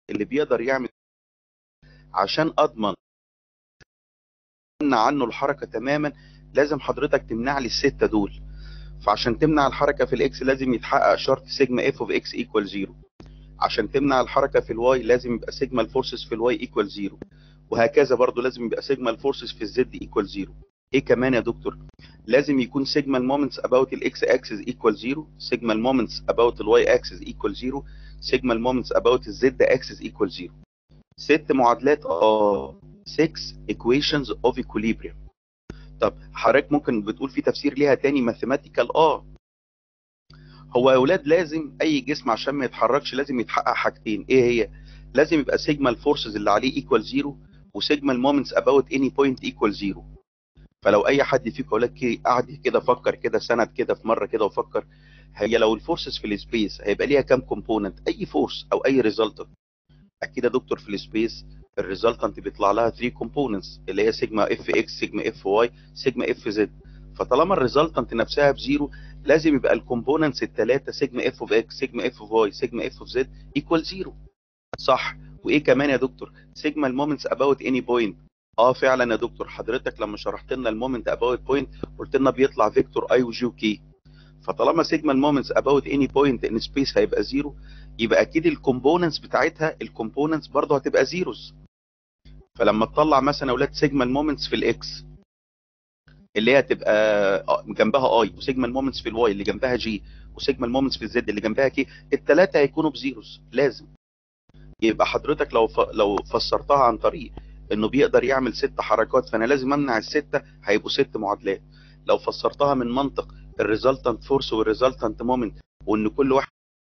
اللي بيقدر يعمل عشان اضمن امنع عنه الحركه تماما لازم حضرتك تمنع لي السته دول فعشان تمنع الحركه في الاكس لازم يتحقق شرط سيجما اف اوف اكس ايكوال زيرو عشان تمنع الحركه في الواي لازم يبقى سيجما الفورسز في الواي ايكوال زيرو وهكذا برضو لازم يبقى سيجما الفورسز في الزد ايكوال زيرو ايه كمان يا دكتور لازم يكون سيجما المومنتس اباوت الاكس اكسس ايكوال زيرو سيجما المومنتس اباوت الواي اكسس ايكوال زيرو سيجما المومنتس اباوت الزد اكسس ايكوال زيرو ست معادلات اه 6 equations of equilibrium طب حضرتك ممكن بتقول في تفسير ليها تاني ماثيماتيكال اه هو يا اولاد لازم اي جسم عشان ما يتحركش لازم يتحقق حاجتين ايه هي لازم يبقى سيجما الفورسز اللي عليه ايكوال زيرو وسيجما المومنتس اباوت اني بوينت ايكوال زيرو فلو اي حد فيكم اولاد قعد كده فكر كده سند كده في مره كده وفكر هي لو الفورسز في السبيس هيبقى ليها كام كومبوننت اي فورس او اي ريزلتنت اكيد يا دكتور في السبيس الريزلتنت بيطلع لها 3 كومبوننتس اللي هي سيجما اف اكس سيجما اف واي سيجما اف زد فطالما الريزلتنت نفسها بزيرو لازم يبقى الكومبوننتس الثلاثه سيجما اف اوف اكس سيجما اف اوف واي سيجما اف اوف زد ايكوال زيرو صح وايه كمان يا دكتور سيجما المومنتس اباوت اني بوينت اه فعلا يا دكتور حضرتك لما شرحت لنا المومنت اباوت بوينت قلت لنا بيطلع فيكتور اي وجي وكي فطالما سيجما المومنتس اباوت اني بوينت ان سبيس هيبقى زيرو يبقى اكيد الكومبوننتس بتاعتها الكومبوننتس برضه هتبقى زيروز فلما تطلع مثلا اولاد سيجما المومنتس في الاكس اللي هي هتبقى جنبها اي وسيجما المومنتس في الواي اللي جنبها جي وسيجما المومنتس في الزد اللي جنبها كي الثلاثه هيكونوا بزيروز لازم يبقى حضرتك لو ف... لو فسرتها عن طريق انه بيقدر يعمل ست حركات فانا لازم امنع السته هيبقوا ست معادلات لو فسرتها من منطق الريزلتنت فورس والريزلتنت مومنت وان كل واحد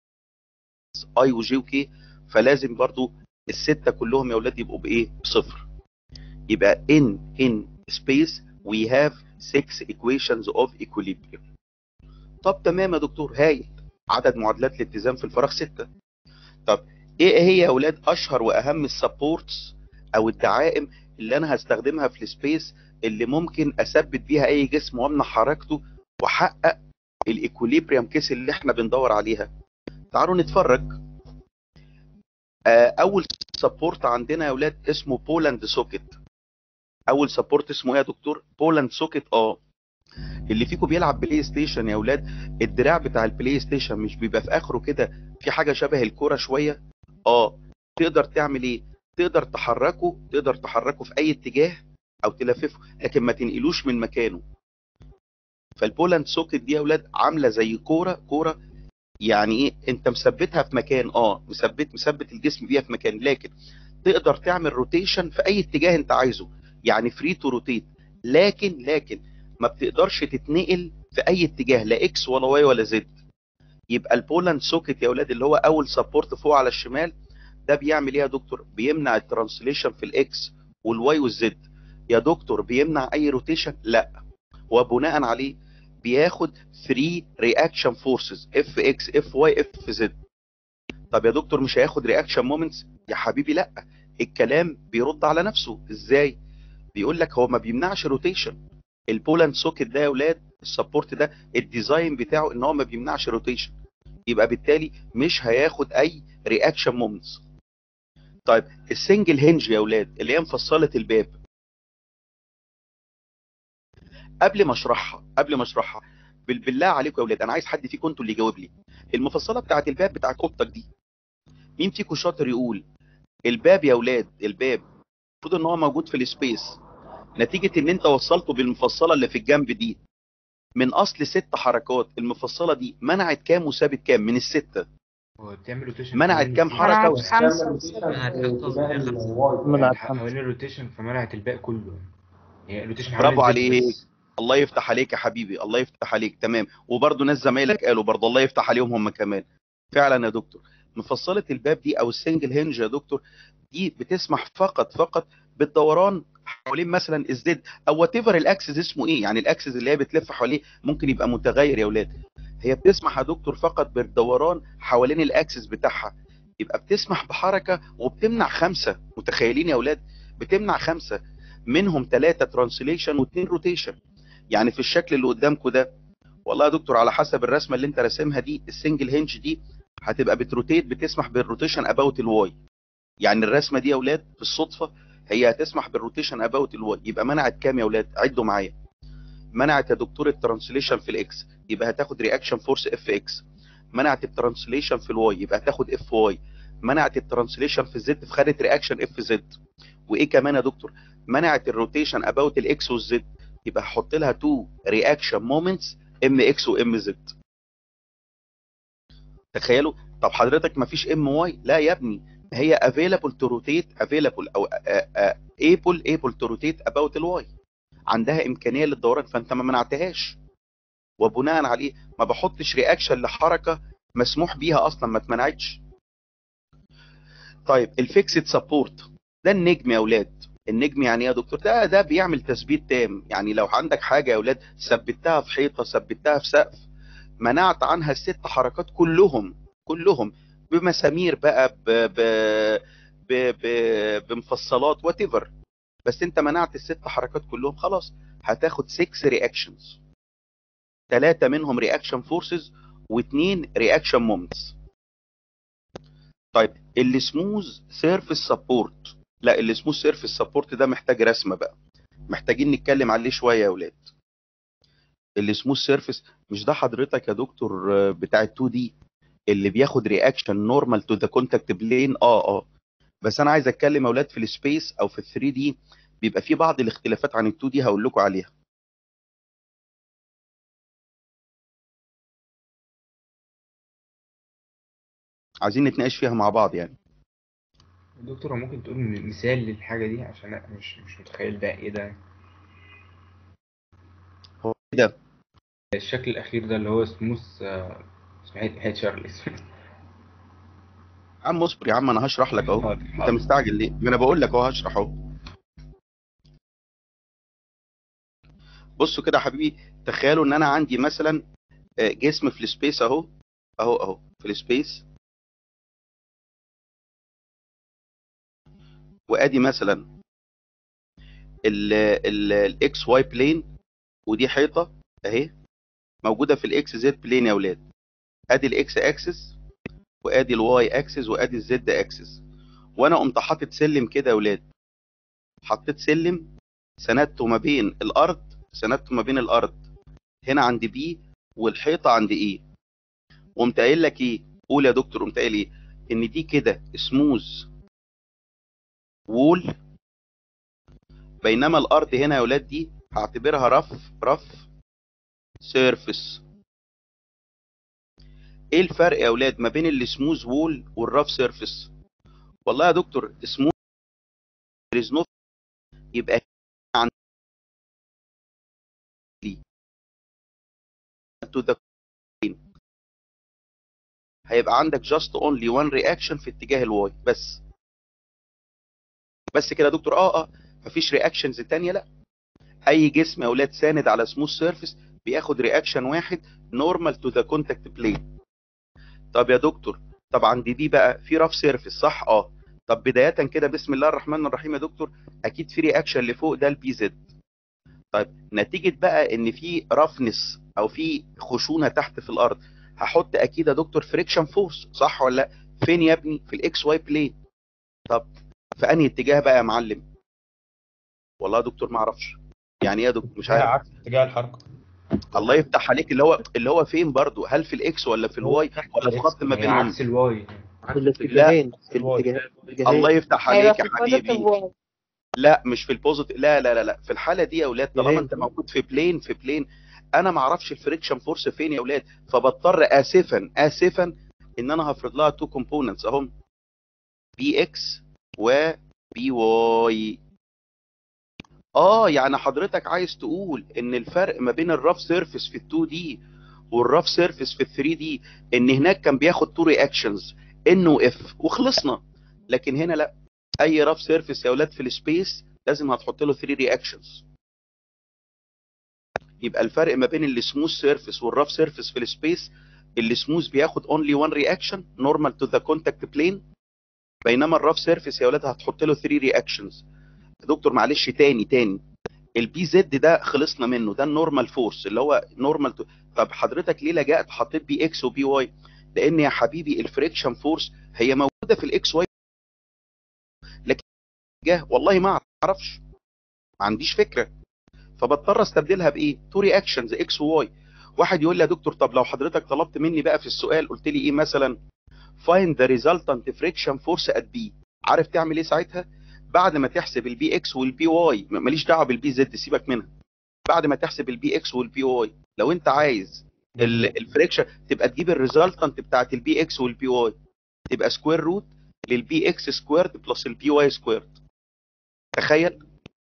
اي وجي وكي فلازم برضو الستة كلهم يا اولاد يبقوا بايه بصفر يبقى in in space we have six equations of equilibrium طب تمام يا دكتور هايل عدد معادلات الاتزان في الفراغ ستة طب ايه هي يا اولاد اشهر واهم السبورتس او الدعائم اللي انا هستخدمها في السبيس اللي ممكن اثبت بيها اي جسم وامنع حركته واحقق الايكوليبريم كيس اللي احنا بندور عليها تعالوا نتفرج اول سبورت عندنا يا اولاد اسمه بولاند سوكيت اول سبورت اسمه ايه يا دكتور بولاند سوكيت اه اللي فيكم بيلعب بلاي ستيشن يا اولاد الدراع بتاع البلاي ستيشن مش بيبقى في اخره كده في حاجه شبه الكوره شويه اه تقدر تعمل ايه تقدر تحركه تقدر تحركه في اي اتجاه او تلففه لكن ما تنقلوش من مكانه فالبولاند سوكيت دي يا اولاد عامله زي كوره كوره يعني ايه انت مثبتها في مكان اه مثبت مثبت الجسم بيها في مكان لكن تقدر تعمل روتيشن في اي اتجاه انت عايزه يعني فري تو روتيت لكن لكن ما بتقدرش تتنقل في اي اتجاه لا اكس ولا واي ولا زد يبقى البولاند سوكيت يا اولاد اللي هو اول سبورت فوق على الشمال ده بيعمل ايه يا دكتور بيمنع الترانسليشن في الاكس والواي والزد يا دكتور بيمنع اي روتيشن لا وبناء عليه بياخد 3 رياكشن فورسز اف اكس اف واي اف زد طب يا دكتور مش هياخد رياكشن مومنتس يا حبيبي لا الكلام بيرد على نفسه ازاي بيقول لك هو ما بيمنعش روتيشن البولاند سوكيت ده يا اولاد السبورت ده الديزاين بتاعه ان هو ما بيمنعش روتيشن يبقى بالتالي مش هياخد اي رياكشن مومنتس طيب السنجل هنج يا اولاد اللي هي مفصله الباب قبل ما اشرحها قبل ما اشرحها بالله عليكم يا اولاد انا عايز حد فيكم انتوا اللي يجاوب لي المفصله بتاعت الباب بتاعت اوضتك دي مين فيكم شاطر يقول الباب يا اولاد الباب المفروض ان هو موجود في السبيس نتيجه ان انت وصلته بالمفصله اللي في الجنب دي من اصل ست حركات المفصله دي منعت كام وسابت كام من السته هو بتعمل روتيشن منعت كام حركه منعت وس... خمسة منعت حوالين الروتيشن فمنعت الباقي كله هي الروتيشن برافو حوالين البيت عليك بس. الله يفتح عليك يا حبيبي الله يفتح عليك تمام وبرضه ناس زمايلك قالوا برضه الله يفتح عليهم هم كمان فعلا يا دكتور مفصله الباب دي او السنجل هنج يا دكتور دي بتسمح فقط فقط بالدوران حوالين مثلا الزد او وات ايفر الاكسس اسمه ايه يعني الاكسس اللي هي بتلف حواليه ممكن يبقى متغير يا اولاد هي بتسمح يا دكتور فقط بالدوران حوالين الاكسس بتاعها يبقى بتسمح بحركه وبتمنع خمسه متخيلين يا اولاد بتمنع خمسه منهم ثلاثه ترانسليشن واثنين روتيشن يعني في الشكل اللي قدامكم ده والله يا دكتور على حسب الرسمه اللي انت راسمها دي السنجل هنج دي هتبقى بتروتيت بتسمح بالروتيشن اباوت الواي يعني الرسمه دي يا اولاد في الصدفه هي هتسمح بالروتيشن اباوت الواي يبقى منعت كام يا اولاد عدوا معايا منعت يا دكتور الترانسليشن في الاكس يبقى هتاخد رياكشن فورس اف اكس منعت الترانسليشن في الواي يبقى هتاخد اف واي منعت الترانسليشن في الزد فخدت رياكشن اف زد وايه كمان يا دكتور منعت الروتيشن اباوت الاكس والزد يبقى هحط لها تو رياكشن مومنتس ام اكس وام زد تخيلوا طب حضرتك ما فيش ام واي لا يا ابني هي افيلابل تو روتيت افيلابل او ايبل ايبل تو روتيت اباوت الواي عندها امكانيه للدوران فانت ما منعتهاش وبناء عليه ما بحطش رياكشن لحركه مسموح بيها اصلا ما اتمنعتش طيب الفيكسد سبورت ده النجم يا اولاد النجم يعني ايه يا دكتور ده ده بيعمل تثبيت تام يعني لو عندك حاجه يا اولاد ثبتها في حيطه ثبتها في سقف منعت عنها الست حركات كلهم كلهم بمسامير بقى ب ب ب ب بمفصلات وات ايفر بس انت منعت الست حركات كلهم خلاص هتاخد 6 رياكشنز ثلاثه منهم رياكشن فورسز واثنين رياكشن مومنتس طيب السموز سيرفيس سبورت لا السموز سيرفيس سبورت ده محتاج رسمه بقى محتاجين نتكلم عليه شويه يا اولاد السموث سيرفيس مش ده حضرتك يا دكتور بتاع ال 2 دي اللي بياخد رياكشن نورمال تو ذا كونتاكت بلين اه اه بس انا عايز اتكلم يا اولاد في السبيس او في ال 3 دي بيبقى في بعض الاختلافات عن ال 2 دي هقول لكم عليها عايزين نتناقش فيها مع بعض يعني دكتور هو ممكن تقول م- مثال للحاجة دي عشان أنا مش مش متخيل ده ايه ده هو إيه ده الشكل الأخير ده اللي هو سموث آه، اسمه هيت هيت شارلز يا عم اصبر يا عم انا هشرح لك اهو حاضر، انت حاضر. مستعجل ليه ما انا بقول لك اهو هشرح اهو بصوا كده يا حبيبي تخيلوا ان انا عندي مثلا آه، جسم في السبيس اهو اهو اهو في السبيس وادي مثلا الاكس واي بلين ودي حيطه اهي موجوده في الاكس زد بلين يا اولاد ادي الاكس اكسس وادي الواي اكسس وادي الزد اكسس وانا قمت حاطط سلم كده يا اولاد حطيت سلم سندته ما بين الارض سندته ما بين الارض هنا عند بي والحيطه عند ايه قمت قايل لك ايه قول يا دكتور قمت قايل ايه ان دي كده سموز وول بينما الارض هنا يا اولاد دي هعتبرها رف رف سيرفيس ايه الفرق يا اولاد ما بين السموز وول والرف سيرفيس والله يا دكتور سموز is no يبقى عن to the هيبقى عندك just only one reaction في اتجاه الواي بس بس كده يا دكتور اه اه مفيش رياكشنز تانية لا اي جسم يا اولاد ساند على سموث سيرفيس بياخد رياكشن واحد نورمال تو ذا كونتاكت بلين طب يا دكتور طب عند دي بقى في رف سيرفيس صح اه طب بداية كده بسم الله الرحمن الرحيم يا دكتور اكيد في رياكشن لفوق ده البي زد طيب نتيجة بقى ان في رفنس او في خشونة تحت في الارض هحط اكيد يا دكتور فريكشن فورس صح ولا لا فين يا ابني في الاكس واي بلين طب في انهي اتجاه بقى يا معلم والله يا دكتور ما اعرفش يعني ايه يا دكتور مش هي عارف عكس اتجاه الحركه الله يفتح عليك اللي هو اللي هو فين برضو هل في الاكس ولا في الواي ولا في خط ما هي بينهم عكس الواي في الاتجاهين في الواي. الاتجاه- الاتجاهين الله يفتح هيبقى عليك في يا حبيبي البوزيتيف واي لا مش في البوزيت لا لا لا لا في الحاله دي يا اولاد طالما بلين. انت موجود في بلين في بلين انا ما اعرفش الفريكشن فورس فين يا اولاد فبضطر اسفا اسفا ان انا هفرض لها تو كومبوننتس اهم بي اكس وبي واي اه يعني حضرتك عايز تقول ان الفرق ما بين الرف سيرفيس في ال 2 دي والرف سيرفيس في ال 3 دي ان هناك كان بياخد تو رياكشنز ان واف وخلصنا لكن هنا لا اي رف سيرفيس يا اولاد في السبيس لازم هتحط له 3 رياكشنز يبقى الفرق ما بين السموث سيرفيس والرف سيرفيس في السبيس السموث بياخد اونلي 1 رياكشن نورمال تو ذا كونتاكت بلين بينما الرف سيرفيس يا اولاد هتحط له 3 رياكشنز دكتور معلش تاني تاني البي زد ده خلصنا منه ده النورمال فورس اللي هو نورمال تو... طب حضرتك ليه لجأت حطيت بي اكس وبي واي لان يا حبيبي الفريكشن فورس هي موجوده في الاكس واي اتجاه والله ما اعرفش ما عنديش فكره فبضطر استبدلها بايه تو رياكشنز اكس وواي واحد يقول لي يا دكتور طب لو حضرتك طلبت مني بقى في السؤال قلت لي ايه مثلا find the resultant friction force at B عارف تعمل ايه ساعتها بعد ما تحسب البي اكس والبي واي ماليش دعوه بالبي زد سيبك منها بعد ما تحسب البي اكس والبي واي لو انت عايز ال- الفريكشن تبقى تجيب الريزلتنت بتاعت البي اكس والبي واي تبقى سكوير روت للبي اكس سكويرد بلس البي واي سكويرد تخيل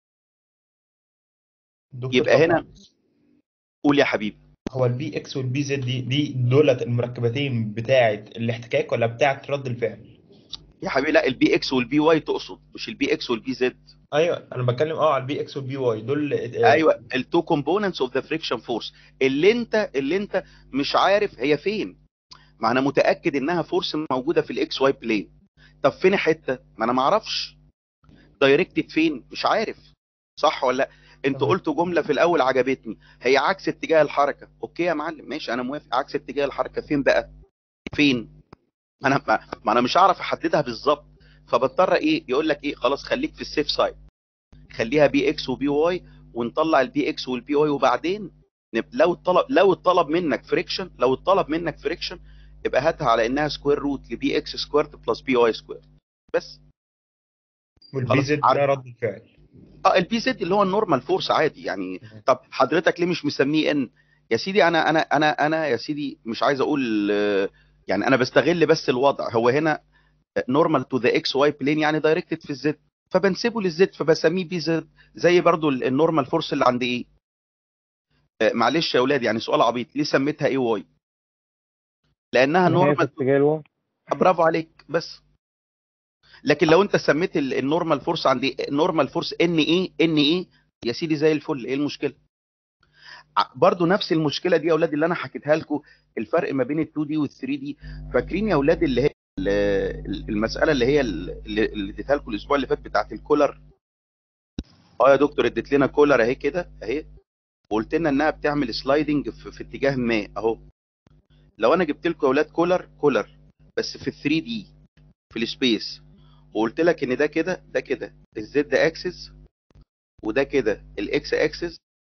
دكتور يبقى طب هنا قول يا حبيبي هو البي اكس والبي زد دي دي دولت المركبتين بتاعه الاحتكاك ولا بتاعه رد الفعل يا حبيبي لا البي اكس والبي واي تقصد مش البي اكس والبي زد ايوه انا بتكلم اه على البي اكس والبي واي دول آه، ايوه التو كومبوننتس اوف ذا فريكشن فورس اللي انت اللي انت مش عارف هي فين ما انا متاكد انها فورس موجوده في الاكس واي بلين طب فين حته ما انا ما اعرفش دايركتد فين مش عارف صح ولا لا انتوا تمام. قلتوا جمله في الاول عجبتني هي عكس اتجاه الحركه اوكي يا معلم ماشي انا موافق عكس اتجاه الحركه فين بقى فين ما انا ما ما انا مش هعرف احددها بالظبط فبضطر ايه يقول لك ايه خلاص خليك في السيف سايد خليها بي اكس وبي واي ونطلع البي اكس والبي واي وبعدين نب- لو الطلب لو الطلب منك فريكشن لو الطلب منك فريكشن يبقى هاتها على انها سكوير روت لبي اكس سكويرد بلس بي واي سكويرد بس والبي خلاص، زد عارف. ده رد الفعل اه البي زد اللي هو النورمال فورس عادي يعني طب حضرتك ليه مش مسميه ان يا سيدي انا انا انا انا يا سيدي مش عايز اقول آه، يعني انا بستغل بس الوضع هو هنا نورمال تو ذا اكس واي بلين يعني دايركتد في الزد فبنسيبه للزد فبسميه بي زد زي برضو النورمال فورس اللي عند ايه آه، معلش يا اولاد يعني سؤال عبيط ليه سميتها اي واي لانها إن هي في نورمال اتجاه الواي برافو عليك بس لكن لو انت سميت ال- النورمال فورس عندي نورمال فورس ان ايه ان ايه يا سيدي زي الفل ايه المشكله ع- برضو نفس المشكله دي يا اولاد اللي انا حكيتها لكم الفرق ما بين ال 2 دي وال 3 دي فاكرين يا اولاد اللي هي ال- ال- المساله اللي هي ال- اللي اللي اديتها لكم الاسبوع اللي فات بتاعت الكولر اه يا دكتور اديت لنا كولر اهي كده اهي وقلت لنا انها بتعمل سلايدنج في, في اتجاه ما اهو لو انا جبت لكم يا اولاد كولر كولر بس في ال 3 دي في السبيس وقلت لك ان ده كده ده كده الزد اكسس وده كده الاكس اكسس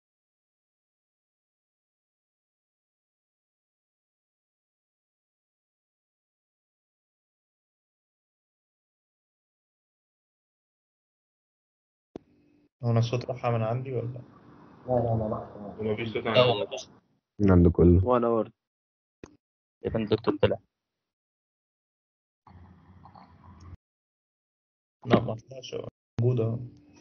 هو انا الصوت راح من عندي ولا ومفيش صوت اه عندي عند كله وانا برضه يبقى الدكتور طلع لا ما طلعش موجود اهو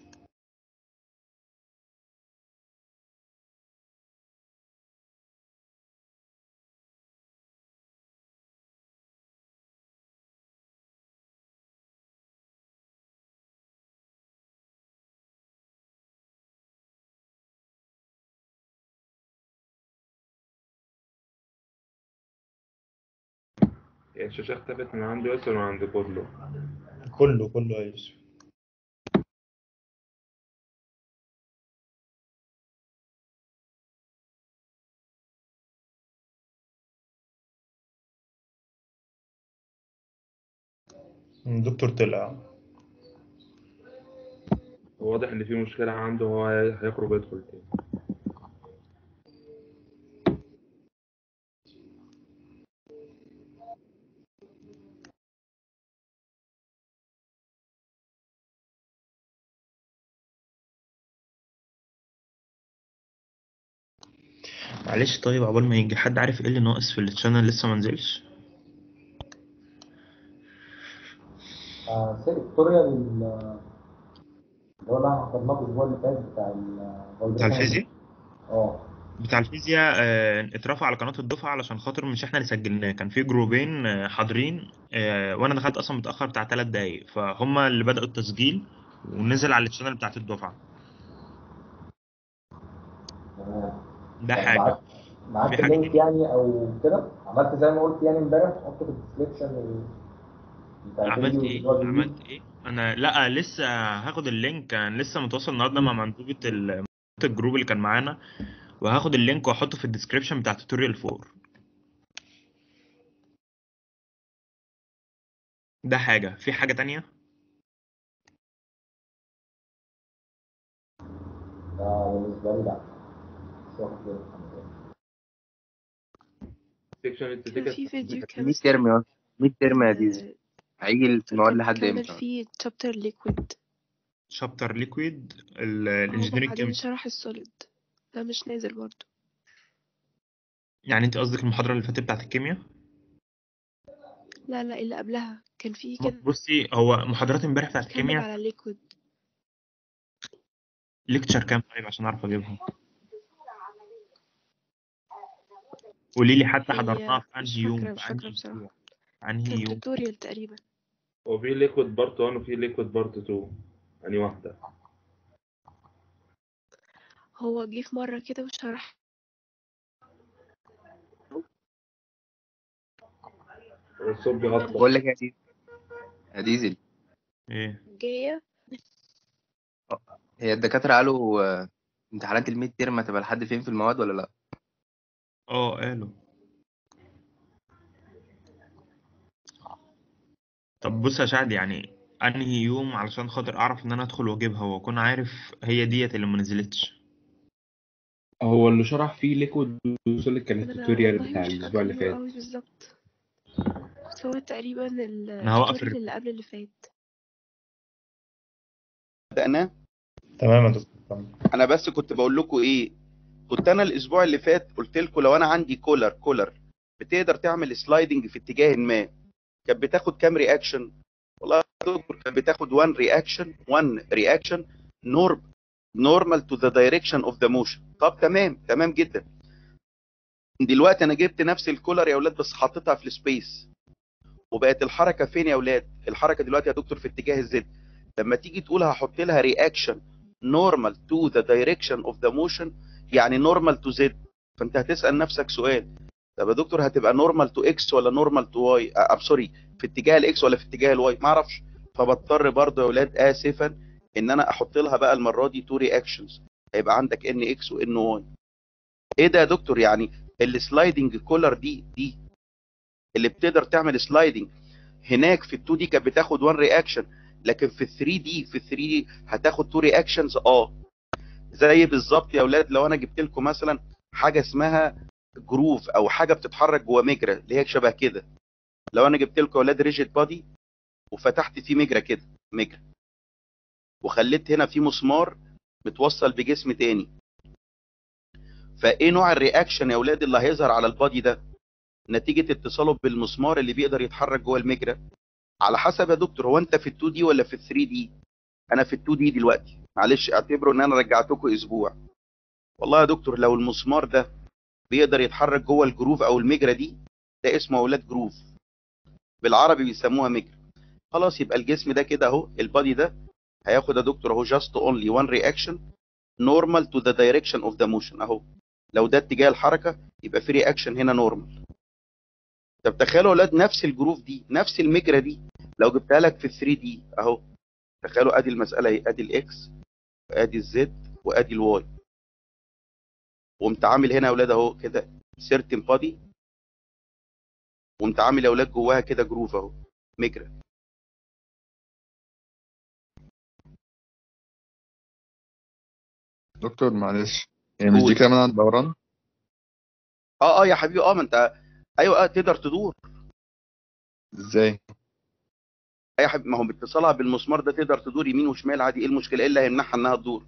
يعني الشاشة اختفت من عندي بس ولا من عند كله كله كله يا يوسف الدكتور طلع هو واضح ان في مشكلة عنده هو هيخرج ويدخل تاني معلش طيب عقبال ما يجي حد عارف ايه اللي ناقص في التشانل لسه ما نزلش فيكتوريا اللي هو اللي احنا حضرناه الاسبوع اللي فات بتاع ال بتاع الفيزياء اه بتاع الفيزياء آه، اترفع على قناة الدفعة علشان خاطر مش احنا اللي سجلناه كان في جروبين آه، حاضرين آه، وانا دخلت اصلا متأخر بتاع ثلاث دقايق فهم اللي بدأوا التسجيل ونزل على التشانل بتاعت الدفعة تمام ده طب حاجة بعت بعت في حاجة لينك يعني او كده عملت زي ما قلت يعني امبارح حطه في الديسكربشن بتاع عملت الفيديو ايه الأسبوع الجديد. عملت ايه انا لا لسه هاخد اللينك انا لسه متواصل النهارده مع مندوبة ال- الجروب اللي كان معانا وهاخد اللينك واحطه في الديسكربشن بتاع توتوريال 4 ده حاجة في حاجة تانية ده بالنسبه لي لا مش واخد بالي الحمد لله. سيكشن كان في فيديو ميد كيمستري ترم يا ميد ترم يا ديزل هيجي المواد لحد كمل امتى فيه chapter liquid شابتر ليكويد هو الانجينيرنج بعدين كيمستري شرح السوليد ده مش نازل برضه يعني انت قصدك المحاضره اللي فاتت بتاعت الكيمياء لا لا اللي قبلها كان في كده بصي هو محاضرات امبارح بتاعت كمل الكيمياء على liquid ليكتشر كام طيب عشان اعرف اجيبهم قولي لي حتى هي حضرناها في مش انهي يوم فاكرة في مش فاكرة انهي بصراحة اسبوع في انهي كان يوم توتوريال تقريبا هو في ليكويد بارت 1 وفي ليكويد بارت 2 يعني واحدة هو جه في مرة كده وشرح الصوت بيغطى بقول لك يا ديزل يا ديزل ايه جاية هي الدكاترة قالوا آه، امتحانات الميد ترم هتبقى لحد فين في المواد ولا لا؟ اه قالوا طب بص يا شهد يعني انهي يوم علشان خاطر اعرف ان انا ادخل واجيبها واكون عارف هي ديت اللي ما نزلتش هو اللي شرح فيه ليكويد وصل كان انا التوتوريال والله بتاع مش الاسبوع اللي فاكرة له فات قوي بالظبط بس هو تقريبا انا هوقف التوتوريال الريكورد اللي قبل اللي فات بدأنا تمام يا دكتور تمام. انا بس كنت بقول لكم ايه كنت انا الاسبوع اللي فات قلت لكم لو انا عندي كولر كولر بتقدر تعمل سلايدنج في اتجاه ما كانت بتاخد كام رياكشن والله يا دكتور كانت بتاخد 1 رياكشن 1 رياكشن نورم نورمال تو ذا دايركشن اوف ذا موشن طب تمام تمام جدا دلوقتي انا جبت نفس الكولر يا اولاد بس حطيتها في السبيس وبقت الحركه فين يا اولاد الحركه دلوقتي يا دكتور في اتجاه الزد لما تيجي تقول هحط لها رياكشن normal to the direction of the motion يعني normal to z فانت هتسأل نفسك سؤال طب يا دكتور هتبقى normal to x ولا normal to y ام سوري في اتجاه الاكس ولا في اتجاه الواي ما اعرفش فبضطر برضه يا اولاد اسفا ان انا احط لها بقى المره دي تو رياكشنز هيبقى عندك ان اكس وان واي ايه ده يا دكتور يعني السلايدنج كولر دي دي اللي بتقدر تعمل سلايدنج هناك في ال 2 دي كانت بتاخد 1 رياكشن لكن في ال 3 دي في ال 3 دي هتاخد 2 رياكشنز اه زي بالظبط يا اولاد لو انا جبت لكم مثلا حاجه اسمها جروف او حاجه بتتحرك جوه مجرى اللي هي شبه كده لو انا جبت لكم يا اولاد ريجيد بادي وفتحت فيه مجرى كده مجرى وخليت هنا في مسمار متوصل بجسم تاني فايه نوع الرياكشن يا اولاد اللي هيظهر على البادي ده نتيجه اتصاله بالمسمار اللي بيقدر يتحرك جوه المجرى على حسب يا دكتور هو انت في ال 2 دي ولا في ال 3 دي انا في ال 2 دي دلوقتي معلش اعتبروا ان انا رجعتكم اسبوع والله يا دكتور لو المسمار ده بيقدر يتحرك جوه الجروف او المجرى دي ده اسمه اولاد جروف بالعربي بيسموها مجرى خلاص يبقى الجسم ده كده اهو البادي ده هياخد يا دكتور اهو جاست اونلي وان رياكشن نورمال تو ذا دايركشن اوف ذا موشن اهو لو ده اتجاه الحركه يبقى في رياكشن هنا نورمال طب تخيلوا يا اولاد نفس الجروف دي نفس المجرى دي لو جبتها لك في 3 دي اهو تخيلوا ادي المساله اهي ادي الاكس وادي الزد وادي الواي وقمت عامل هنا يا اولاد اهو كده سيرتن بادي وقمت عامل يا اولاد جواها كده جروف اهو مجرى دكتور معلش هي مش دي قول. كده من عند دوران اه اه يا حبيبي اه ما انت ايوه اه تقدر تدور ازاي اي حبيبي ما هو باتصالها بالمسمار ده تقدر تدور يمين وشمال عادي ايه المشكله ايه اللي هيمنعها انها تدور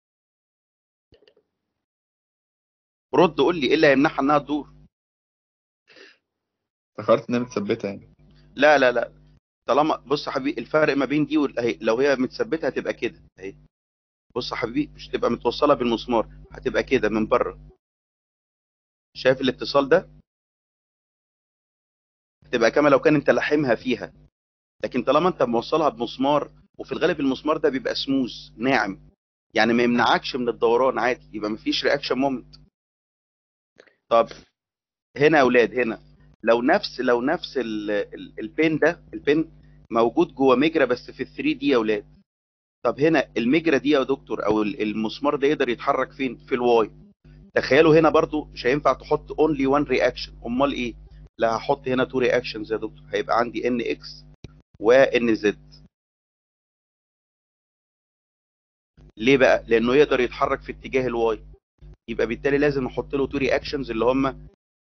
رد قول لي ايه اللي هيمنعها انها تدور افتكرت انها متثبته يعني لا لا لا طالما بص يا حبيبي الفرق ما بين دي وال- اهي لو هي متثبته هتبقى كده اهي بص يا حبيبي مش تبقى متوصله بالمسمار هتبقى كده من بره شايف الاتصال ده هتبقى كما لو كان انت لاحمها فيها لكن طالما انت موصلها بمسمار وفي الغالب المسمار ده بيبقى سموز ناعم يعني ما يمنعكش من الدوران عادي يبقى مفيش رياكشن مومنت طب هنا يا اولاد هنا لو نفس لو نفس ال- ال- البين ده البين موجود جوه مجرى بس في ال 3 دي يا اولاد طب هنا المجرى دي يا دكتور او ال- المسمار ده يقدر يتحرك فين في الواي تخيلوا هنا برضو مش هينفع تحط اونلي وان رياكشن امال ايه لا هحط هنا تو رياكشنز يا دكتور هيبقى عندي ان اكس وان زد ليه بقى لانه يقدر يتحرك في اتجاه الواي يبقى بالتالي لازم نحط له تو رياكشنز اللي هم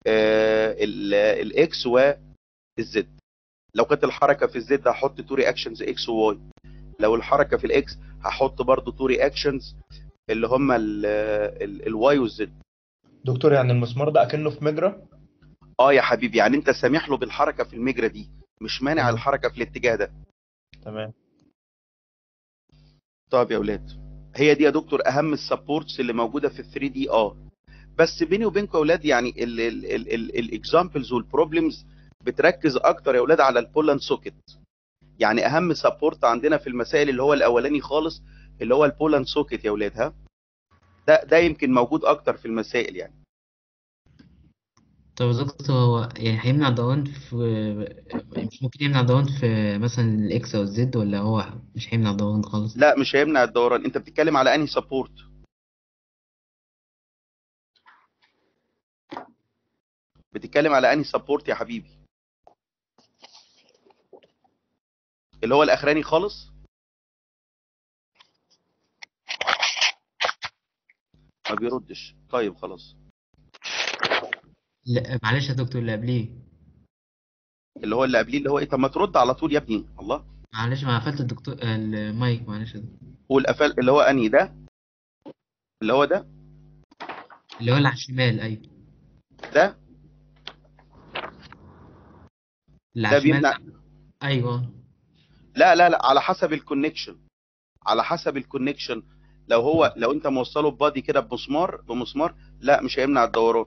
الاكس والزد لو كانت الحركه في الزد هحط تو رياكشنز اكس وواي لو الحركه في الاكس هحط برضو تو رياكشنز اللي هم الواي والزد دكتور يعني المسمار ده اكنه في مجرى اه يا حبيبي يعني انت سامح له بالحركه في المجرى دي مش مانع تمام. الحركه في الاتجاه ده تمام طب يا اولاد هي دي يا دكتور اهم السبورتس اللي موجوده في ال 3 دي اه بس بيني وبينكم يا اولاد يعني الاكزامبلز والبروبلمز بتركز اكتر يا اولاد على البول سوكيت يعني اهم سبورت عندنا في المسائل اللي هو الاولاني خالص اللي هو البول سوكيت يا اولاد ها ده ده يمكن موجود اكتر في المسائل يعني طب يا دكتور هو يعني هيمنع الدوران في مش ممكن يمنع الدوران في مثلا الإكس أو الزد ولا هو مش هيمنع الدوران خالص؟ لا مش هيمنع الدوران انت بتتكلم على انهي سبورت بتتكلم على انهي سبورت يا حبيبي اللي هو الاخراني خالص ما بيردش طيب خلاص لا معلش يا دكتور اللي قبليه اللي هو اللي قبليه اللي هو ايه طب ما ترد على طول يا ابني الله معلش ما قفلت الدكتور المايك معلش يا دكتور قول قفل اللي هو انهي ده اللي هو ده اللي هو اللي على الشمال أيوه ده اللي ده على الشمال بيمنع أيوه لا لا لا على حسب الكونكشن على حسب الكونكشن لو هو لو انت موصله ببادي كده بمسمار بمسمار لا مش هيمنع الدوران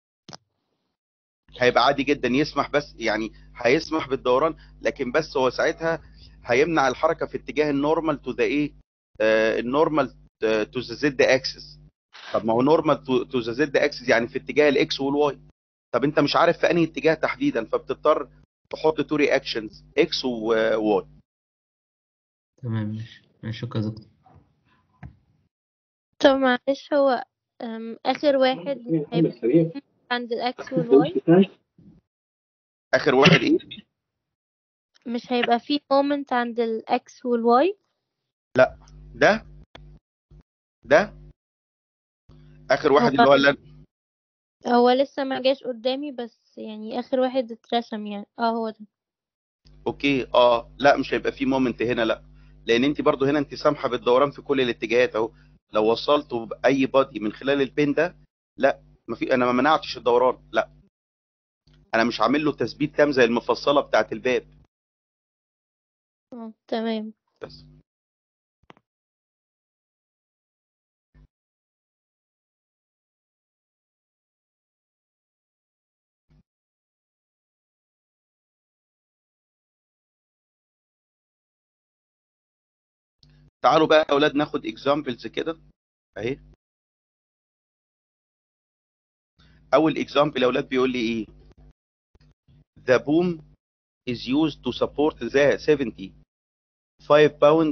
هيبقى عادي جدا يسمح بس يعني هيسمح بالدوران لكن بس هو ساعتها هيمنع الحركه في اتجاه النورمال تو ذا ايه النورمال تو ذا زد اكسس طب ما هو نورمال تو ذا زد اكسس يعني في اتجاه الاكس والواي طب انت مش عارف في انهي اتجاه تحديدا فبتضطر تحط تو رياكشنز اكس وواي تمام ماشي ماشي شكرا يا دكتور طب معلش هو أم، آخر واحد هيبقى عند الإكس والواي اخر واحد ايه مش هيبقى فيه مومنت عند الإكس والواي لا ده ده اخر واحد اللي هو اللي هو لسه ما جاش قدامي بس يعني آخر واحد اترسم يعني اه هو ده اوكي اه لا مش هيبقى في مومنت هنا لا لان انت برضو هنا انت سامحه بالدوران في كل الاتجاهات اهو لو وصلته باي بادي من خلال البين ده لا ما في انا ما منعتش الدوران لا انا مش عامل له تثبيت تام زي المفصله بتاعه الباب اه تمام بس تعالوا بقى يا اولاد ناخد اكزامبلز كده اهي اول اكزامبل يا اولاد بيقول لي ايه the boom is used to support the 75 pound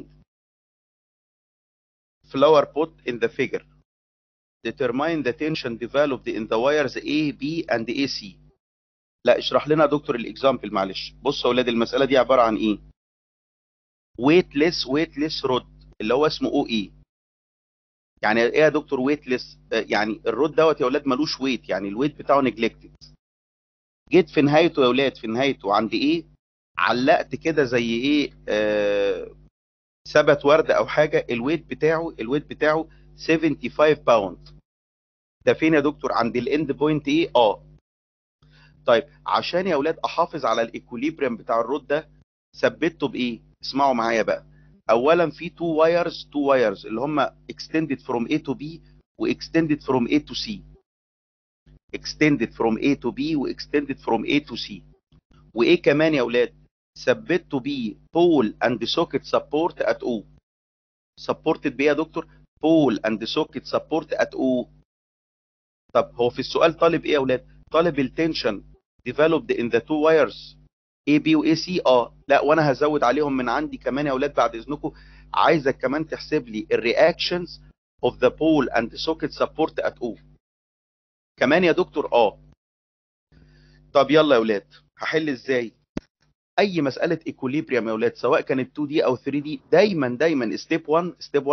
flower pot in the figure determine the tension developed in the wires A, B and AC لا اشرح لنا يا دكتور الاكزامبل معلش بص يا اولاد المساله دي عباره عن ايه weightless weightless rod اللي هو اسمه او اي يعني ايه يا دكتور ويتلس يعني الرود دوت يا اولاد ملوش ويت يعني الويت بتاعه نجلكتد جيت في نهايته يا اولاد في نهايته عند ايه علقت كده زي ايه آه ثبت ورد او حاجه الويت بتاعه الويت بتاعه 75 باوند ده فين يا دكتور عند الاند بوينت ايه اه طيب عشان يا اولاد احافظ على الايكوليبريم بتاع الرود ده ثبته بايه اسمعوا معايا بقى اولا في تو وايرز تو وايرز اللي هم extended from A to B و extended from A to C extended from A to B و extended from A to C وايه كمان يا اولاد ثبتوا بيه pole and socket support at O supported بيه يا دكتور pole and socket support at O طب هو في السؤال طالب ايه يا اولاد طالب التنشن developed in the two wires اي بي واي سي اه لا وانا هزود عليهم من عندي كمان يا اولاد بعد اذنكم عايزك كمان تحسب لي الرياكشنز اوف ذا بول اند سوكيت سبورت ات او كمان يا دكتور اه طب يلا يا اولاد هحل ازاي اي مساله ايكوليبريم يا اولاد سواء كانت 2 دي او 3 دي دايما دايما ستيب 1 ستيب 1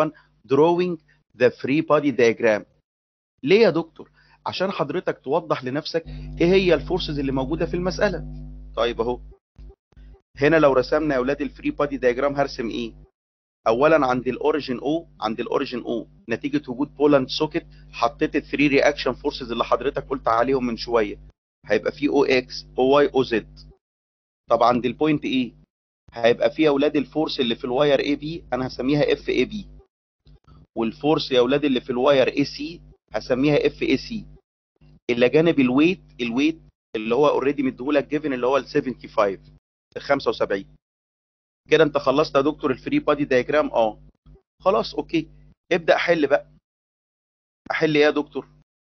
drawing the free body diagram ليه يا دكتور عشان حضرتك توضح لنفسك ايه هي الفورسز اللي موجوده في المساله طيب اهو هنا لو رسمنا يا اولاد الفري بادي دايجرام هرسم ايه اولا عند الاوريجين او عند الاوريجين او نتيجه وجود بولاند سوكت حطيت الثري رياكشن فورسز اللي حضرتك قلت عليهم من شويه هيبقى في او اكس او واي او زد طب عند البوينت ايه هيبقى في يا اولاد الفورس اللي في الواير اي بي انا هسميها اف اي بي والفورس يا اولاد اللي في الواير اي سي هسميها اف اي سي الى جانب الويت الويت اللي هو اوريدي مديهولك جيفن اللي هو ال 75 ال 75 كده انت خلصت يا دكتور الفري بادي دايجرام اه خلاص اوكي ابدا حل بقى احل ايه يا دكتور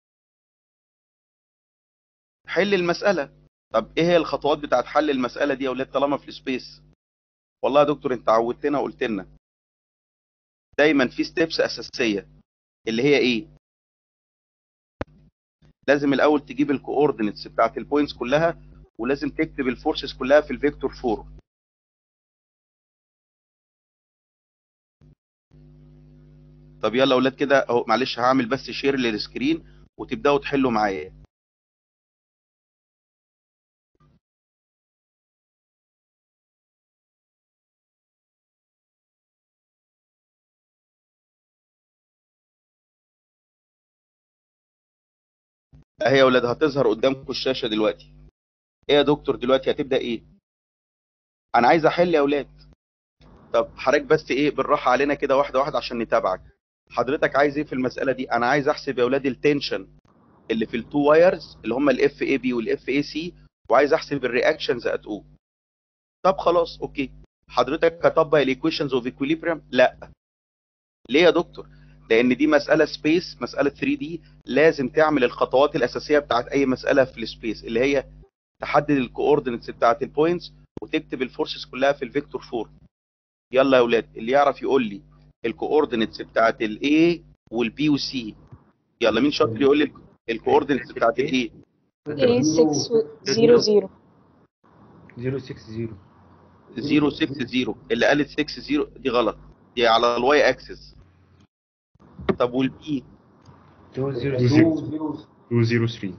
حل المساله طب ايه هي الخطوات بتاعت حل المساله دي يا اولاد طالما في السبيس والله يا دكتور انت عودتنا وقلت لنا دايما في ستيبس اساسيه اللي هي ايه لازم الاول تجيب الكوردينتس بتاعت البوينتس كلها ولازم تكتب الفورسز كلها في الفيكتور 4 طب يلا اولاد كده اهو معلش هعمل بس شير للسكرين وتبداوا تحلوا معايا اهي يا اولاد هتظهر قدامكم الشاشه دلوقتي ايه يا دكتور دلوقتي هتبدا ايه انا عايز احل يا اولاد طب حضرتك بس ايه بالراحه علينا كده واحده واحده عشان نتابعك حضرتك عايز ايه في المساله دي انا عايز احسب يا اولاد التنشن اللي في التو وايرز اللي هم الاف اي بي والاف اي سي وعايز احسب الرياكشنز ات او طب خلاص اوكي حضرتك هطبق الايكويشنز اوف ايكويليبريم لا ليه يا دكتور لان دي مساله سبيس مساله 3 دي لازم تعمل الخطوات الاساسيه بتاعت اي مساله في السبيس اللي هي تحدد الكوردينتس بتاعت البوينتس وتكتب الفورسز كلها في الفيكتور 4 يلا يا اولاد اللي يعرف يقول لي الكوردينتس بتاعت الاي والبي والسي يلا مين شاطر يقول لي الكوردينتس بتاعت الاي 6 0 060 060 اللي قالت 60 دي غلط دي على الواي اكسس طب والبي 203 2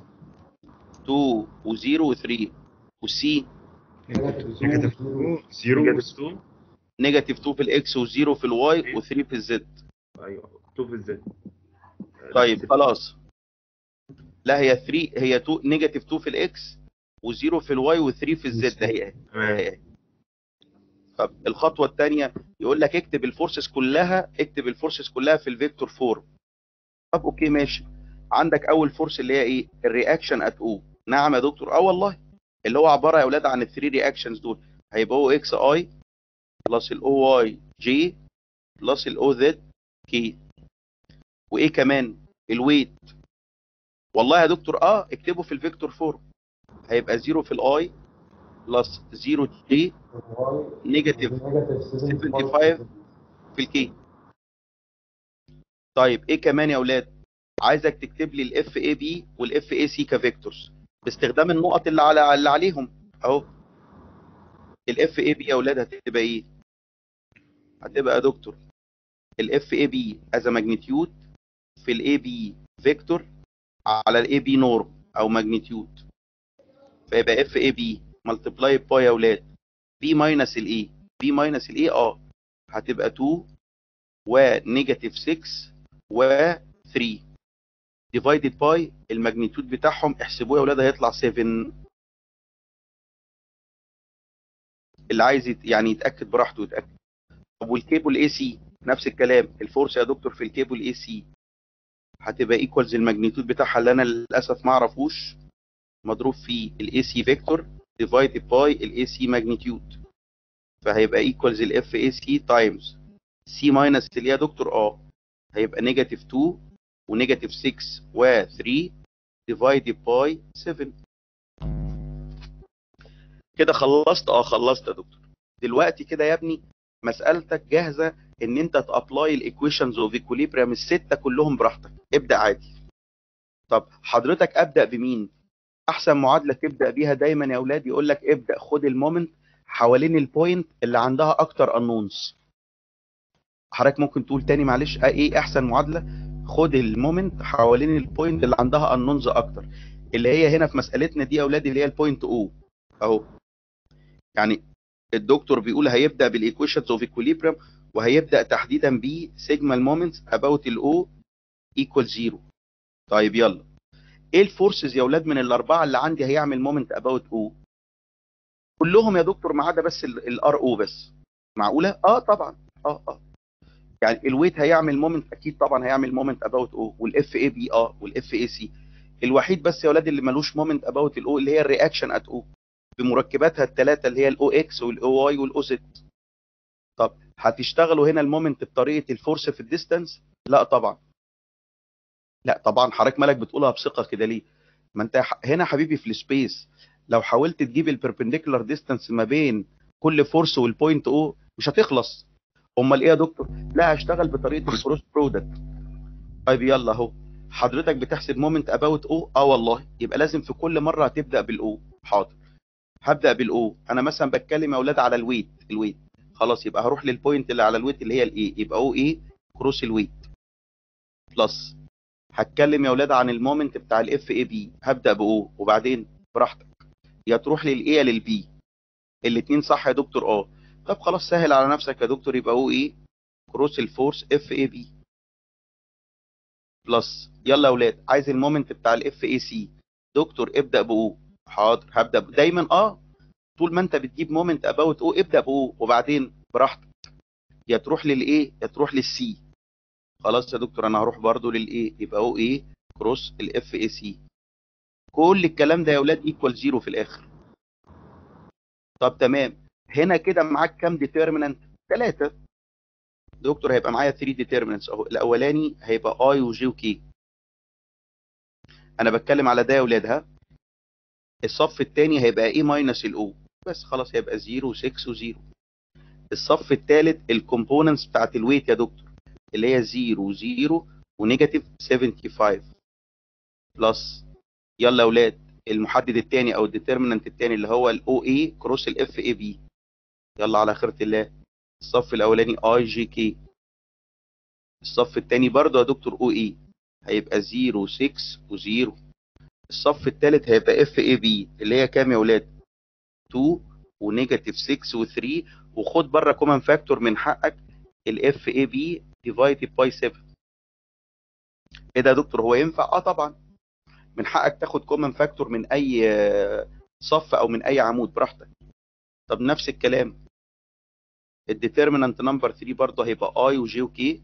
و0 و3 والسي نيجاتيف 2 0 نيجاتيف 2 في الاكس و0 في الواي و3 في الزد ايوه 2 في الزد طيب خلاص لا هي 3 هي 2 نيجاتيف 2 في الاكس و0 في الواي و3 في الزد هي هي طب الخطوه الثانيه يقول لك اكتب الفورسز كلها اكتب الفورسز كلها في الفيكتور 4 طب اوكي ماشي عندك اول فورس اللي هي ايه الرياكشن ات او نعم يا دكتور اه والله اللي هو عباره يا اولاد عن الثري رياكشنز دول هيبقى او اكس اي بلس الاو واي جي بلس الاو زد كي وايه كمان الويت والله يا دكتور اه اكتبه في الفيكتور 4 هيبقى 0 في الاي بلس 0 جي نيجاتيف 75 في الكي طيب ايه كمان يا اولاد عايزك تكتب لي الاف اي بي والاف اي سي كفيكتورز باستخدام النقط اللي على اللي عليهم اهو الاف اي بي يا اولاد هتبقى ايه هتبقى يا دكتور الاف اي بي از ماجنتيود في الاي بي فيكتور على الاي بي نورم او ماجنتيود فيبقى اف اي بي ملتبلاي باي يا اولاد بي ماينس الاي بي ماينس الاي اه هتبقى 2 ونيجاتيف 6 و 3 ديفايدد باي الماجنتيود بتاعهم احسبوه يا اولاد هيطلع 7 اللي عايز يت... يعني يتاكد براحته يتاكد طب والكيبل اي سي نفس الكلام الفورس يا دكتور في الكيبل اي سي هتبقى ايكوالز الماجنتيود بتاعها اللي انا للاسف ما اعرفوش مضروب في الاي سي فيكتور ديفايدد باي الاي سي ماجنتيود فهيبقى ايكوالز الاف اي سي تايمز سي ماينس اللي هي يا دكتور اه هيبقى نيجاتيف 2 ونيجاتيف 6 و 3 ديفايدد باي 7 كده خلصت اه خلصت يا دكتور دلوقتي كده يا ابني مسألتك جاهزة ان انت تابلاي الايكويشنز اوف ايكوليبريم الستة كلهم براحتك ابدأ عادي طب حضرتك ابدأ بمين احسن معادلة تبدأ بيها دايما يا اولاد يقول لك ابدأ خد المومنت حوالين البوينت اللي عندها اكتر انونس حضرتك ممكن تقول تاني معلش آه، ايه احسن معادله خد المومنت حوالين البوينت اللي عندها النونز اكتر اللي هي هنا في مسألتنا دي يا اولاد اللي هي البوينت او اهو يعني الدكتور بيقول هيبدا بالايكويشنز اوف ايكوليبريم وهيبدا تحديدا ب سيجما المومنتس اباوت الاو ايكوال زيرو طيب يلا ايه الفورسز يا اولاد من الاربعه اللي عندي هيعمل مومنت اباوت او كلهم يا دكتور ما عدا بس الار او بس معقوله اه طبعا اه اه يعني الويت هيعمل مومنت اكيد طبعا هيعمل مومنت اباوت او والاف اي بي اه والاف اي سي الوحيد بس يا اولاد اللي ملوش مومنت اباوت الاو اللي هي الرياكشن ات او بمركباتها الثلاثه اللي هي الاو اكس والاو واي والاو زد طب هتشتغلوا هنا المومنت بطريقه الفورس في الديستانس لا طبعا لا طبعا حضرتك مالك بتقولها بثقه كده ليه ما انت ح- هنا حبيبي في السبيس لو حاولت تجيب البربنديكولار ديستانس ما بين كل فورس والبوينت او مش هتخلص امال ايه يا دكتور لا هشتغل بطريقه الكروس برودكت طيب يلا اهو حضرتك بتحسب مومنت اباوت او اه والله يبقى لازم في كل مره هتبدا بالاو حاضر هبدا بالاو انا مثلا بتكلم يا اولاد على الويت الويت خلاص يبقى هروح للبوينت اللي على الويت اللي هي الاي يبقى او ايه كروس الويت بلس هتكلم يا اولاد عن المومنت بتاع الاف اي بي هبدا باو وبعدين براحتك يا تروح للاي يا للبي الاثنين صح يا دكتور اه طب خلاص سهل على نفسك يا دكتور يبقى او ايه كروس الفورس اف اي بي بلس يلا يا اولاد عايز المومنت بتاع الاف اي سي دكتور ابدا باو حاضر هبدا ب- دايما اه طول ما انت بتجيب مومنت اباوت او ابدا باو وبعدين براحتك يا تروح للايه يا تروح للسي خلاص يا دكتور انا هروح برضو للايه يبقى او ايه كروس الاف اي سي كل الكلام ده يا اولاد ايكوال زيرو في الاخر طب تمام هنا كده معاك كام ديترمينانت ثلاثة دكتور هيبقى معايا 3 ديترمينانتس اهو الاولاني هيبقى اي وجي وكي انا بتكلم على ده يا اولاد ها الصف الثاني هيبقى ايه ماينس الاو بس خلاص هيبقى 0 و6 و0 الصف الثالث الكومبوننتس بتاعت الويت يا دكتور اللي هي 0 و0 ونيجاتيف 75 بلس يلا يا اولاد المحدد الثاني او الديترمينانت الثاني اللي هو الاو اي كروس الاف اي بي يلا على خيرة الله الصف الاولاني اي جي كي الصف الثاني برضه يا دكتور او اي هيبقى 0 6 و0 الصف الثالث هيبقى اف اي بي اللي هي كام يا اولاد 2 ونيجاتيف 6 و3 وخد بره كومن فاكتور من حقك الاف اي بي ديفايدد باي 7 ايه ده يا دكتور هو ينفع اه طبعا من حقك تاخد كومن فاكتور من اي آه، صف او من اي عمود براحتك طب نفس الكلام الديترمينانت نمبر 3 برضه هيبقى اي وجي وكي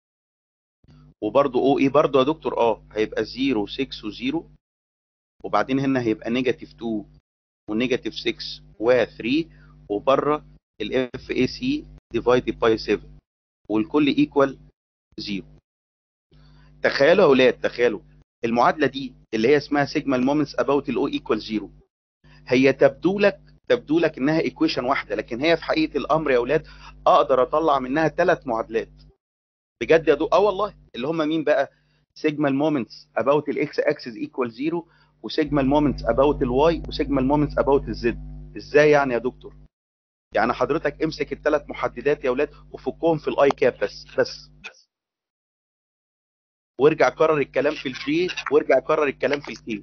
وبرضه او اي برضه يا دكتور اه هيبقى 0 6 و0 وبعدين هنا هيبقى نيجاتيف 2 ونيجاتيف 6 و3 وبره الاف اي سي ديفايدد باي 7 والكل ايكوال 0 تخيلوا يا اولاد تخيلوا المعادله دي اللي هي اسمها سيجما المومنتس اباوت الاو ايكوال 0 هي تبدو لك تبدو لك انها ايكويشن واحده لكن هي في حقيقه الامر يا اولاد اقدر اطلع منها ثلاث معادلات بجد يا دو اه والله اللي هم مين بقى سيجما المومنتس اباوت الاكس اكسس ايكوال 0 وسيجما المومنتس اباوت الواي وسيجما المومنتس اباوت الزد ازاي يعني يا دكتور يعني حضرتك امسك الثلاث محددات يا اولاد وفكهم في الاي كاب بس بس وارجع كرر الكلام في الجي وارجع كرر الكلام في الكي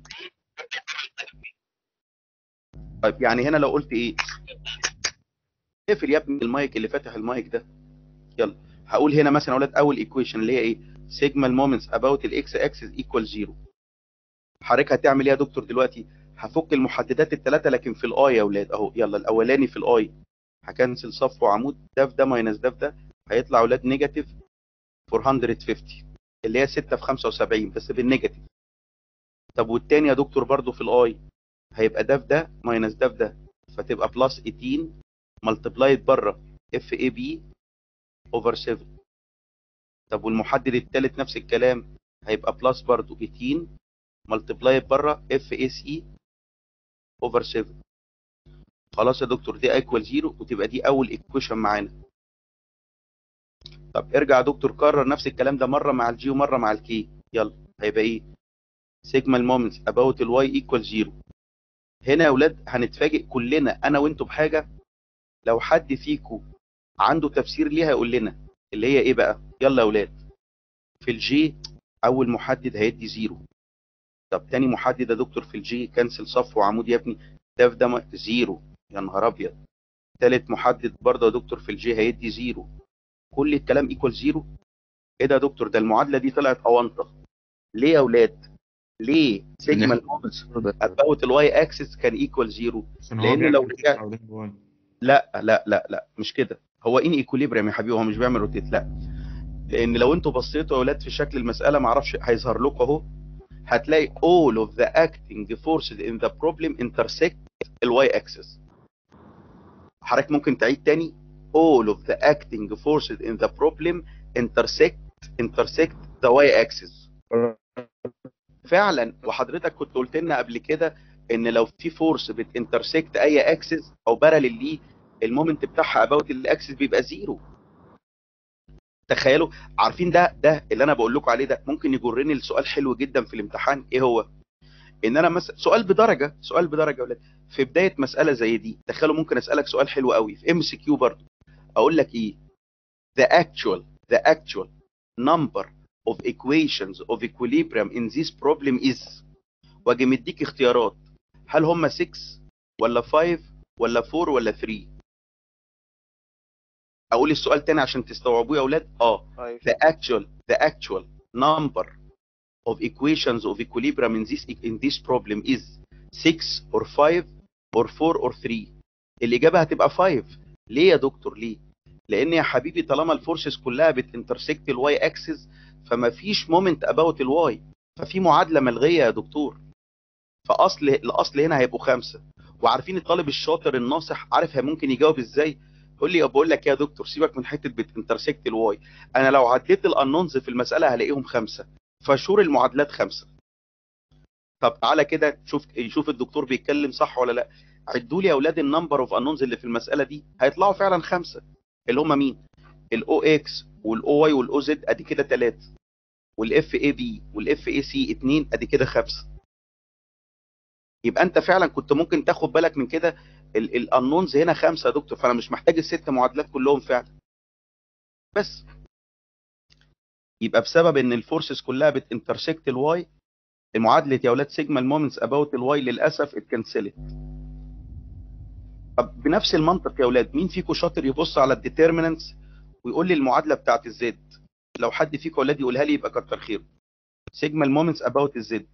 طيب يعني هنا لو قلت ايه اقفل يا ابني المايك اللي فاتح المايك ده يلا هقول هنا مثلا يا اولاد اول ايكويشن اللي هي ايه سيجما المومنتس اباوت الاكس اكسس ايكوال 0 حضرتك هتعمل ايه يا دكتور دلوقتي هفك المحددات الثلاثه لكن في الاي يا اولاد اهو يلا الاولاني في الاي هكنسل صف وعمود ده في ده ماينس ده في ده هيطلع اولاد نيجاتيف 450 اللي هي 6 في 75 بس بالنيجاتيف طب والتاني يا دكتور برضو في الاي هيبقى ده في ده ماينس ده في ده فتبقى بلس 18 ملتبلايد بره اف اي بي اوفر 7 طب والمحدد الثالث نفس الكلام هيبقى بلس برضو 18 ملتبلايد بره اف اي سي اوفر 7 خلاص يا دكتور دي ايكوال 0 وتبقى دي اول ايكويشن معانا طب ارجع يا دكتور كرر نفس الكلام ده مره مع الجي ومره مع الكي يلا هيبقى ايه سيجما المومنتس اباوت الواي ايكوال 0 هنا يا اولاد هنتفاجئ كلنا انا وانتوا بحاجه لو حد فيكم عنده تفسير ليها يقول لنا اللي هي ايه بقى يلا يا اولاد في الجي اول محدد هيدي زيرو طب تاني محدد يا دكتور في الجي كنسل صف وعمود يا ابني ده في ده م- زيرو يا نهار ابيض تالت محدد برضه يا دكتور في الجي هيدي زيرو كل الكلام ايكوال زيرو ايه ده يا دكتور ده المعادله دي طلعت اونطه ليه يا اولاد ليه سيجما المومنتس اباوت الواي اكسس كان ايكوال زيرو عشان هو لان لو بيعمل رجعت روتيت حوالين الواي. لا لا لا لا مش كده هو ان ايكوليبريم يا حبيبي هو مش بيعمل روتيت لا لان لو انتوا بصيتوا يا اولاد في شكل المساله ما اعرفش هيظهر لكم اهو هتلاقي all of the acting forces in the problem intersect الواي axis حضرتك ممكن تعيد تاني all of the acting forces in the problem intersect intersect the y axis فعلا وحضرتك كنت قلت لنا قبل كده ان لو في فورس بتنترسكت اي اكسس او باراليل ليه المومنت بتاعها اباوت الاكسس بيبقى زيرو تخيلوا عارفين ده ده اللي انا بقول لكم عليه ده ممكن يجرني لسؤال حلو جدا في الامتحان ايه هو ان انا مثلا سؤال بدرجه سؤال بدرجه يا ولاد في بدايه مساله زي دي تخيلوا ممكن اسالك سؤال حلو قوي في ام سي كيو برضه اقول لك ايه the actual the actual number of equations of equilibrium in this problem is واجي مديك اختيارات هل هم 6 ولا 5 ولا 4 ولا 3 اقول السؤال تاني عشان تستوعبوه يا اولاد اه the actual the actual number of equations of equilibrium in this in this problem is 6 or 5 or 4 or 3 الاجابه هتبقى 5 ليه يا دكتور ليه لان يا حبيبي طالما الفورسز كلها بتنترسكت الواي اكسس فما فيش مومنت اباوت الواي ففي معادله ملغيه يا دكتور فاصل الاصل هنا هيبقوا خمسه وعارفين الطالب الشاطر الناصح عارف هي ممكن يجاوب ازاي يقول لي بقول لك يا دكتور سيبك من حته بتنترسكت الواي انا لو عديت الانونز في المساله هلاقيهم خمسه فشور المعادلات خمسه طب تعالى كده شوف شوف الدكتور بيتكلم صح ولا لا عدوا لي يا اولاد النمبر اوف انونز اللي في المساله دي هيطلعوا فعلا خمسه اللي هم مين الاو اكس والاو واي والاو زد ادي كده ثلاثه والاف اي بي والاف اي سي اتنين ادي كده خمسه يبقى انت فعلا كنت ممكن تاخد بالك من كده الانونز هنا خمسه يا دكتور فانا مش محتاج الست معادلات كلهم فعلا بس يبقى بسبب ان الفورسز كلها بتنترسكت الواي المعادله يا اولاد سيجما المومنتس اباوت الواي للاسف اتكنسلت طب بنفس المنطق يا اولاد مين فيكم شاطر يبص على الديترمينانتس ويقول لي المعادله بتاعت الزد لو حد فيكم اولاد يقولها لي يبقى كتر خيره سيجما المومنتس اباوت الزد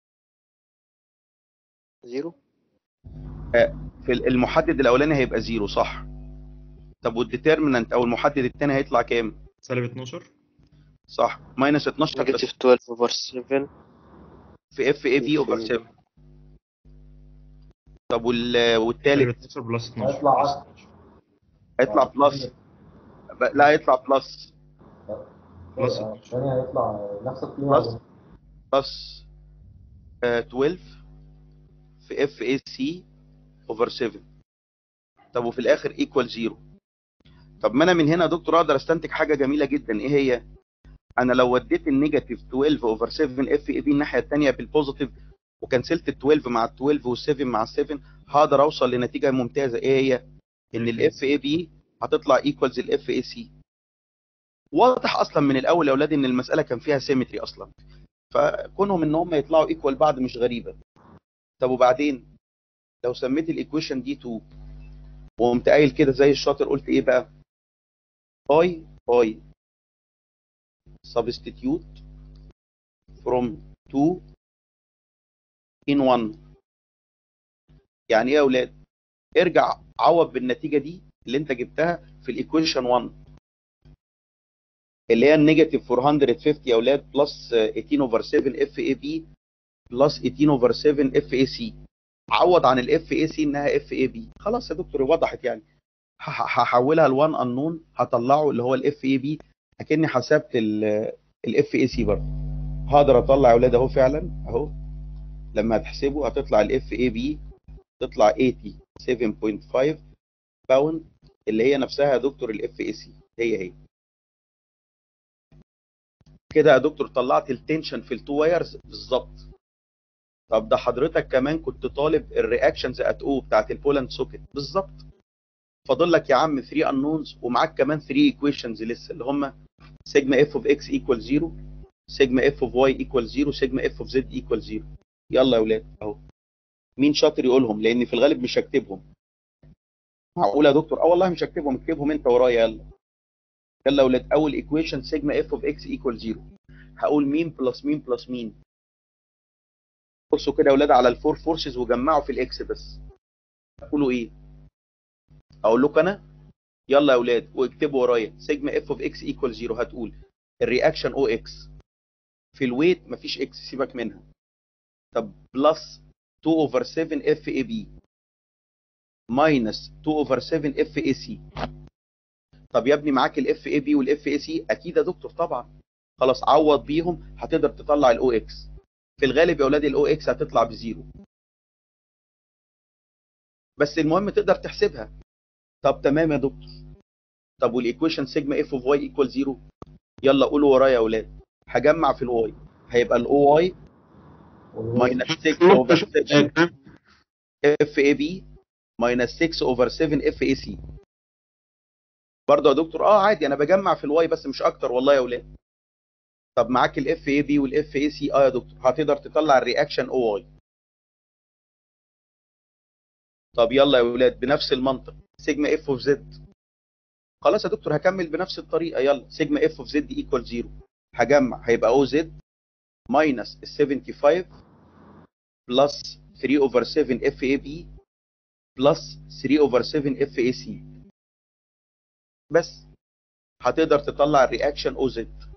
زيرو في المحدد الاولاني هيبقى زيرو صح طب والديترمينانت او المحدد الثاني هيطلع كام سالب 12 صح ماينس 12 بس نيجاتيف 12 اوفر 7 في اف اي في اوفر 7 طب وال سالب والثالث 12 بلس 12 هيطلع عكس هيطلع بلس ب- لا هيطلع بلس بلس الثاني هيطلع نفس القيمة بلس بلس آه، 12 في اف اي سي اوفر 7 طب وفي الاخر ايكوال زيرو طب ما انا من هنا يا دكتور اقدر استنتج حاجه جميله جدا ايه هي انا لو وديت النيجاتيف 12 اوفر 7 اف اي بي الناحيه الثانيه بالبوزيتيف وكنسلت ال 12 مع ال 12 وال 7 مع ال 7 هقدر اوصل لنتيجه ممتازه ايه هي ان الاف اي بي هتطلع ايكوالز الاف اي سي واضح اصلا من الاول يا اولاد ان المساله كان فيها سيمتري اصلا فكونهم ان هم يطلعوا ايكوال بعض مش غريبه طب وبعدين لو سميت الايكويشن دي 2 وقمت قايل كده زي الشاطر قلت ايه بقى باي باي substitute from 2 in 1 يعني ايه يا اولاد ارجع عوض بالنتيجه دي اللي انت جبتها في الايكويشن 1 اللي هي النيجاتيف 450 يا اولاد بلس 18 اوفر 7 اف اي بي بلس 18 اوفر 7 اف اي سي عوض عن الاف اي سي انها اف اي بي خلاص يا دكتور وضحت يعني ه- هحولها ل1 انون هطلعه اللي هو الاف اي بي اكني حسبت الاف اي سي برضه هقدر اطلع يا اولاد اهو فعلا اهو لما هتحسبه هتطلع الاف اي بي تطلع 87.5 باوند اللي هي نفسها يا دكتور الاف اي سي هي هي كده يا دكتور طلعت التنشن في التو وايرز بالظبط طب ده حضرتك كمان كنت طالب الرياكشنز ات او بتاعت البولند سوكيت بالظبط فاضل لك يا عم 3 انونز ومعاك كمان 3 ايكويشنز لسه اللي هم سيجما اف اوف اكس ايكوال 0 سيجما اف اوف واي ايكوال 0 سيجما اف اوف زد ايكوال 0 يلا يا ولاد اهو مين شاطر يقولهم لان في الغالب مش هكتبهم معقول يا دكتور اه والله مش هكتبهم اكتبهم انت ورايا يلا يلا يا ولاد اول ايكويشن سيجما اف اوف اكس ايكوال 0 هقول مين بلس مين بلس مين بصوا كده يا ولاد على الفور فورسز وجمعوا في الاكس بس هتقولوا ايه اقول لكم انا يلا يا ولاد واكتبوا ورايا سيجما اف اوف اكس ايكوال 0 هتقول الرياكشن او اكس في الويت مفيش اكس سيبك منها طب بلس 2 اوفر 7 اف اي بي ماينس 2 اوفر 7 اف اي سي طب يا ابني معاك الاف اي بي والاف اي سي اكيد يا دكتور طبعا خلاص عوض بيهم هتقدر تطلع الاو اكس في الغالب يا اولاد الاو اكس هتطلع بزيرو بس المهم تقدر تحسبها طب تمام يا دكتور طب والايكويشن سيجما اف اوف واي ايكوال زيرو يلا قولوا ورايا يا اولاد هجمع في الواي هيبقى الاو واي ماينس 6 اوفر 7 اف اي بي ماينس 6 اوفر 7 اف اي سي برضه يا دكتور اه عادي انا بجمع في الواي بس مش اكتر والله يا اولاد طب معاك الاف اي بي والاف اي سي اه يا دكتور هتقدر تطلع الرياكشن او واي طب يلا يا ولاد بنفس المنطق سيجما اف اوف زد خلاص يا دكتور هكمل بنفس الطريقه يلا سيجما اف اوف زد ايكوال 0 هجمع هيبقى او زد ماينس ال 75 بلس 3 اوفر 7 اف اي بي بلس 3 اوفر 7 اف اي سي بس هتقدر تطلع الرياكشن او زد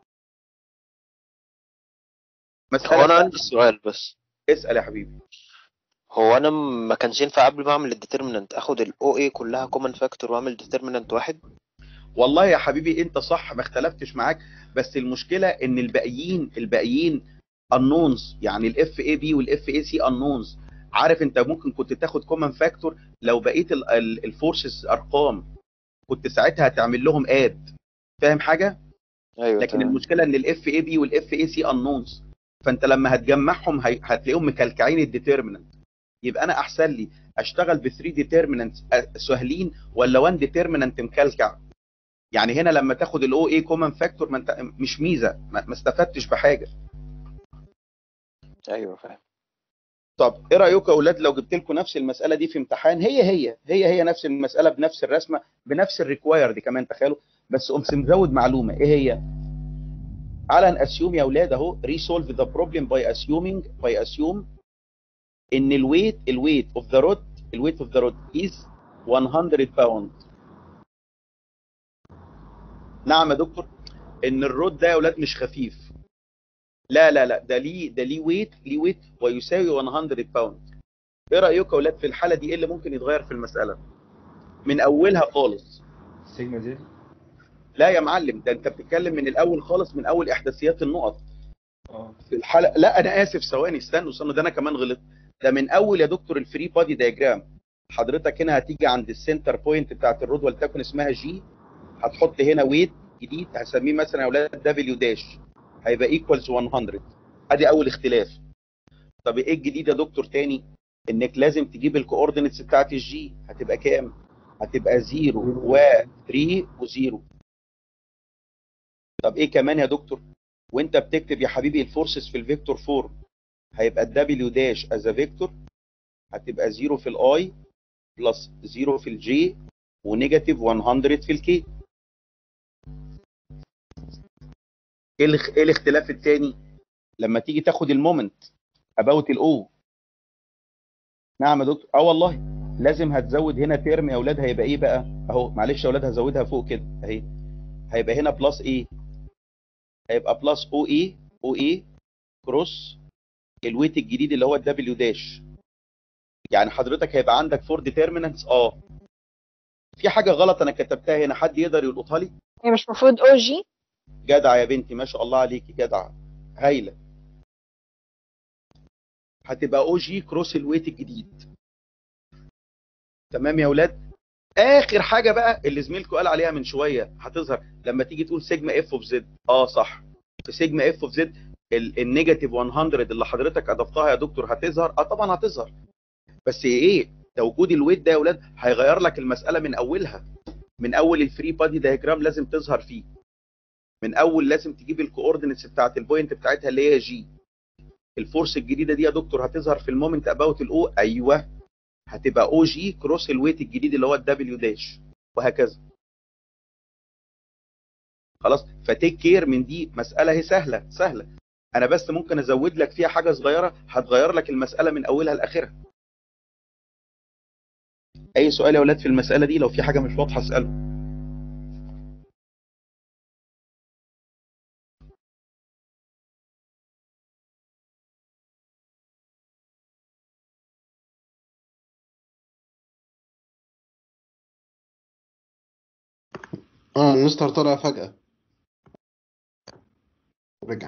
هو انا عندي سؤال بس اسال يا حبيبي هو انا ما كانش ينفع قبل ما اعمل الديترمينانت اخد الاو اي كلها كومن فاكتور واعمل ديترمينانت واحد والله يا حبيبي انت صح ما اختلفتش معاك بس المشكله ان الباقيين الباقيين انونز يعني الاف اي بي والاف اي سي انونز عارف انت ممكن كنت تاخد كومن فاكتور لو بقيت الفورسز ارقام كنت ساعتها هتعمل لهم اد فاهم حاجه ايوه لكن تمام. المشكله ان الاف اي بي والاف اي سي انونز فانت لما هتجمعهم هي- هتلاقيهم مكلكعين الديترمينانت يبقى انا احسن لي اشتغل ب 3 ديترمينانت سهلين ولا 1 ديترمينانت مكلكع يعني هنا لما تاخد الاو اي كومن فاكتور ما انت مش ميزه ما ما استفدتش بحاجه ايوه فاهم طب ايه رايكم يا اولاد لو جبت لكم نفس المساله دي في امتحان هي هي هي هي نفس المساله بنفس الرسمه بنفس الريكوايرد كمان تخيلوا بس قمت مزود معلومه ايه هي على ان اسيوم يا اولاد اهو ريسولف ذا بروبلم باي اسيومينج باي اسيوم ان الويت الويت اوف ذا رود الويت اوف ذا رود از 100 باوند نعم يا دكتور ان الرود ده يا اولاد مش خفيف لا لا لا ده ليه ده ليه ويت ليه ويت ويساوي 100 باوند ايه رايكم يا اولاد في الحاله دي ايه اللي ممكن يتغير في المساله من اولها خالص سيجما زد لا يا معلم ده انت بتتكلم من الاول خالص من اول احداثيات النقط اه في الحلقه لا انا اسف ثواني استنوا استنوا ده انا كمان غلطت ده من اول يا دكتور الفري بادي دايجرام حضرتك هنا هتيجي عند السنتر بوينت بتاعت الرود ولتكن اسمها جي هتحط هنا ويت جديد هسميه مثلا يا اولاد دبليو داش هيبقى ايكوالز 100 ادي اول اختلاف طب ايه الجديد يا دكتور تاني انك لازم تجيب الكوردينتس بتاعت الجي هتبقى كام هتبقى 0 و3 و0 طب ايه كمان يا دكتور وانت بتكتب يا حبيبي الفورسز في الفيكتور فورم هيبقى الدبليو داش از فيكتور هتبقى 0 في الاي بلس 0 في الجي ونيجاتيف 100 في الكي ايه الاخ- ايه الاختلاف الثاني لما تيجي تاخد المومنت اباوت الاو نعم يا دكتور اه والله لازم هتزود هنا ترم يا اولاد هيبقى ايه بقى اهو معلش يا اولاد هزودها فوق كده اهي هيبقى هنا بلس ايه هيبقى بلس او اي او اي كروس الويت الجديد اللي هو الدبليو داش يعني حضرتك هيبقى عندك فور ديترمينانتس اه في حاجه غلط انا كتبتها هنا حد يقدر يلقطها لي هي مش المفروض او جي جدع يا بنتي ما شاء الله عليكي جدع هايله هتبقى او جي كروس الويت الجديد تمام يا اولاد اخر حاجه بقى اللي زميلكم قال عليها من شويه هتظهر لما تيجي تقول سيجما اف اوف زد اه صح في سيجما اف اوف زد النيجاتيف 100 اللي حضرتك اضفتها يا دكتور هتظهر اه طبعا هتظهر بس ايه ده وجود الويت ده يا اولاد هيغير لك المساله من اولها من اول الفري بادي دايجرام لازم تظهر فيه من اول لازم تجيب الكوردينتس بتاعت البوينت بتاعتها اللي هي جي الفورس الجديده دي يا دكتور هتظهر في المومنت اباوت الاو ايوه هتبقى او جي كروس الويت الجديد اللي هو الدبليو داش وهكذا خلاص فتيك كير من دي مساله هي سهله سهله انا بس ممكن ازود لك فيها حاجه صغيره هتغير لك المساله من اولها لاخرها اي سؤال يا اولاد في المساله دي لو في حاجه مش واضحه اساله اه المستر طلع فجأة رجع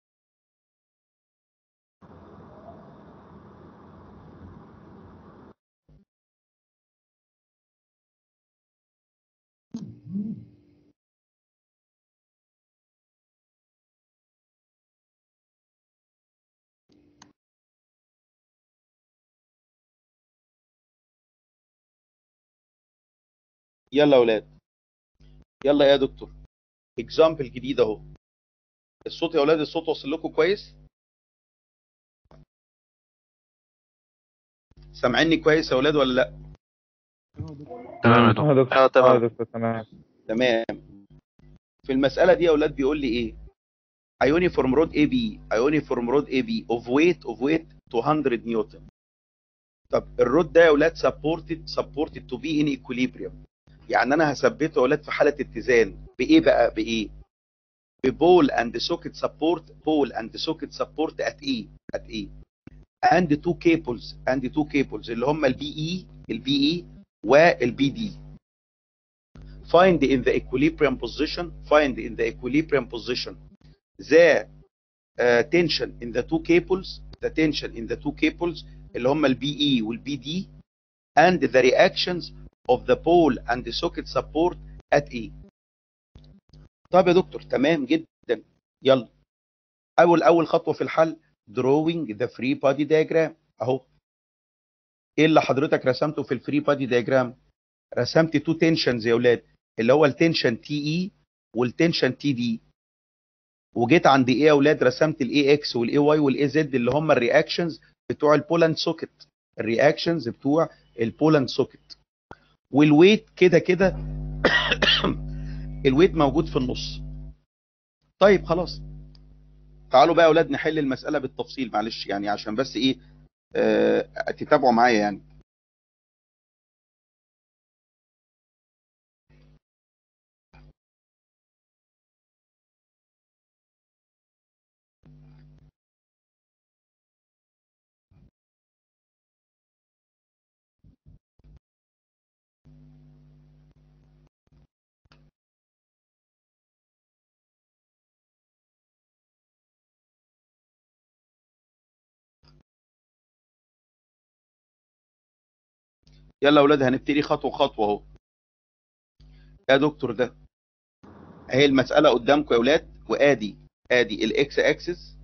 يلا يا اولاد يلا يا دكتور اكزامبل جديد اهو الصوت يا اولاد الصوت واصل لكم كويس سامعيني كويس يا اولاد ولا لا تمام يا دكتور اه تمام دكتور تمام تمام في المساله دي يا اولاد بيقول لي ايه ايونيفورم رود اي بي ايونيفورم رود اي بي اوف ويت اوف ويت 200 نيوتن طب الرود ده يا اولاد سبورتد سبورتد تو بي ان ايكوليبريم يعني انا هثبته يا اولاد في حاله اتزان بايه بقى بايه ببول اند سوكيت سبورت بول اند سوكيت سبورت ات ايه ات ايه اند تو كيبلز اند تو كيبلز اللي هم البي اي البي اي والبي دي find in the equilibrium position find in the equilibrium position the uh, tension in the two cables the tension in the two cables اللي هم البي اي والبي دي and the reactions of the pole and the socket support at E. طب يا دكتور تمام جدا يلا اول اول خطوه في الحل drawing the free body diagram اهو ايه اللي حضرتك رسمته في الفري بادي diagram رسمت تو تنشنز يا اولاد اللي هو التنشن تي اي والتنشن تي دي وجيت عند ايه يا اولاد رسمت الاي اكس والاي واي والاي زد اللي هم الرياكشنز بتوع البولاند سوكت الرياكشنز بتوع البولاند سوكت والويت كده كده الويت موجود في النص طيب خلاص تعالوا بقى يا اولاد نحل المساله بالتفصيل معلش يعني عشان بس ايه آه تتابعوا معايا يعني يلا يا اولاد هنبتدي خطوه خطوه اهو يا دكتور ده اهي المساله قدامكم يا اولاد وادي ادي الاكس اكسس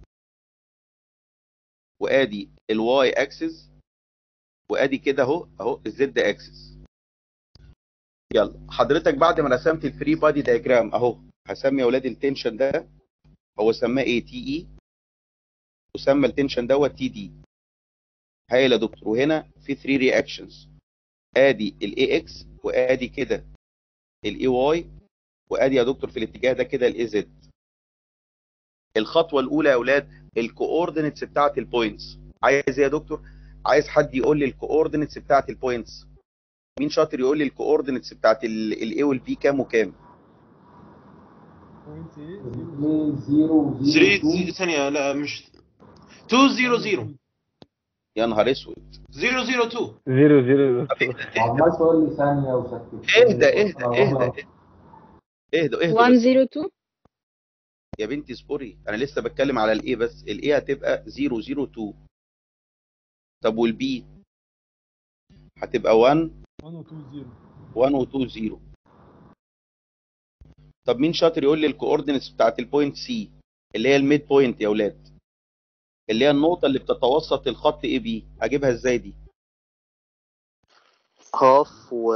وادي الواي اكسس وادي كده اهو اهو الزد اكسس يلا حضرتك بعد ما رسمت الفري بادي دايجرام اهو هسمي يا اولاد التنشن ده هو سماه ايه تي اي وسمى التنشن دوت تي دي هايل يا دكتور وهنا في 3 رياكشنز ادي الاي اكس وادي كده الاي واي وادي يا دكتور في الاتجاه ده كده الاي زد الخطوه الاولى يا اولاد الكوردينتس بتاعت البوينتس عايز ايه يا دكتور عايز حد يقول لي الكوردينتس بتاعت البوينتس مين شاطر يقول لي الكوردينتس بتاعت الاي والبي كام وكام 3 ثانية لا مش 2 0 0 يا نهار اسود 0 0 2 زيرو زيرو عمال تقول لي ثانية وسكت اهدى اهدى اهدى اهدى اهدى 102 يا بنتي اصبري انا لسه بتكلم على الايه بس الايه هتبقى 002 طب والبي هتبقى 1 1 و2 0 طب مين شاطر يقول لي الكوردينتس بتاعت البوينت سي اللي هي الميد بوينت يا اولاد اللي هي النقطة اللي بتتوسط الخط اي بي اجيبها ازاي دي هاف و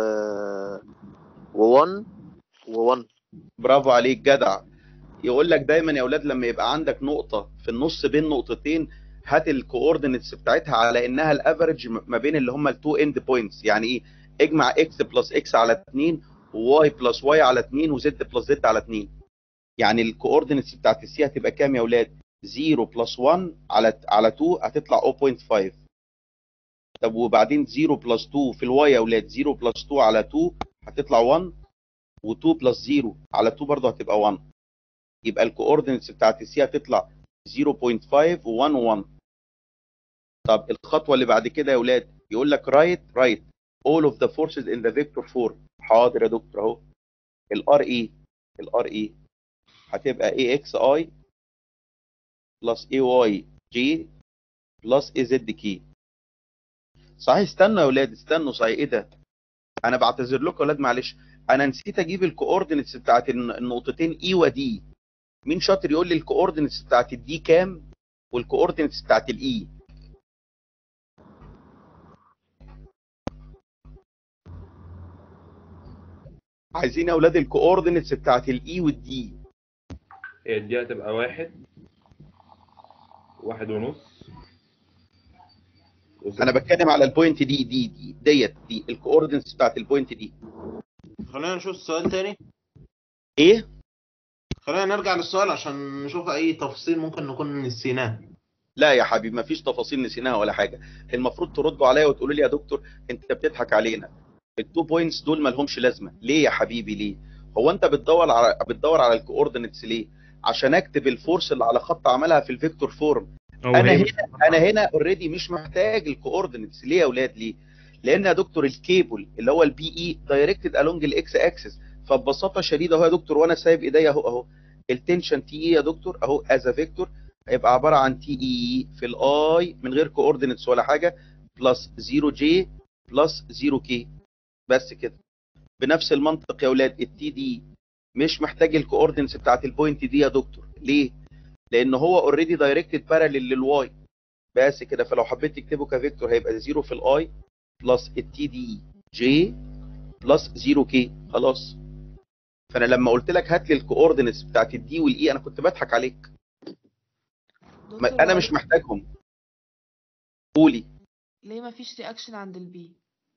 و1 و1 برافو عليك جدع يقول لك دايما يا اولاد لما يبقى عندك نقطه في النص بين نقطتين هات الكوردينتس بتاعتها على انها الافرج ما بين اللي هم التو اند بوينتس يعني ايه اجمع اكس بلس اكس على 2 وواي بلس واي على 2 وزد بلس زد على 2 يعني الكوردينتس بتاعت السي هتبقى كام يا اولاد 0 بلس 1 على على 2 هتطلع 0.5 طب وبعدين 0 بلس 2 في الواي يا اولاد 0 بلس 2 على 2 هتطلع 1 و2 بلس 0 على 2 برضه هتبقى 1 يبقى الكوردينتس بتاعت السي هتطلع 0.5 و1 و1 طب الخطوه اللي بعد كده يا اولاد يقول لك رايت رايت all of the forces in the vector form حاضر يا دكتور اهو الار اي الار اي هتبقى اي اكس اي بلس اي واي جي بلس اي زد كي صحيح استنوا يا اولاد استنوا صحيح ايه ده انا بعتذر لكم يا اولاد معلش انا نسيت اجيب الكوردينتس بتاعت النقطتين اي ودي مين شاطر يقول لي الكوردينتس بتاعت الدي كام والكوردينتس بتاعت الاي عايزين يا اولاد الكوردينتس بتاعت الاي والدي هي دي هتبقى واحد واحد ونص انا بتكلم على البوينت دي دي دي ديت دي الكوردينتس بتاعت البوينت دي خلينا نشوف السؤال تاني ايه خلينا نرجع للسؤال عشان نشوف اي تفصيل ممكن نكون نسيناه لا يا حبيبي مفيش تفاصيل نسيناها ولا حاجه المفروض تردوا عليا وتقولوا لي يا دكتور انت بتضحك علينا التو بوينتس دول ما لهمش لازمه ليه يا حبيبي ليه هو انت بتدور على بتدور على الكوردينتس ليه عشان اكتب الفورس اللي على خط عملها في الفيكتور فورم أو انا هي هنا انا هنا اوريدي مش محتاج الكوردينتس ليه يا اولاد ليه لان يا دكتور الكيبل اللي هو البي اي دايركتد الونج الاكس اكسس فببساطه شديده اهو يا دكتور وانا سايب ايديا اهو اهو التنشن تي اي يا دكتور اهو از فيكتور هيبقى عباره عن تي اي في الاي من غير كوردينتس ولا حاجه بلس 0 جي بلس 0 كي بس كده بنفس المنطق يا اولاد التي دي مش محتاج الكوردينتس بتاعت البوينت دي يا دكتور ليه لان هو اوريدي دايركتد باراليل للواي بس كده فلو حبيت تكتبه كفيكتور هيبقى 0 في الاي بلس التي دي جي بلس 0 كي خلاص فانا لما قلت لك هات لي الكوردينتس بتاعت الدي والاي انا كنت بضحك عليك ما دكتور انا مش معلش محتاجهم قولي ليه ما فيش رياكشن عند البي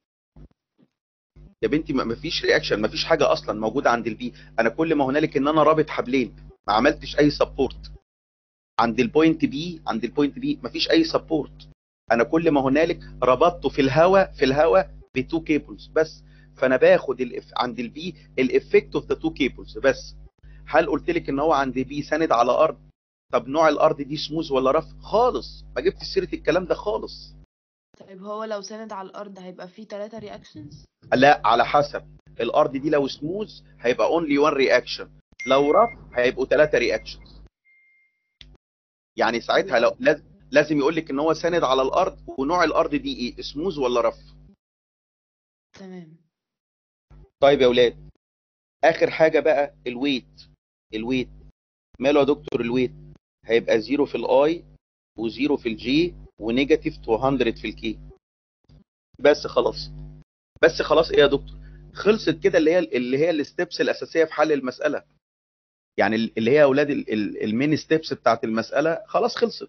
يا بنتي ما ما فيش رياكشن ما فيش حاجه اصلا موجوده عند البي انا كل ما هنالك ان انا رابط حبلين ما عملتش اي سبورت عند البوينت بي عند البوينت بي ما فيش اي سبورت انا كل ما هنالك ربطته في الهواء في الهواء بتو كيبلز بس فانا باخد الإف عند البي الافكت اوف ذا تو كيبلز بس هل قلت لك ان هو عند بي ساند على ارض طب نوع الارض دي سموز ولا رف خالص ما جبت سيره الكلام ده خالص طيب هو لو ساند على الارض هيبقى فيه ثلاثة رياكشنز لا على حسب الارض دي لو سموز هيبقى اونلي وان رياكشن لو رف هيبقوا ثلاثه رياكشنز يعني ساعتها لو لاز- لازم يقول لك ان هو ساند على الارض ونوع الارض دي ايه سموز ولا رف تمام طيب يا اولاد اخر حاجه بقى الويت الويت ماله يا دكتور الويت هيبقى زيرو في الاي وزيرو في الجي ونيجاتيف 200 في الكي بس خلاص بس خلاص ايه يا دكتور خلصت كده اللي هي اللي هي الستبس الاساسيه في حل المساله يعني اللي هي يا اولاد ال- ال- المين ستيبس بتاعت المساله خلاص خلصت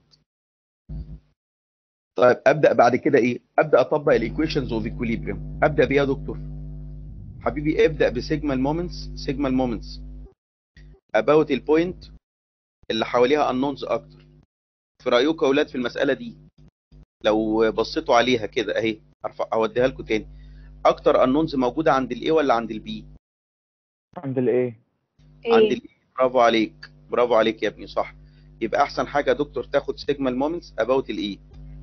طيب ابدا بعد كده ايه ابدا اطبق الايكويشنز اوف ايكوليبريم ابدا بيها يا دكتور حبيبي ابدا بسيجما المومنتس سيجما المومنتس about البوينت اللي حواليها unknowns اكتر في رايكم يا اولاد في المساله دي لو بصيتوا عليها كده اهي ارفع اوديها لكم تاني اكتر unknowns موجوده عند الاي ولا عند البي عند الايه عند الاي برافو عليك برافو عليك يا ابني صح يبقى احسن حاجه يا دكتور تاخد سيجما المومنتس about الاي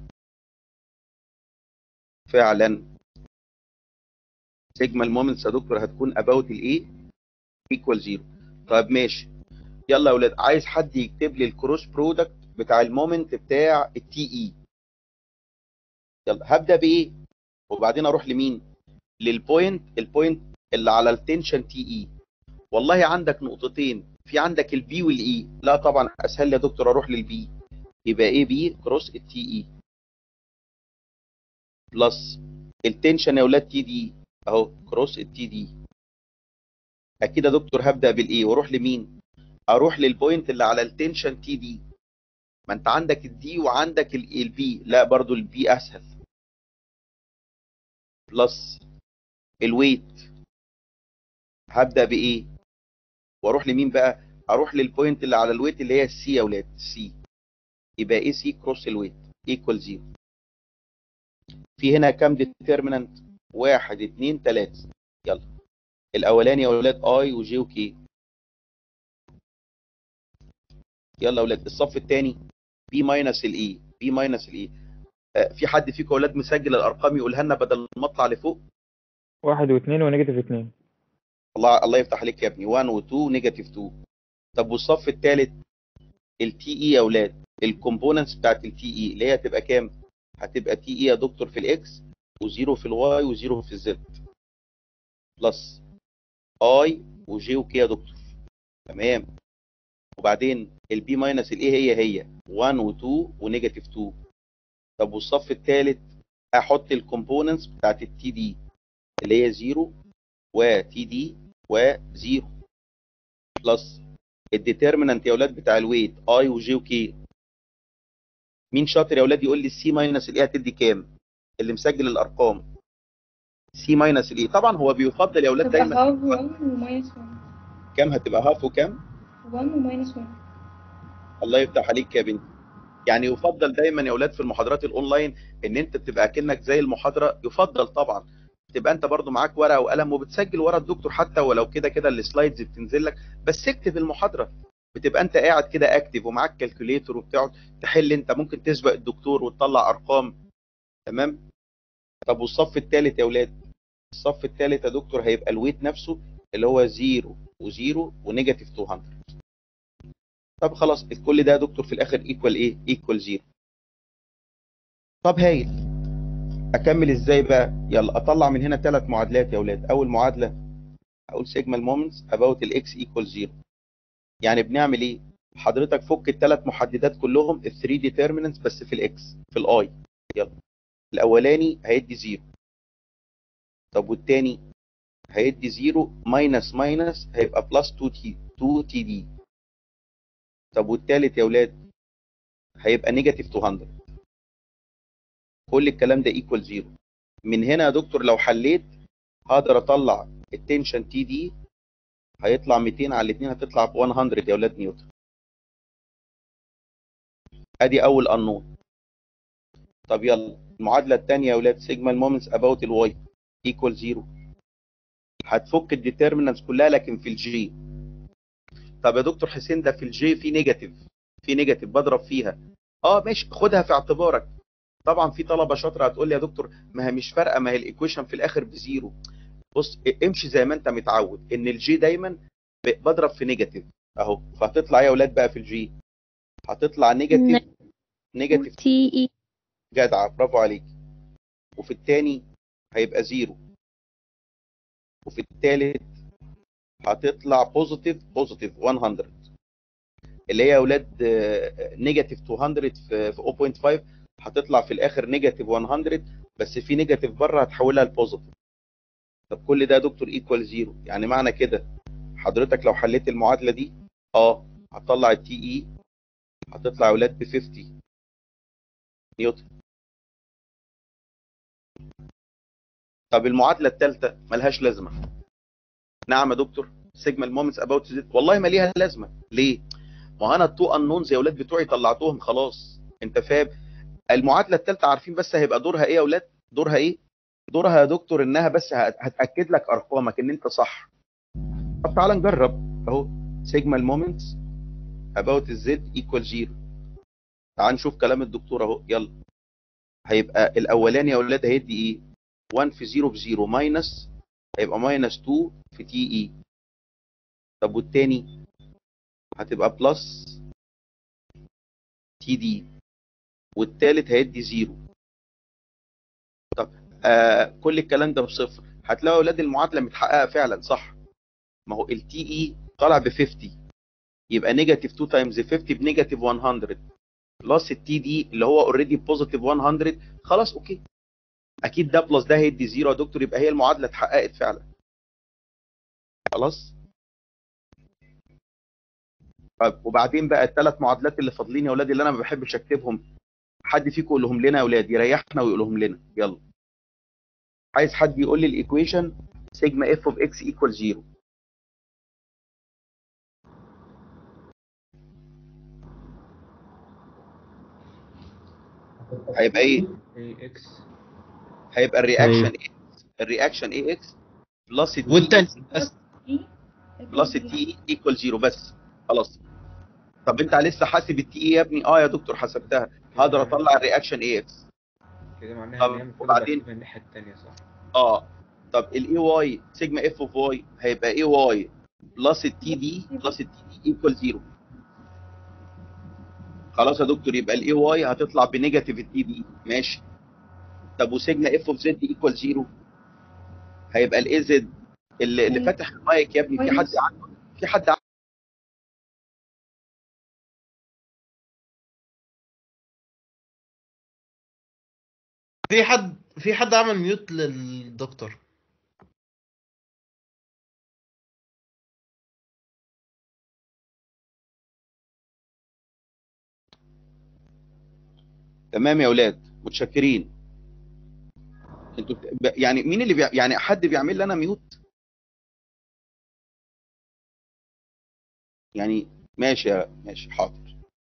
فعلا سيجما المومنتس يا دكتور هتكون about الاي equal زيرو طيب ماشي يلا يا ولاد عايز حد يكتب لي الكروس برودكت بتاع المومنت بتاع التي اي يلا هبدا بايه وبعدين اروح لمين للبوينت البوينت اللي على التنشن تي اي والله عندك نقطتين في عندك البي والاي لا طبعا اسهل يا دكتور اروح للبي يبقى ايه بي كروس التي اي بلس التنشن يا اولاد تي دي اهو كروس التي دي اكيد يا دكتور هبدا بالايه واروح لمين اروح للبوينت اللي على التنشن تي دي ما انت عندك الدي وعندك البي لا برضو البي اسهل بلس الويت هبدا بايه واروح لمين بقى اروح للبوينت اللي على الويت اللي هي السي يا اولاد سي يبقى ايه سي كروس الويت ايكوال زيرو في هنا كام ديترمينانت واحد اتنين تلاتة يلا الاولاني يا اولاد اي وجي وكي يلا يا اولاد الصف الثاني بي ماينس الاي بي ماينس الاي في حد فيكم يا اولاد مسجل الارقام يقولها لنا بدل ما اطلع لفوق واحد واثنين ونيجاتيف اتنين الله الله يفتح عليك يا ابني 1 و2 نيجاتيف 2 طب والصف الثالث التي اي يا اولاد الكومبوننتس بتاعت التي اي اللي هي هتبقى كام هتبقى تي اي يا دكتور في الاكس وزيرو في الواي وزيرو في الزد بلس اي وجي وكي يا دكتور تمام وبعدين البي ماينس الاي هي هي 1 و2 ونيجاتيف 2 طب والصف الثالث احط الكومبوننتس بتاعت التي دي اللي هي 0 وتي دي وزيرو بلس الديترمينانت يا اولاد بتاع الويت اي وجي وكي مين شاطر يا اولاد يقول لي السي ماينس الاي هتدي كام اللي مسجل الارقام سي ماينس الاي طبعا هو بيفضل يا اولاد تبقى دايما هاف 1 وماينس 1 كام هتبقى هاف وكام 1 وماينس 1 الله يفتح عليك يا بنتي يعني يفضل دايما يا اولاد في المحاضرات الاونلاين ان انت بتبقى كأنك زي المحاضره يفضل طبعا تبقى انت برضو معاك ورقه وقلم وبتسجل ورا الدكتور حتى ولو كده كده السلايدز بتنزل لك بس اكتب المحاضره بتبقى انت قاعد كده اكتف ومعاك كالكوليتور وبتقعد تحل انت ممكن تسبق الدكتور وتطلع ارقام تمام طب والصف الثالث يا اولاد الصف الثالث يا دكتور هيبقى الويت نفسه اللي هو 0 و0 ونيجاتيف 200 طب خلاص الكل ده يا دكتور في الاخر ايكوال ايه ايكوال 0 طب هايل اكمل ازاي بقى يلا اطلع من هنا ثلاث معادلات يا اولاد اول معادله اقول سيجما المومنتس اباوت الاكس ايكوال 0 يعني بنعمل ايه حضرتك فك الثلاث محددات كلهم ال 3 ديترمينانتس بس في الاكس في الاي يلا الاولاني هيدي 0 طب والتاني هيدي 0 ماينس ماينس هيبقى بلس 2 تي 2 تي دي طب والتالت يا اولاد هيبقى نيجاتيف 200 كل الكلام ده ايكوال 0 من هنا يا دكتور لو حليت هقدر اطلع التنشن تي دي هيطلع 200 على الاثنين هتطلع ب 100 يا اولاد نيوتن ادي اول قانون طب يلا المعادله الثانيه يا اولاد سيجما المومنتس اباوت الواي ايكوال 0 هتفك الديترمينانتس كلها لكن في الجي طب يا دكتور حسين ده في الجي في نيجاتيف في نيجاتيف بضرب فيها اه ماشي خدها في اعتبارك طبعا في طلبه شاطره هتقول لي يا دكتور ما هي مش فارقه ما هي الايكويشن في الاخر بزيرو بص امشي زي ما انت متعود ان الجي دايما ب- بضرب في نيجاتيف اهو فهتطلع ايه يا اولاد بقى في الجي هتطلع نيجاتيف نيجاتيف تي اي جدعه برافو عليك وفي الثاني هيبقى زيرو وفي الثالث هتطلع بوزيتيف بوزيتيف 100 اللي هي يا اولاد نيجاتيف 200 في في 0.5 هتطلع في الاخر نيجاتيف 100 بس في نيجاتيف بره هتحولها لبوزيتيف طب كل ده يا دكتور ايكوال زيرو يعني معنى كده حضرتك لو حليت المعادله دي اه هتطلع التي اي هتطلع يا اولاد ب 50 نيوتن طب المعادله الثالثه ملهاش لازمه نعم يا دكتور سيجما المومنتس اباوت زد والله ما ليها لازمه ليه ما انا التو انونز يا اولاد بتوعي طلعتهم خلاص انت فاهم المعادله الثالثه عارفين بس هيبقى دورها ايه يا اولاد دورها ايه دورها يا دكتور انها بس هت- هتاكد لك ارقامك ان انت صح طب تعالى نجرب اهو سيجما المومنتس اباوت الزد ايكوال 0 تعال نشوف كلام الدكتور اهو يلا هيبقى الاولاني يا اولاد هيدي ايه 1 في 0 ب 0 ماينس هيبقى ماينس 2 في تي اي طب والتاني هتبقى بلس تي دي والتالت هيدي زيرو طب آه كل الكلام ده بصفر هتلاقوا اولاد المعادله متحققه فعلا صح ما هو التي اي طالع ب 50 يبقى نيجاتيف 2 تايمز 50 بنيجاتيف 100 بلس التي دي اللي هو اوريدي بوزيتيف 100 خلاص اوكي اكيد ده بلس ده هيدي زيرو يا دكتور يبقى هي المعادله اتحققت فعلا خلاص طيب وبعدين بقى الثلاث معادلات اللي فاضلين يا اولاد اللي انا ما بحبش اكتبهم حد فيكم يقولهم لنا يا اولاد يريحنا ويقولهم لنا يلا عايز حد يقول لي الايكويشن سيجما اف اوف اكس ايكوال 0 هيبقى ايه اي اكس هيبقى الرياكشن ايه الرياكشن اي اكس بلس التي والتاني بس بلس التي ايكوال 0 بس خلاص طب انت لسه حاسب التي اي يا ابني اه يا دكتور حسبتها هقدر اطلع الرياكشن اي اكس كده معناها طب ان هي المفروض وبعدين؟ ارتبها الناحيه التانيه صح اه طب الاي واي سيجما اف اوف واي هيبقى اي واي بلس التي دي بلس التي دي ايكوال 0 خلاص يا دكتور يبقى الاي واي هتطلع بنيجاتيف التي دي ماشي طب وسيجما اف اوف زد ايكوال 0 هيبقى الاي زد اللي, اللي فاتح المايك يا ابني في حد عنده في حد عنده في حد في حد عمل ميوت للدكتور تمام يا اولاد متشكرين انتوا بت- ب- يعني مين اللي بيع... يعني حد بيعمل لي انا ميوت يعني ماشي يا ماشي حاضر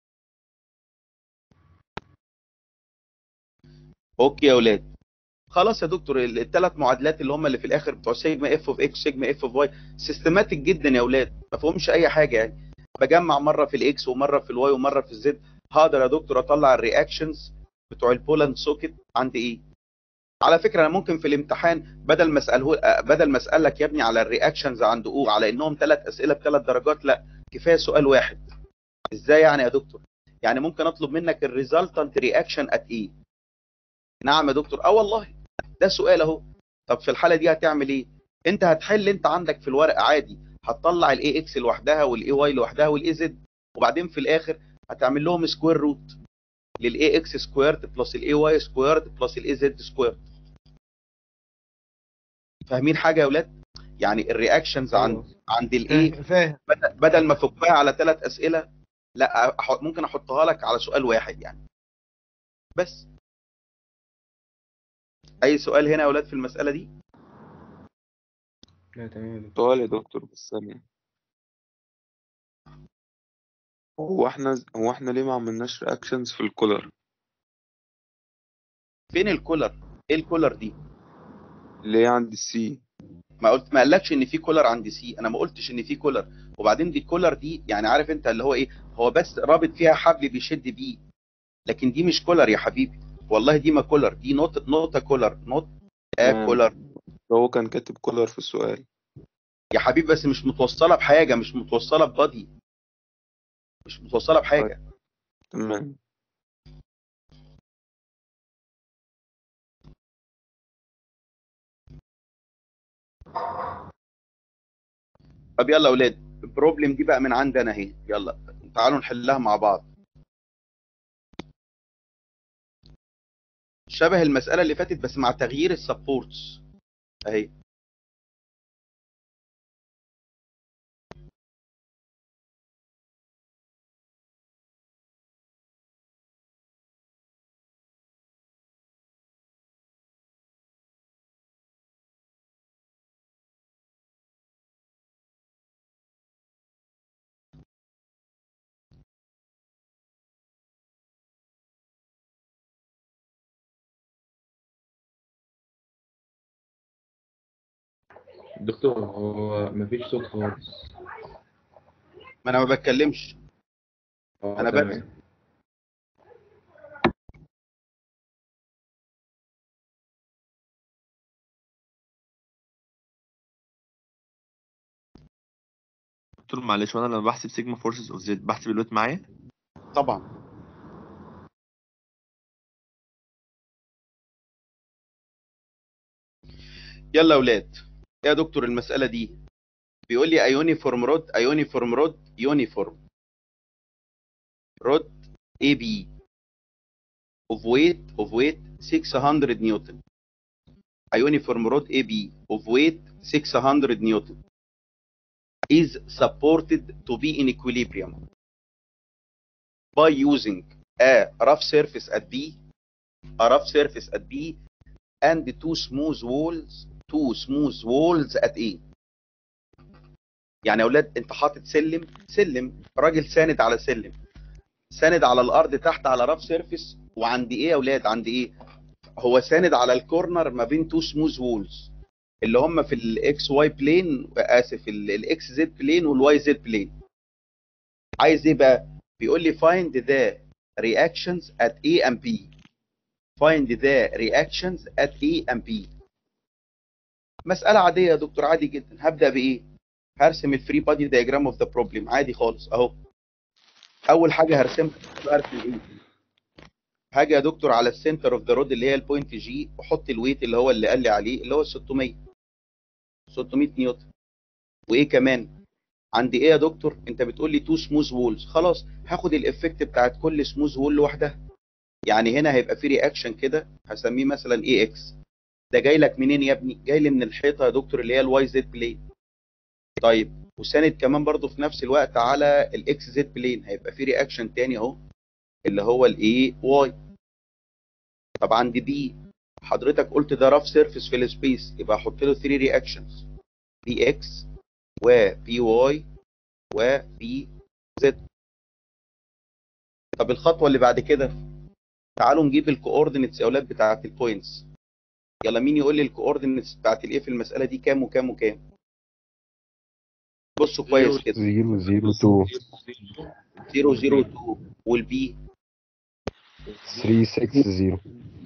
اوكي يا اولاد خلاص يا دكتور الثلاث معادلات اللي هم اللي في الاخر بتوع سيجما اف اوف اكس سيجما اف اوف واي سيستماتيك جدا يا اولاد ما فيهمش اي حاجه يعني بجمع مره في الاكس ومره في الواي ومره في الزد هقدر يا دكتور اطلع الرياكشنز بتوع البولند سوكت عند ايه على فكره انا ممكن في الامتحان بدل ما اساله آه، بدل ما اسالك يا ابني على الرياكشنز عند او على انهم ثلاث اسئله بثلاث درجات لا كفايه سؤال واحد ازاي يعني يا دكتور يعني ممكن اطلب منك الريزلتنت رياكشن ات ايه نعم يا دكتور اه والله ده سؤال اهو طب في الحاله دي هتعمل ايه انت هتحل انت عندك في الورق عادي هتطلع الاي اكس لوحدها والاي واي لوحدها والاي زد وبعدين في الاخر هتعمل لهم سكوير روت للاي اكس سكويرد بلس الاي واي سكويرد بلس الاي زد سكويرد فاهمين حاجه يا اولاد يعني الرياكشنز عند عند الايه فاهم بدل- بدل ما افكها على ثلاث اسئله لا أح- ممكن احطها لك على سؤال واحد يعني بس اي سؤال هنا يا اولاد في المساله دي لا تمام يا دكتور سؤال يا دكتور بس ثانية هو احنا هو احنا ليه ما عملناش رياكشنز في الكولر فين الكولر ايه الكولر دي اللي هي عند السي ما قلت ما قالكش ان في كولر عند سي انا ما قلتش ان في كولر وبعدين دي الكولر دي يعني عارف انت اللي هو ايه هو بس رابط فيها حبل بيشد بيه لكن دي مش كولر يا حبيبي والله دي ما كولر دي نوت نوت كولر نوت ا تمام. كولر هو كان كاتب كولر في السؤال يا حبيبي بس مش متوصله بحاجه مش متوصله ببادي مش متوصله بحاجه تمام طب يلا يا اولاد البروبلم دي بقى من عندنا اهي يلا تعالوا نحلها مع بعض شبه المسألة اللي فاتت بس مع تغيير السبورتس اهي دكتور هو مفيش صوت خالص ما انا ما بتكلمش اه انا تمام. بس دكتور معلش وانا لما بحسب سيجما فورسز اوف زد بحسب الويت معايا طبعا يلا يا اولاد يا دكتور المسألة دي بيقول لي ايونيفورم رود ايونيفورم رود يونيفورم رود اي بي اوف ويت اوف ويت 600 نيوتن a uniform rod AB of weight 600 Newton is supported to be in equilibrium by using a rough surface at B, a rough surface at B, and two smooth walls, two smooth walls at A. يعني يا اولاد انت حاطط سلم سلم راجل ساند على سلم ساند على الارض تحت على راف سيرفيس وعندي ايه يا اولاد عندي ايه هو ساند على الكورنر ما بين تو سموث وولز اللي هم في الاكس واي بلين اسف الاكس زد بلين والواي زد بلين عايز ايه بقى بيقول لي find the reactions at A and B find the reactions at A and B مسألة عادية يا دكتور عادي جدا هبدأ بإيه؟ هرسم الفري بادي diagram of the problem عادي خالص أهو أول حاجة هرسمها هرسم إيه؟ هاجي يا دكتور على السنتر اوف ذا رود اللي هي البوينت جي واحط الويت اللي هو اللي قال لي عليه اللي هو 600 600 نيوتن وايه كمان عندي ايه يا دكتور انت بتقول لي تو سموث وولز خلاص هاخد الافكت بتاعت كل سموث وول لوحدها يعني هنا هيبقى في رياكشن كده هسميه مثلا اي اكس ده جاي لك منين يا ابني جاي لي من الحيطه يا دكتور اللي هي الواي زد بلين طيب وساند كمان برضو في نفس الوقت على الاكس زد بلين هيبقى في رياكشن تاني اهو اللي هو الاي واي طب عند بي حضرتك قلت ده راف سيرفيس في السبيس يبقى احط له 3 رياكشنز بي اكس وبي واي وبي زد طب الخطوه اللي بعد كده تعالوا نجيب الكوردينتس يا اولاد بتاعت البوينتس يلا مين يقول لي الكوردينتس بتاعت الايه في المساله دي كام وكام وكام بصوا كويس كده 0 0 2 0 0 2 والبي 3 6 0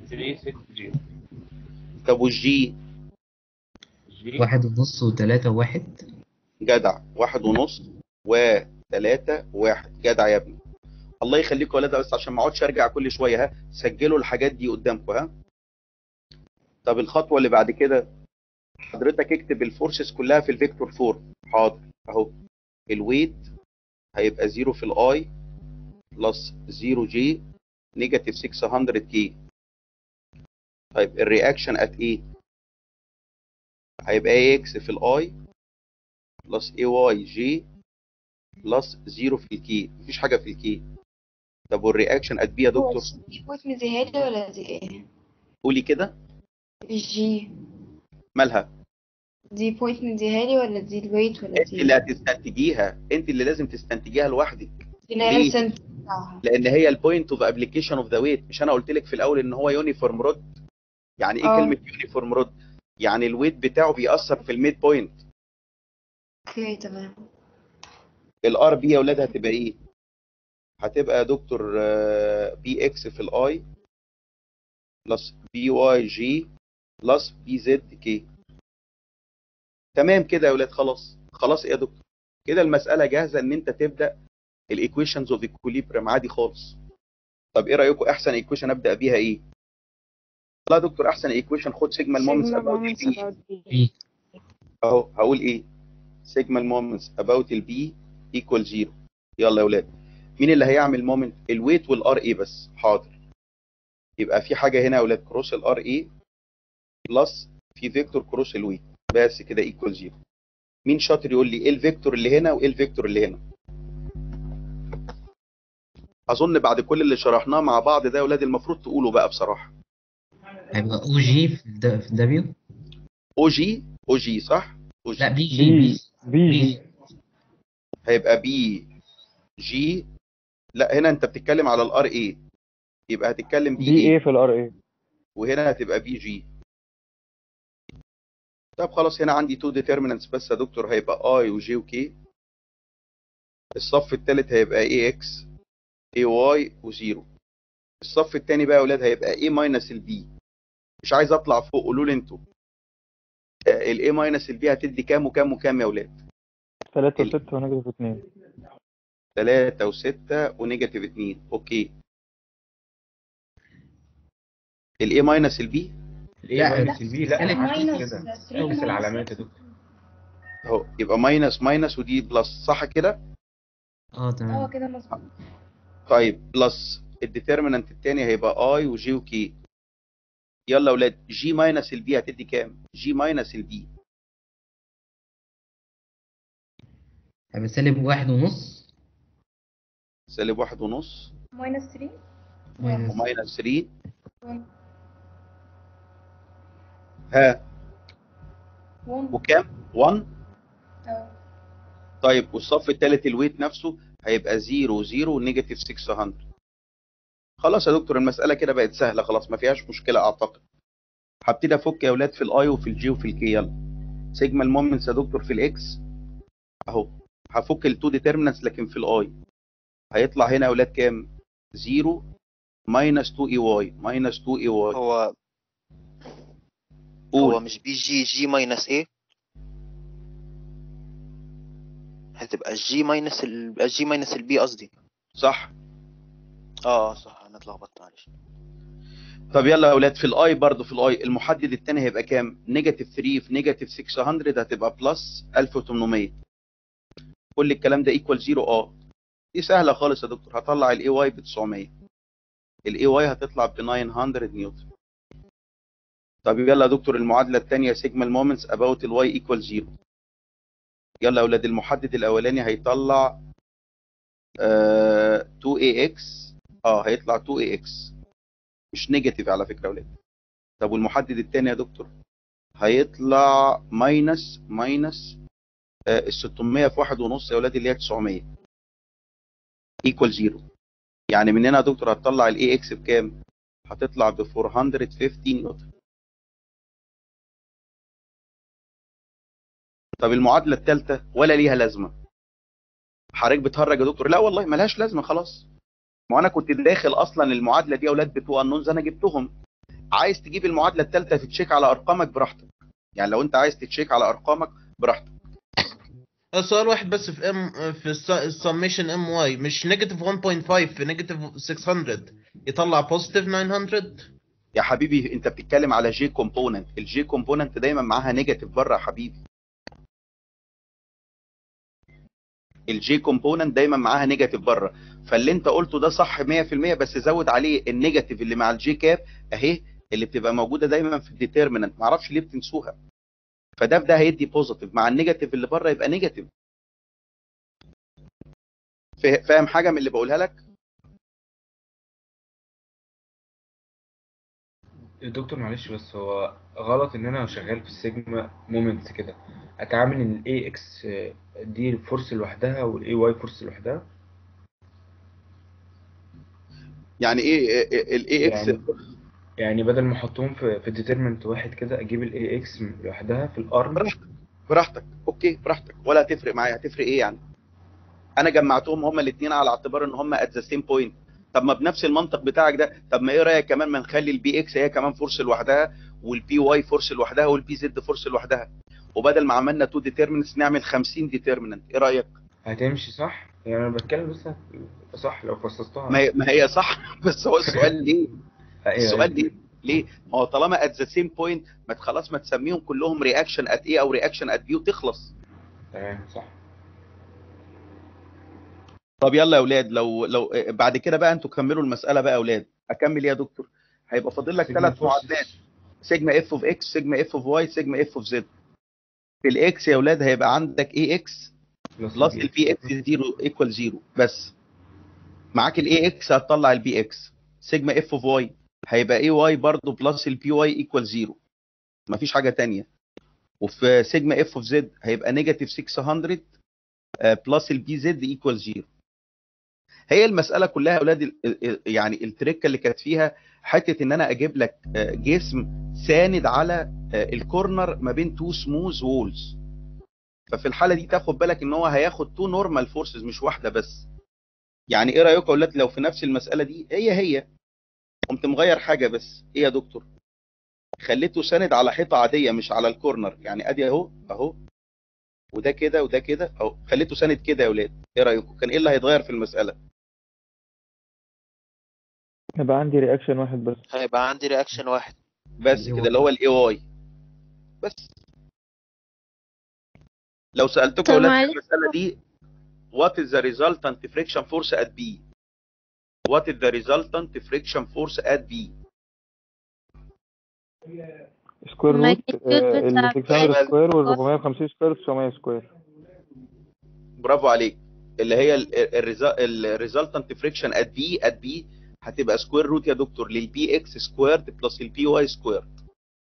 طب والجي واحد ونص وتلاتة وواحد جدع واحد ونص وثلاثة واحد جدع يا ابني الله يخليكم يا ولاد بس عشان ما اقعدش ارجع كل شويه ها سجلوا الحاجات دي قدامكم ها طب الخطوه اللي بعد كده حضرتك اكتب الفورسز كلها في الفيكتور فورم حاضر اهو الويت هيبقى 0 في الاي بلس 0 جي نيجاتيف 600 كي طيب الرياكشن ات ايه هيبقى اي اكس في الاي بلس اي واي جي بلس 0 في الكي مفيش حاجه في الكي طب والرياكشن ات بي يا دكتور دي بوينت مديها لي ولا دي ايه؟ قولي كده الجي مالها دي بوينت مديها لي ولا دي الويت ولا انت دي اللي هتستنتجيها انت اللي لازم تستنتجيها لوحدك دي اللي هي ليه؟ السنت بتاعها لان هي البوينت اوف ابلكيشن اوف ذا ويت مش انا قلت لك في الاول ان هو يونيفورم رود يعني ايه اه. كلمه يونيفورم رود يعني الويت بتاعه بيأثر في الميد بوينت اوكي تمام الار بي يا اولاد هتبقى ايه هتبقى يا دكتور بي اكس في الاي بلس بي واي جي بلس بي زد كي تمام كده يا اولاد خلاص خلاص يا دكتور كده المساله جاهزه ان انت تبدا الايكويشنز اوف ايكوليبريم عادي خالص طب ايه رايكم احسن ايكويشن ابدا بيها ايه لا يا دكتور احسن ايكويشن خد سيجما المومنتس sigma اباوت moments البي about B. اهو هقول ايه سيجما المومنتس اباوت البي ايكوال زيرو يلا يا اولاد مين اللي هيعمل مومنت الويت والار اي بس حاضر يبقى في حاجه هنا يا اولاد كروس الار اي بلس في فيكتور كروس الويت بس كده ايكوال زيرو مين شاطر يقول لي ايه الفيكتور اللي هنا وايه الفيكتور اللي هنا اظن بعد كل اللي شرحناه مع بعض ده يا اولاد المفروض تقولوا بقى بصراحه هيبقى او جي في الد- في دبليو او جي او جي صح او جي لا بي جي بي بي جي هيبقى بي جي لا هنا انت بتتكلم على الار اي يبقى هتتكلم بي بي اي ايه في الار ايه وهنا هتبقى بي جي طب خلاص هنا عندي تو ديترمينانتس بس يا دكتور هيبقى اي وجي وكي الصف الثالث هيبقى اي اكس اي واي وزيرو الصف الثاني بقى يا اولاد هيبقى اي ماينس البي مش عايز اطلع فوق قولوا لي انتوا الاي ماينس البي هتدي كام وكام وكام يا اولاد 3 و6 ونيجاتيف 2 3 و6 ونيجاتيف 2 اوكي الاي ماينس البي الايه لا، ماينس البي لا لا، عكس minus كده plus three عكس minus العلامات يا دكتور اهو يبقى ماينس ماينس ودي بلس صح كده اه اه تمام كده مظبوط طيب بلس الديترمينانت التاني هيبقى اي وجي وكي يلا يا اولاد جي ماينس البي هتدي كام جي ماينس البي هيبقى سالب واحد ونص سالب واحد ونص ماينس 3 ماينس وماينس 3 ها 1 وكام 1 اه طيب والصف الثالث الويت نفسه هيبقى 0 0 ونيجاتيف 600 خلاص يا دكتور المسألة كده بقت سهلة خلاص ما فيهاش مشكلة أعتقد هبتدي أفك يا أولاد في الأي وفي الجي وفي الكي يلا سيجما المومنتس يا دكتور في الإكس أهو هفك التو ديترمينانتس لكن في الأي هيطلع هنا يا أولاد كام 0 ماينس 2 اي واي ماينس 2 اي واي هو قول. هو مش بي جي جي ماينس ايه هتبقى جي ماينس ال جي ماينس البي قصدي صح اه صح انا اتلخبطت معلش طب يلا يا اولاد في الاي برضه في الاي المحدد الثاني هيبقى كام نيجاتيف 3 في نيجاتيف 600 هتبقى بلس 1800 كل الكلام ده ايكوال 0 اه دي سهله خالص يا دكتور هطلع الاي واي ب 900 الاي واي هتطلع ب 900 نيوتن طب يلا يا دكتور المعادله الثانيه سيجما المومنتس اباوت الواي ايكوال 0 يلا يا اولاد المحدد الاولاني هيطلع آه 2ax اه هيطلع 2ax مش نيجاتيف على فكره يا اولاد طب والمحدد الثاني يا دكتور هيطلع ماينس ماينس آه ال 600 في واحد ونص يا اولاد اللي هي 900 ايكوال 0 يعني من هنا يا دكتور هتطلع الاي اكس بكام؟ هتطلع ب 450 نيوتن طب المعادله الثالثه ولا ليها لازمه حضرتك بتهرج يا دكتور لا والله ملهاش لازمه خلاص ما انا كنت داخل اصلا المعادله دي يا اولاد بتوع النونز انا جبتهم عايز تجيب المعادله الثالثه تتشيك على ارقامك براحتك يعني لو انت عايز تتشيك على ارقامك براحتك سؤال واحد بس في ام في السميشن ام واي مش نيجاتيف 1.5 في نيجاتيف 600 يطلع بوزيتيف 900 يا حبيبي انت بتتكلم على جي كومبوننت الجي كومبوننت دايما معاها نيجاتيف بره يا حبيبي الجي كومبوننت دايما معاها نيجاتيف بره فاللي انت قلته ده صح 100% بس زود عليه النيجاتيف اللي مع الجي كاب اهي اللي بتبقى موجوده دايما في الديترمينانت معرفش ليه بتنسوها فده ده هيدي بوزيتيف مع النيجاتيف اللي بره يبقى نيجاتيف فا- فاهم حاجه من اللي بقولها لك دكتور معلش بس هو غلط ان انا شغال في السيجما مومنتس كده اتعامل ان الاي اكس دي فورس لوحدها والاي واي فورس لوحدها يعني ايه الاي اكس يعني يعني بدل ما احطهم في في ديترمنت واحد كده اجيب الاي اكس لوحدها في الارم براحتك اوكي براحتك ولا هتفرق معايا هتفرق ايه يعني انا جمعتهم هما الاثنين على اعتبار ان هما ات ذا سيم بوينت طب ما بنفس المنطق بتاعك ده طب ما ايه رايك كمان ما نخلي البي اكس هي كمان فورس لوحدها والبي واي فورس لوحدها والبي زد فورس لوحدها وبدل ما عملنا تو ديترمينتس نعمل 50 ديترميننت ايه رايك هتمشي صح يعني انا بتكلم بس صح لو فصصتها ما هي, ما هي صح بس هو السؤال ليه أيوة. السؤال ليه ليه ما هو طالما ات ذا سيم بوينت ما خلاص ما تسميهم كلهم رياكشن ات ايه او رياكشن ات بي وتخلص تمام صح طب يلا يا اولاد لو لو بعد كده بقى انتوا كملوا المساله بقى يا اولاد اكمل ايه يا دكتور هيبقى فاضل لك سيجما ثلاث فورس. معادلات سيجما اف اوف اكس سيجما اف اوف واي سيجما اف اوف زد في الاكس يا اولاد هيبقى عندك اي اكس بلس البي اكس 0 ايكوال 0 بس معاك الاي اكس هتطلع البي اكس سيجما اف اوف واي هيبقى اي واي برضه بلس البي واي ايكوال 0 مفيش حاجه تانية وفي سيجما اف اوف زد هيبقى نيجاتيف 600 بلس البي زد ايكوال 0 هي المساله كلها يا اولاد ال- ال- يعني التركه اللي كانت فيها حته ان انا اجيب لك آه، جسم ساند على آه، الكورنر ما بين تو سموز وولز ففي الحاله دي تاخد بالك ان هو هياخد تو نورمال فورسز مش واحده بس يعني ايه رايكم يا اولاد لو في نفس المساله دي هي هي قمت مغير حاجه بس ايه يا دكتور خليته ساند على حيطه عاديه مش على الكورنر يعني ادي اهو اهو وده كده وده كده اهو خليته ساند كده يا اولاد ايه رايكم كان ايه اللي هيتغير في المساله يبقى عندي رياكشن واحد بس هيبقى عندي رياكشن واحد بس كده اللي هو الاي واي بس لو سالتكم طب يا اولاد في معلش. المساله دي what is the resultant friction force at B what is the resultant friction force at B سكوير روت الماجنتيود ال بتاع 600 سكوير وال cos 450 سكوير وال 900 سكوير برافو عليك اللي هي الريزلتنت فريكشن ات بي ات بي هتبقى سكوير روت يا دكتور للبي اكس سكويرد بلس البي واي سكويرد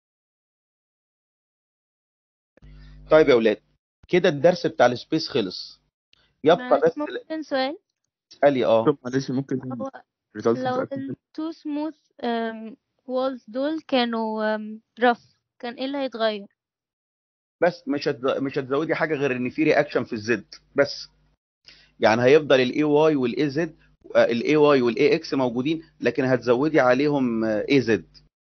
طيب يا اولاد كده الدرس بتاع السبيس خلص يبقى بس معلش ممكن سؤال اسالي اه معلش ممكن هو results لو متأكد منها؟ التو سموث وولز دول كانوا رف كان ايه اللي هيتغير بس مش هتز... مش هتزودي حاجه غير ان في رياكشن في الزد بس يعني هيفضل الاي واي والاي زد الاي واي والاي اكس موجودين لكن هتزودي عليهم اي زد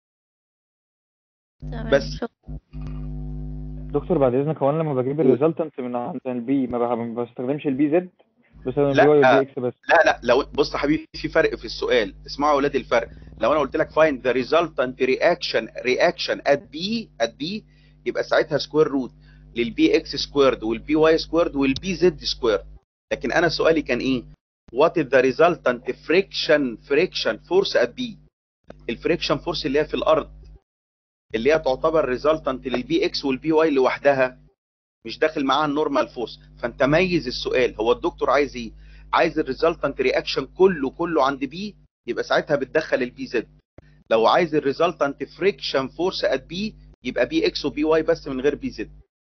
تمام بس شكرا دكتور بعد اذنك هو انا لما بجيب الريزلتنت من عند البي ما بح- ما بستخدمش البي زد بستخدم البي واي لا والبي اكس بس لا لا لو بص يا حبيبي في فرق في السؤال اسمعوا يا اولاد الفرق لو انا قلت لك find the resultant reaction reaction at B at B يبقى ساعتها سكوير روت للبي اكس سكويرد والبي واي سكويرد والبي زد سكويرد لكن انا سؤالي كان ايه what is the resultant friction friction force at B الفريكشن فورس اللي هي في الارض اللي هي تعتبر ريزلتنت للبي اكس والبي واي لوحدها مش داخل معاها النورمال فورس فانت ميز السؤال هو الدكتور عايز ايه عايز الريزلتنت رياكشن كله كله عند بي يبقى ساعتها بتدخل البي زد لو عايز الريزلتنت فريكشن فورس ات بي يبقى بي اكس وبي واي بس من غير بي زد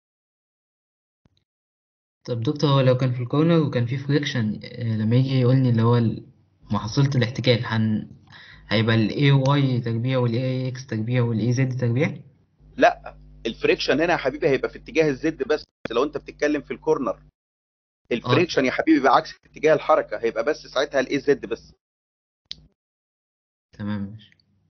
طب دكتور هو لو كان في الكورنر وكان في فريكشن لما يجي يقولني اللي هو ال- محصلة الاحتكاك هن... هيبقى ال AY تربيع وال AX تربيع وال AZ تربيع لا الفريكشن هنا يا حبيبي هيبقى في اتجاه الزد بس لو انت بتتكلم في الكورنر الفريكشن يا حبيبي يبقى عكس اتجاه الحركه هيبقى بس ساعتها الاي زد بس تمام ماشي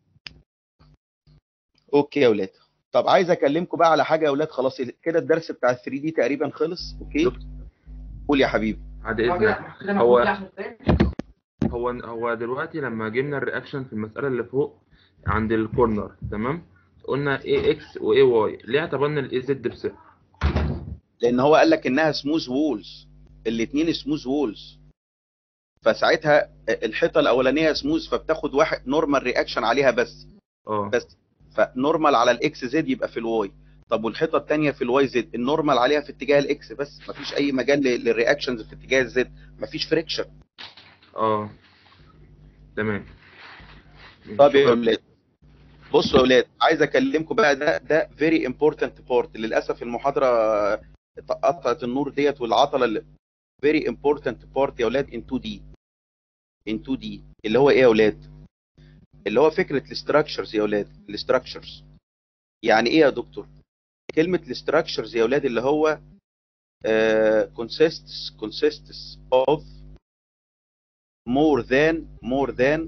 اوكي يا اولاد طب عايز اكلمكم بقى على حاجه يا اولاد خلاص كده الدرس بتاع ال 3 دي تقريبا خلص اوكي قول يا حبيبي بعد اذنك هو هو هو دلوقتي لما جبنا الرياكشن في المساله اللي فوق عند الكورنر تمام قلنا اي اكس واي واي ليه اعتبرنا الاي زد بصفر لان هو قال لك انها سموث وولز الاثنين سموث وولز فساعتها الحيطه الاولانيه سموث فبتاخد واحد نورمال رياكشن عليها بس اه بس فنورمال على الاكس زد يبقى في الواي طب والحيطه الثانيه في الواي زد النورمال عليها في اتجاه الاكس بس مفيش اي مجال لل- للرياكشنز في اتجاه الزد مفيش فريكشن اه تمام طب يا اولاد بصوا يا اولاد عايز اكلمكم بقى ده ده فيري امبورتنت بارت للاسف المحاضره قطعت النور ديت والعطله اللي فيري امبورتنت بارت يا اولاد ان 2 دي ان 2 دي اللي هو ايه يا اولاد اللي هو فكره الاستراكشرز يا اولاد الاستراكشرز يعني ايه يا دكتور كلمه الاستراكشرز يا اولاد اللي هو uh, consists consists of more than more than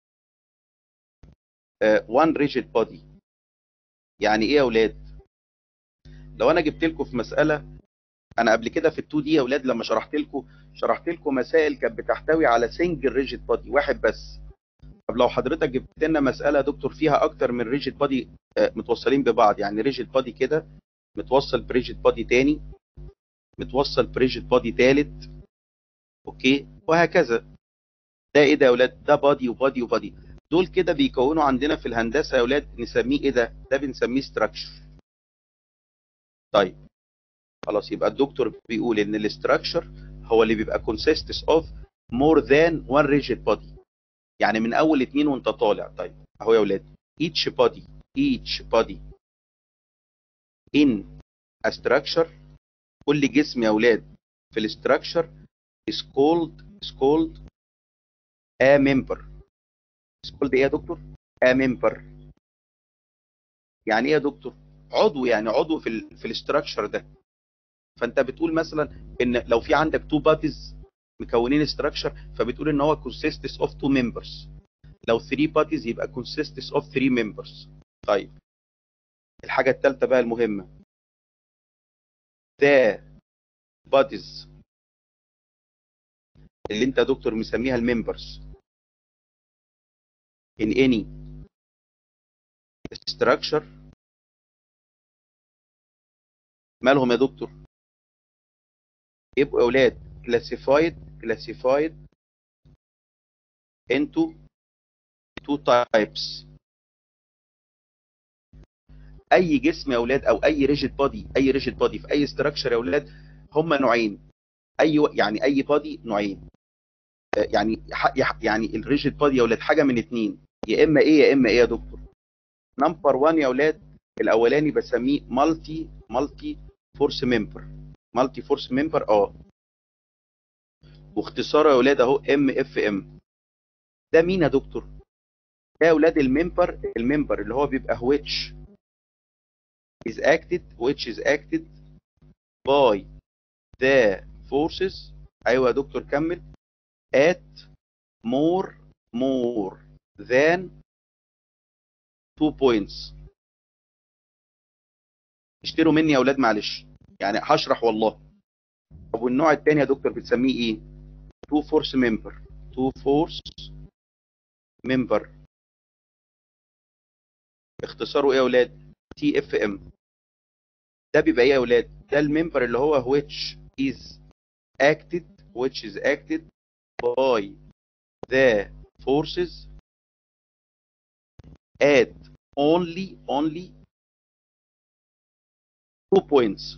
uh, one rigid body يعني ايه يا اولاد لو انا جبت لكم في مساله انا قبل كده في ال 2 دي يا اولاد لما شرحت لكم شرحت لكم مسائل كانت بتحتوي على سنجل ريجيد بادي واحد بس طب لو حضرتك جبت لنا مساله يا دكتور فيها اكتر من ريجيد بادي متوصلين ببعض يعني ريجيد بادي كده متوصل بريجيد بادي تاني متوصل بريجيد بادي تالت اوكي وهكذا ده ايه ده يا اولاد ده بادي وبادي وبادي دول كده بيكونوا عندنا في الهندسه يا اولاد نسميه ايه ده ده بنسميه ستراكشر طيب خلاص يبقى الدكتور بيقول ان الاستراكشر هو اللي بيبقى consists of more than one rigid body يعني من اول اتنين وانت طالع طيب اهو يا اولاد each body each body in a structure كل جسم يا اولاد في الاستراكشر is called is called a member is called ايه يا دكتور a member يعني ايه يا دكتور عضو يعني عضو في ال في الاستراكشر ده فانت بتقول مثلا ان لو في عندك تو باديز مكونين استراكشر فبتقول ان هو consists of two members لو 3 باديز يبقى consists of 3 members طيب الحاجة الثالثة بقى المهمة the bodies اللي انت يا دكتور مسميها الممبرز in any structure مالهم يا دكتور يبقوا اولاد classified classified into two types اي جسم يا اولاد او اي ريجيد بودي اي ريجيد بودي في اي ستراكشر يا اولاد هم نوعين اي و- يعني اي بودي نوعين آه، يعني ح- يح- يعني الريجيد بودي يا اولاد حاجه من اتنين يا اما ايه يا اما ايه يا دكتور نمبر 1 يا اولاد الاولاني بسميه مالتي مالتي فورس ممبر مالتي فورس ممبر اه واختصاره يا اولاد اهو ام اف ام ده مين يا دكتور ده يا اولاد الممبر الممبر اللي هو بيبقى which is acted which is acted by the forces ايوه يا دكتور كمل at more more than two points اشتروا مني يا اولاد معلش يعني هشرح والله طب والنوع التاني يا دكتور بتسميه ايه تو فورس ممبر تو فورس ممبر اختصاره ايه يا اولاد تي اف ام ده بيبقى ايه يا اولاد ده الممبر اللي هو which is acted which is acted by the forces at only only two points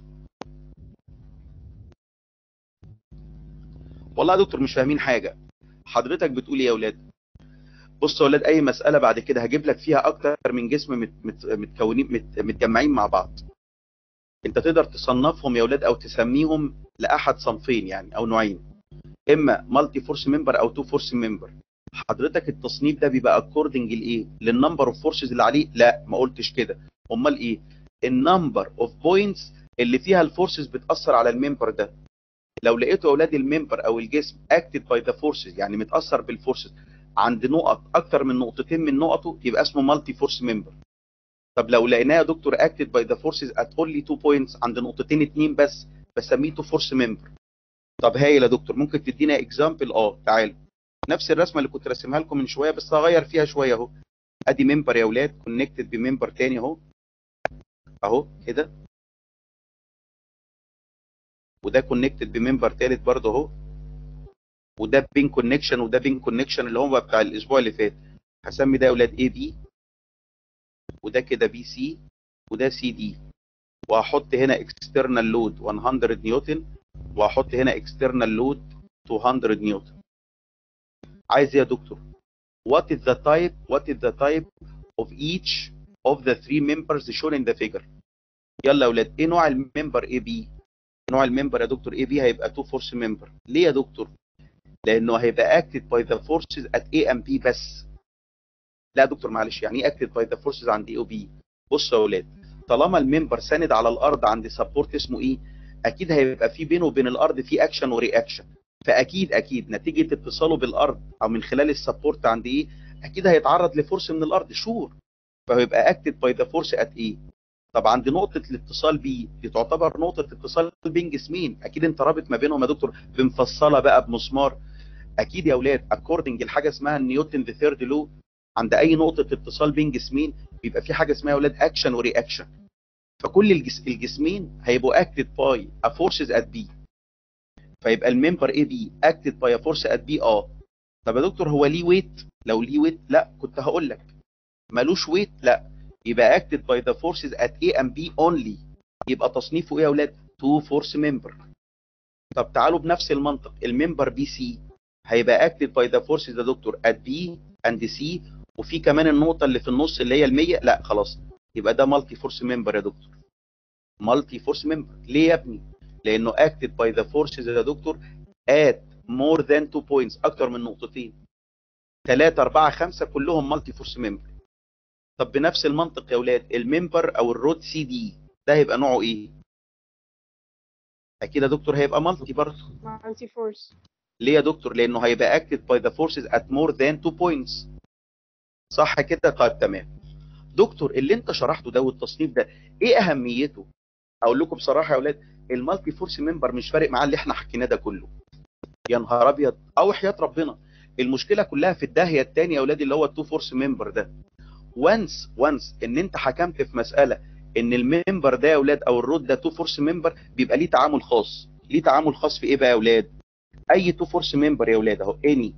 والله يا دكتور مش فاهمين حاجه حضرتك بتقول ايه يا اولاد بص يا اولاد اي مساله بعد كده هجيب لك فيها اكتر من جسم مت مت متكونين مت متجمعين مع بعض انت تقدر تصنفهم يا اولاد او تسميهم لاحد صنفين يعني او نوعين اما مالتي فورس ممبر او تو فورس ممبر حضرتك التصنيف ده بيبقى اكوردنج لايه للنمبر اوف فورسز اللي عليه لا ما قلتش كده امال ايه النمبر اوف بوينتس اللي فيها الفورسز بتاثر على الممبر ده لو لقيتوا اولاد الممبر او الجسم اكتد باي ذا فورسز يعني متاثر بالفورسز عند نقط اكتر من نقطتين من نقطه يبقى اسمه مالتي فورس ممبر طب لو لقيناه يا دكتور اكتد باي ذا فورسز ات اونلي 2 بوينتس عند نقطتين اتنين بس بسميه تو فورس ممبر طب هايل يا دكتور ممكن تدينا اكزامبل اه تعال نفس الرسمه اللي كنت راسمها لكم من شويه بس هغير فيها شويه اهو ادي ممبر يا اولاد كونكتد بممبر تاني اهو اهو كده وده كونكتد بممبر تالت برضه اهو وده بين كونكشن وده بين كونكشن اللي هو بتاع الاسبوع اللي فات هسمي ده يا اولاد اي بي وده كده بي سي وده سي دي وهحط هنا اكسترنال لود 100 نيوتن وهحط هنا اكسترنال لود 200 نيوتن عايز ايه يا دكتور what is the type what is the type of each of the three members shown in the figure يلا يا اولاد ايه نوع الممبر اي بي نوع الممبر يا دكتور اي بي هيبقى تو فورس ممبر ليه يا دكتور لانه هيبقى acted by the forces at A and B بس لا يا دكتور معلش يعني ايه acted by the forces عند A و B بصوا يا اولاد طالما الممبر ساند على الارض عند سبورت اسمه ايه اكيد هيبقى في بينه وبين الارض في اكشن ورياكشن فاكيد اكيد نتيجه اتصاله بالارض او من خلال السبورت عند ايه اكيد هيتعرض لفورس من الارض شور فهيبقى اكتد باي ذا فورس ات ايه طب عند نقطة الاتصال بي دي تعتبر نقطة اتصال بين جسمين أكيد أنت رابط ما بينهم يا دكتور بمفصلة بقى بمسمار أكيد يا أولاد أكوردنج لحاجة اسمها نيوتن ذا ثيرد لو عند أي نقطة اتصال بين جسمين بيبقى في حاجة اسمها يا أولاد أكشن ورياكشن فكل الجس... الجسمين هيبقوا أكتد باي أ فورسز أت بي فيبقى الممبر اي بي أكتد باي أ فورس أت بي أه طب يا دكتور هو ليه ويت؟ لو ليه ويت لا كنت هقول لك ملوش ويت لا يبقى acted by the forces at A and B only يبقى تصنيفه ايه يا اولاد تو فورس ممبر طب تعالوا بنفس المنطق الممبر بي سي هيبقى acted by the forces يا دكتور at B and C وفي كمان النقطة اللي في النص اللي هي المية لا خلاص يبقى ده مالتي فورس ممبر يا دكتور مالتي فورس ممبر ليه يا ابني لانه acted by the forces يا دكتور at more than two points اكتر من نقطتين ثلاثة أربعة خمسة كلهم مالتي فورس ممبر طب بنفس المنطق يا اولاد الممبر او الرود سي دي ده هيبقى نوعه ايه اكيد يا دكتور هيبقى مالتي برضه مالتي فورس ليه يا دكتور لانه هيبقى acted by the forces at more than two points صح كده طيب تمام دكتور اللي انت شرحته ده والتصنيف ده ايه اهميته اقول لكم بصراحه يا اولاد المالتي فورس ممبر مش فارق معاه اللي احنا حكيناه ده كله يا نهار ابيض او حياه ربنا المشكله كلها في الداهيه الثانيه يا اولاد اللي هو التو فورس ممبر ده وانس وانس ان انت حكمت في مساله ان الممبر ده يا اولاد او الرود ده تو فورس ممبر بيبقى ليه تعامل خاص ليه تعامل خاص في ايه بقى يا اولاد اي تو فورس ممبر يا اولاد اهو اني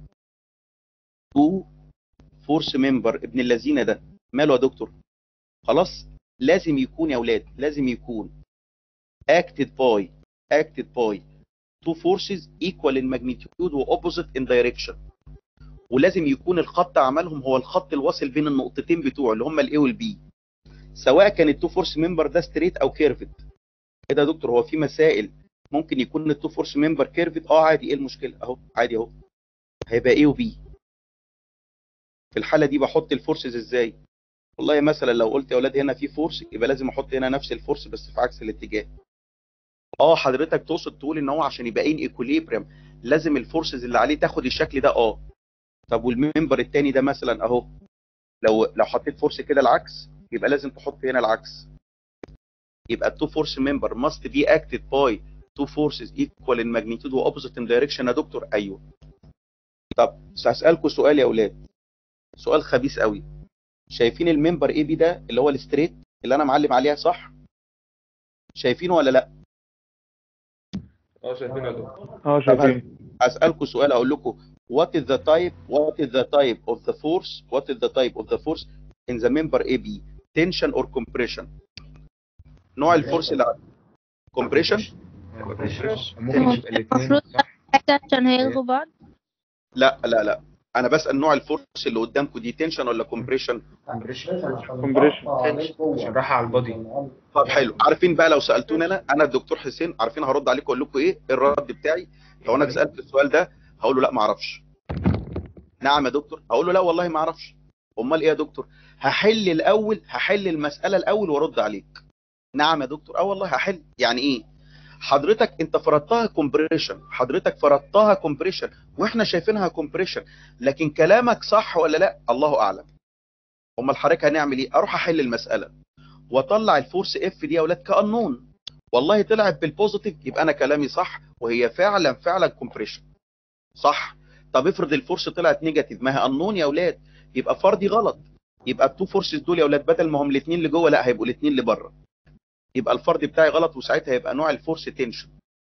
تو فورس ممبر ابن اللذينه ده ماله يا دكتور خلاص لازم يكون يا اولاد لازم يكون acted by acted by two forces equal in magnitude و opposite in direction ولازم يكون الخط عملهم هو الخط الواصل بين النقطتين بتوعه اللي هم الاي والبي سواء كان التو فورس ممبر ده ستريت او كيرفد ايه ده يا دكتور هو في مسائل ممكن يكون التو فورس ممبر كيرفد اه عادي ايه المشكله اهو عادي اهو هيبقى ايه وبي في الحاله دي بحط الفورسز ازاي والله مثلا لو قلت يا اولاد هنا في فورس يبقى لازم احط هنا نفس الفورس بس في عكس الاتجاه اه حضرتك تقصد تقول ان هو عشان يبقى ان ايكوليبريم لازم الفورسز اللي عليه تاخد الشكل ده اه طب والممبر التاني ده مثلا اهو لو لو حطيت فورس كده العكس يبقى لازم تحط هنا العكس يبقى التو فورس ممبر must be acted by two forces equal in magnitude و opposite in direction يا دكتور ايوه طب هسألكوا سؤال يا اولاد سؤال خبيث قوي شايفين الممبر اي بي ده اللي هو الستريت اللي انا معلم عليها صح شايفينه ولا لا اه شايفين يا دكتور اه طب شايفين اسالكوا سؤال اقول لكم what is the type what is the type of the force what is the type of the force in the member AB tension or compression نوع الفورس اللي compression ممكن يبقى الاثنين المفروض حاجة عشان هيلغوا بعض لا لا لا انا بسال نوع الفورس اللي قدامكم دي تنشن ولا كومبريشن كومبريشن عشان راح على البادي طب حلو عارفين بقى لو سالتوني انا انا الدكتور حسين عارفين هرد عليكم اقول لكم ايه الرد بتاعي لو انا سالت السؤال ده هقول له لا ما اعرفش نعم يا دكتور هقول له لا والله ما اعرفش امال ايه يا دكتور هحل الاول هحل المساله الاول وارد عليك نعم يا دكتور اه والله هحل يعني ايه حضرتك انت فرضتها كومبريشن حضرتك فرضتها كومبريشن واحنا شايفينها كومبريشن لكن كلامك صح ولا لا الله اعلم امال حضرتك هنعمل ايه اروح احل المساله واطلع الفورس اف دي يا اولاد كقانون والله طلعت بالبوزيتيف يبقى انا كلامي صح وهي فعلا فعلا كومبريشن صح طب افرض الفورس طلعت نيجاتيف ما هي قانون يا اولاد يبقى فردي غلط يبقى التو فورسز دول يا اولاد بدل ما هم الاثنين اللي جوه لا هيبقوا الاثنين اللي بره يبقى الفرد بتاعي غلط وساعتها يبقى نوع الفورس تنشن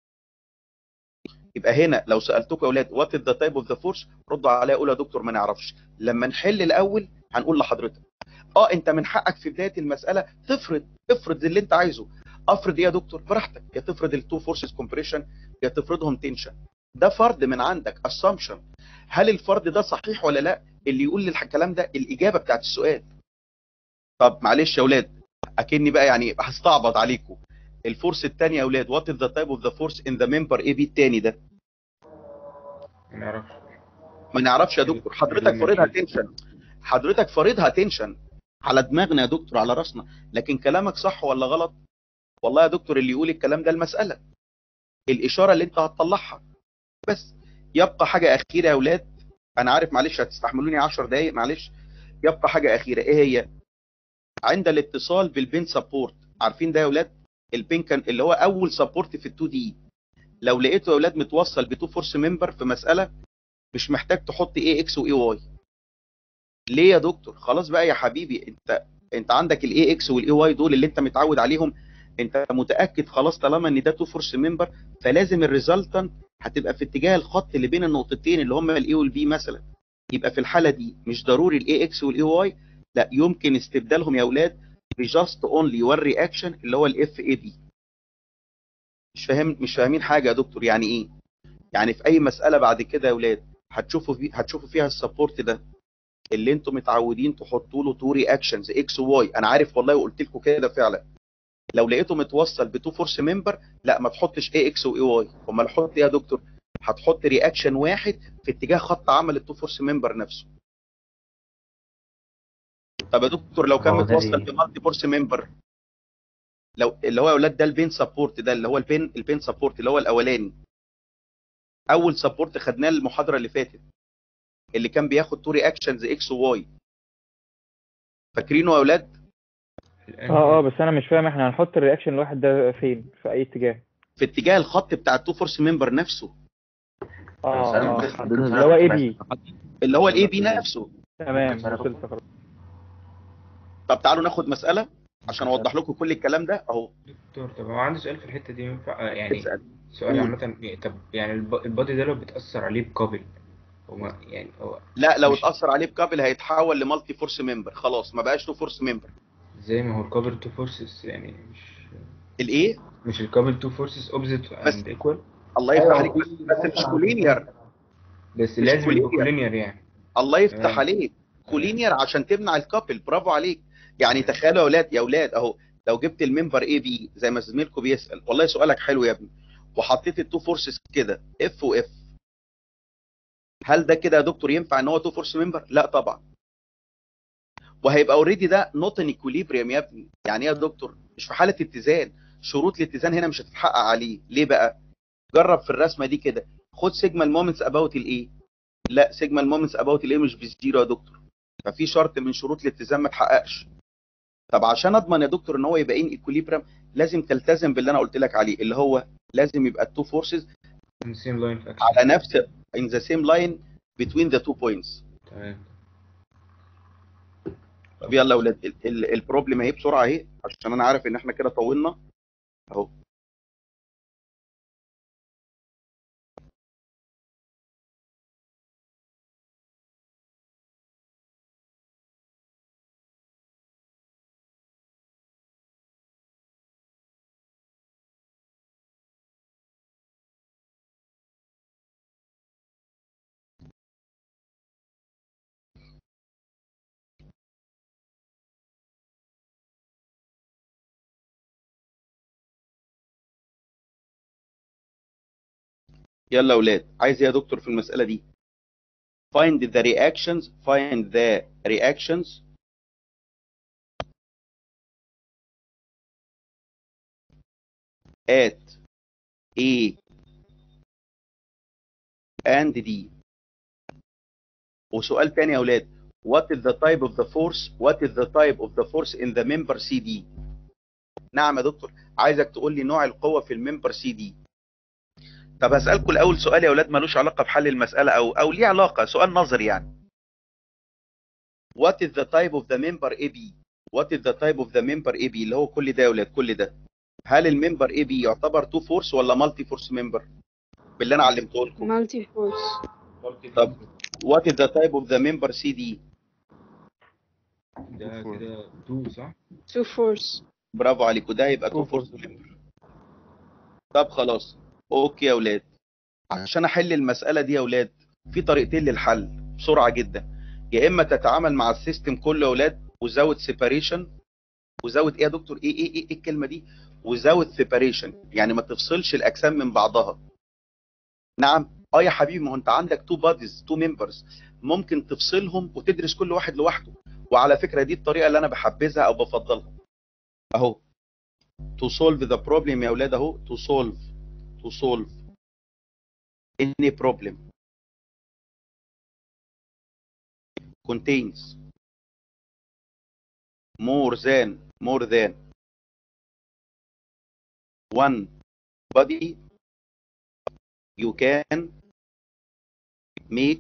يبقى هنا لو سالتكم يا اولاد وات ذا تايب اوف ذا فورس ردوا عليا قولوا يا دكتور ما نعرفش لما نحل الاول هنقول لحضرتك اه انت من حقك في بدايه المساله تفرض افرض اللي انت عايزه افرض ايه يا دكتور براحتك يا تفرض التو فورسز كومبريشن يا تفرضهم تنشن ده فرض من عندك assumption هل الفرض ده صحيح ولا لا اللي يقول لي الكلام ده الاجابه بتاعت السؤال طب معلش يا اولاد اكني بقى يعني هستعبط عليكم الفورس الثانيه يا اولاد وات از ذا تايب اوف ذا فورس ان ذا ممبر اي بي الثاني ده ما نعرفش ما نعرفش يا دكتور حضرتك فارضها تنشن حضرتك فارضها تنشن على دماغنا يا دكتور على راسنا لكن كلامك صح ولا غلط والله يا دكتور اللي يقول الكلام ده المساله الاشاره اللي انت هتطلعها بس يبقى حاجه اخيره يا اولاد انا عارف معلش هتستحملوني 10 دقايق معلش يبقى حاجه اخيره ايه هي عند الاتصال بالبين سبورت عارفين ده يا اولاد البين كان اللي هو اول سبورت في ال2 دي لو لقيته يا اولاد متوصل بتو فورس ممبر في مساله مش محتاج تحط اي اكس واي واي ليه يا دكتور خلاص بقى يا حبيبي انت انت عندك الاي اكس والاي واي دول اللي انت متعود عليهم انت متاكد خلاص طالما ان ده تو فورس ممبر فلازم الريزلتنت هتبقى في اتجاه الخط اللي بين النقطتين اللي هم الاي والبي مثلا يبقى في الحاله دي مش ضروري الاي اكس والاي واي لا يمكن استبدالهم يا اولاد بجاست اونلي والرياكشن اللي هو الاف اي بي مش فاهم مش فاهمين حاجه يا دكتور يعني ايه يعني في اي مساله بعد كده يا اولاد هتشوفوا في هتشوفوا فيها السبورت ده اللي انتم متعودين تحطوا له تو رياكشنز اكس وواي انا عارف والله وقلت لكم كده فعلا لو لقيته متوصل بتو فورس ممبر لا ما تحطش اي اكس واي واي امال حط ايه يا دكتور هتحط رياكشن واحد في اتجاه خط عمل التو فورس ممبر نفسه طب يا دكتور لو كان هو ده متوصل ال- بمالتي فورس ممبر لو اللي هو يا اولاد ده البين سبورت ده اللي هو البين البين سبورت اللي هو الاولاني اول سبورت خدناه المحاضره اللي فاتت اللي كان بياخد تو رياكشنز اكس وواي فاكرينه يا اولاد اه اه بس انا مش فاهم احنا هنحط الرياكشن الواحد ده فين في اي اتجاه في اتجاه الخط بتاع التو فورس ممبر نفسه اه اه اللي هو اي بي اللي هو الاي بي نفسه تمام وصلت خلاص طب تعالوا ناخد مساله عشان اوضح لكم كل الكلام ده اهو دكتور طب هو عندي سؤال في الحتة دي ينفع آه، يعني اسأل. سؤال قول. عامة طب يعني الب- البادي ده لو بتأثر عليه بقابل هو يعني هو لا لو مش- اتاثر عليه بكابل هيتحول لمالتي فورس ممبر خلاص ما بقاش تو فورس ممبر زي ما هو الكابل تو فورسز يعني مش الايه مش الكابل تو فورسز اوبزيت اند ايكوال الله يفتح عليك بس, بس مش كولينير بس مش لازم يبقى كولينير. كولينير يعني الله يفتح تمام. عليك كولينير عشان تمنع الكابل برافو عليك يعني تخيلوا يا اولاد يا اولاد اهو لو جبت الممبر اي بي زي ما زميلكم بيسال والله سؤالك حلو يا ابني وحطيت التو فورسز كده اف واف هل ده كده يا دكتور ينفع ان هو تو فورس ممبر لا طبعا وهيبقى اوريدي ده نوت ان اكوليبريم يا ابني يعني ايه يا دكتور مش في حاله اتزان شروط الاتزان هنا مش هتتحقق عليه ليه بقى جرب في الرسمه دي كده خد سيجما المومنتس اباوت الايه لا سيجما المومنتس اباوت الايه مش بزيرو يا دكتور ففي شرط من شروط الاتزان ما اتحققش طب عشان اضمن يا دكتور ان هو يبقى ان ايكوليبريم لازم تلتزم باللي انا قلت لك عليه اللي هو لازم يبقى التو فورسز in the same line of action على نفس in the same line between the two points تمام طب يلا يا اولاد ال- ال- البروبلم اهي بسرعه اهي عشان انا عارف ان احنا كده طولنا اهو يلا يا اولاد عايز ايه يا دكتور في المساله دي find the reactions find the reactions at A and D وسؤال تاني يا اولاد what is the type of the force what is the type of the force in the member CD نعم يا دكتور عايزك تقول لي نوع القوة في الممبر سي دي طب هسألكم الأول سؤال يا أولاد ملوش علاقة بحل المسألة أو أو ليه علاقة سؤال نظري يعني What is the type of the member AB What is the type of the member AB اللي هو كل ده يا أولاد كل ده هل الممبر AB يعتبر تو فورس ولا مالتي فورس ممبر باللي أنا علمته لكم مالتي فورس طب What is the type of the member CD ده كده 2 صح؟ تو فورس برافو عليكم ده يبقى تو فورس ممبر طب خلاص اوكي يا اولاد عشان احل المساله دي يا اولاد في طريقتين للحل بسرعه جدا يا اما تتعامل مع السيستم كله يا اولاد وزود سيباريشن وزود ايه يا دكتور ايه ايه ايه, إيه الكلمه دي وزود سيباريشن يعني ما تفصلش الاجسام من بعضها نعم اه يا حبيبي ما هو انت عندك تو باديز تو ممبرز ممكن تفصلهم وتدرس كل واحد لوحده وعلى فكره دي الطريقه اللي انا بحبذها او بفضلها اهو to solve the problem يا اولاد اهو to solve to solve any problem contains more than more than one body you can make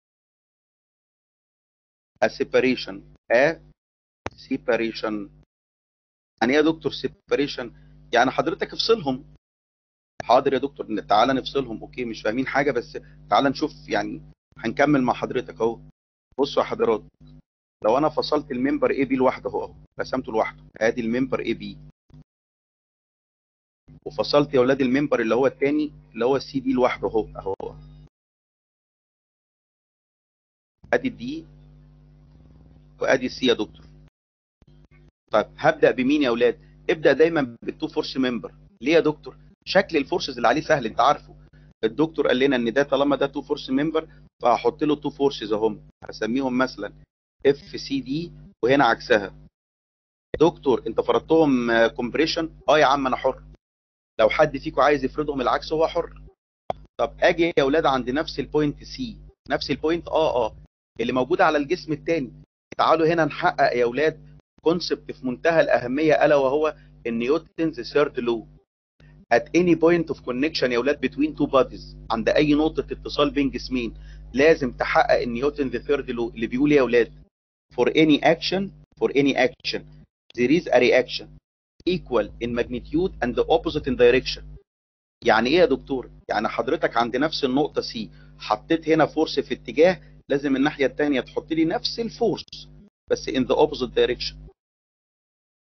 a separation a separation يعني ايه يا دكتور separation يعني حضرتك افصلهم حاضر يا دكتور تعالى نفصلهم اوكي مش فاهمين حاجه بس تعالى نشوف يعني هنكمل مع حضرتك اهو بصوا يا حضرات لو انا فصلت الممبر اي بي لوحده اهو اهو رسمته لوحده ادي الممبر اي بي وفصلت يا اولاد الممبر اللي هو الثاني اللي هو السي دي لوحده اهو اهو ادي الدي وادي السي يا دكتور طيب هبدا بمين يا اولاد ابدا دايما بالتو فورس ممبر ليه يا دكتور شكل الفورسز اللي عليه سهل انت عارفه الدكتور قال لنا ان ده طالما ده تو فورس ممبر فهحط له تو فورسز اهم هسميهم مثلا اف سي دي وهنا عكسها دكتور انت فرضتهم كومبريشن اه يا عم انا حر لو حد فيكم عايز يفرضهم العكس هو حر طب اجي يا اولاد عند نفس البوينت سي نفس البوينت اه اه اللي موجوده على الجسم الثاني تعالوا هنا نحقق يا اولاد كونسبت في منتهى الاهميه الا وهو النيوتنز ثيرد لو at any point of connection يا اولاد between two bodies عند اي نقطه اتصال بين جسمين لازم تحقق النيوتن ذا ثيرد لو اللي بيقول يا اولاد for any action for any action there is a reaction equal in magnitude and the opposite in direction يعني ايه يا دكتور يعني حضرتك عند نفس النقطه سي حطيت هنا فورس في اتجاه لازم الناحيه الثانيه تحط لي نفس الفورس بس in the opposite direction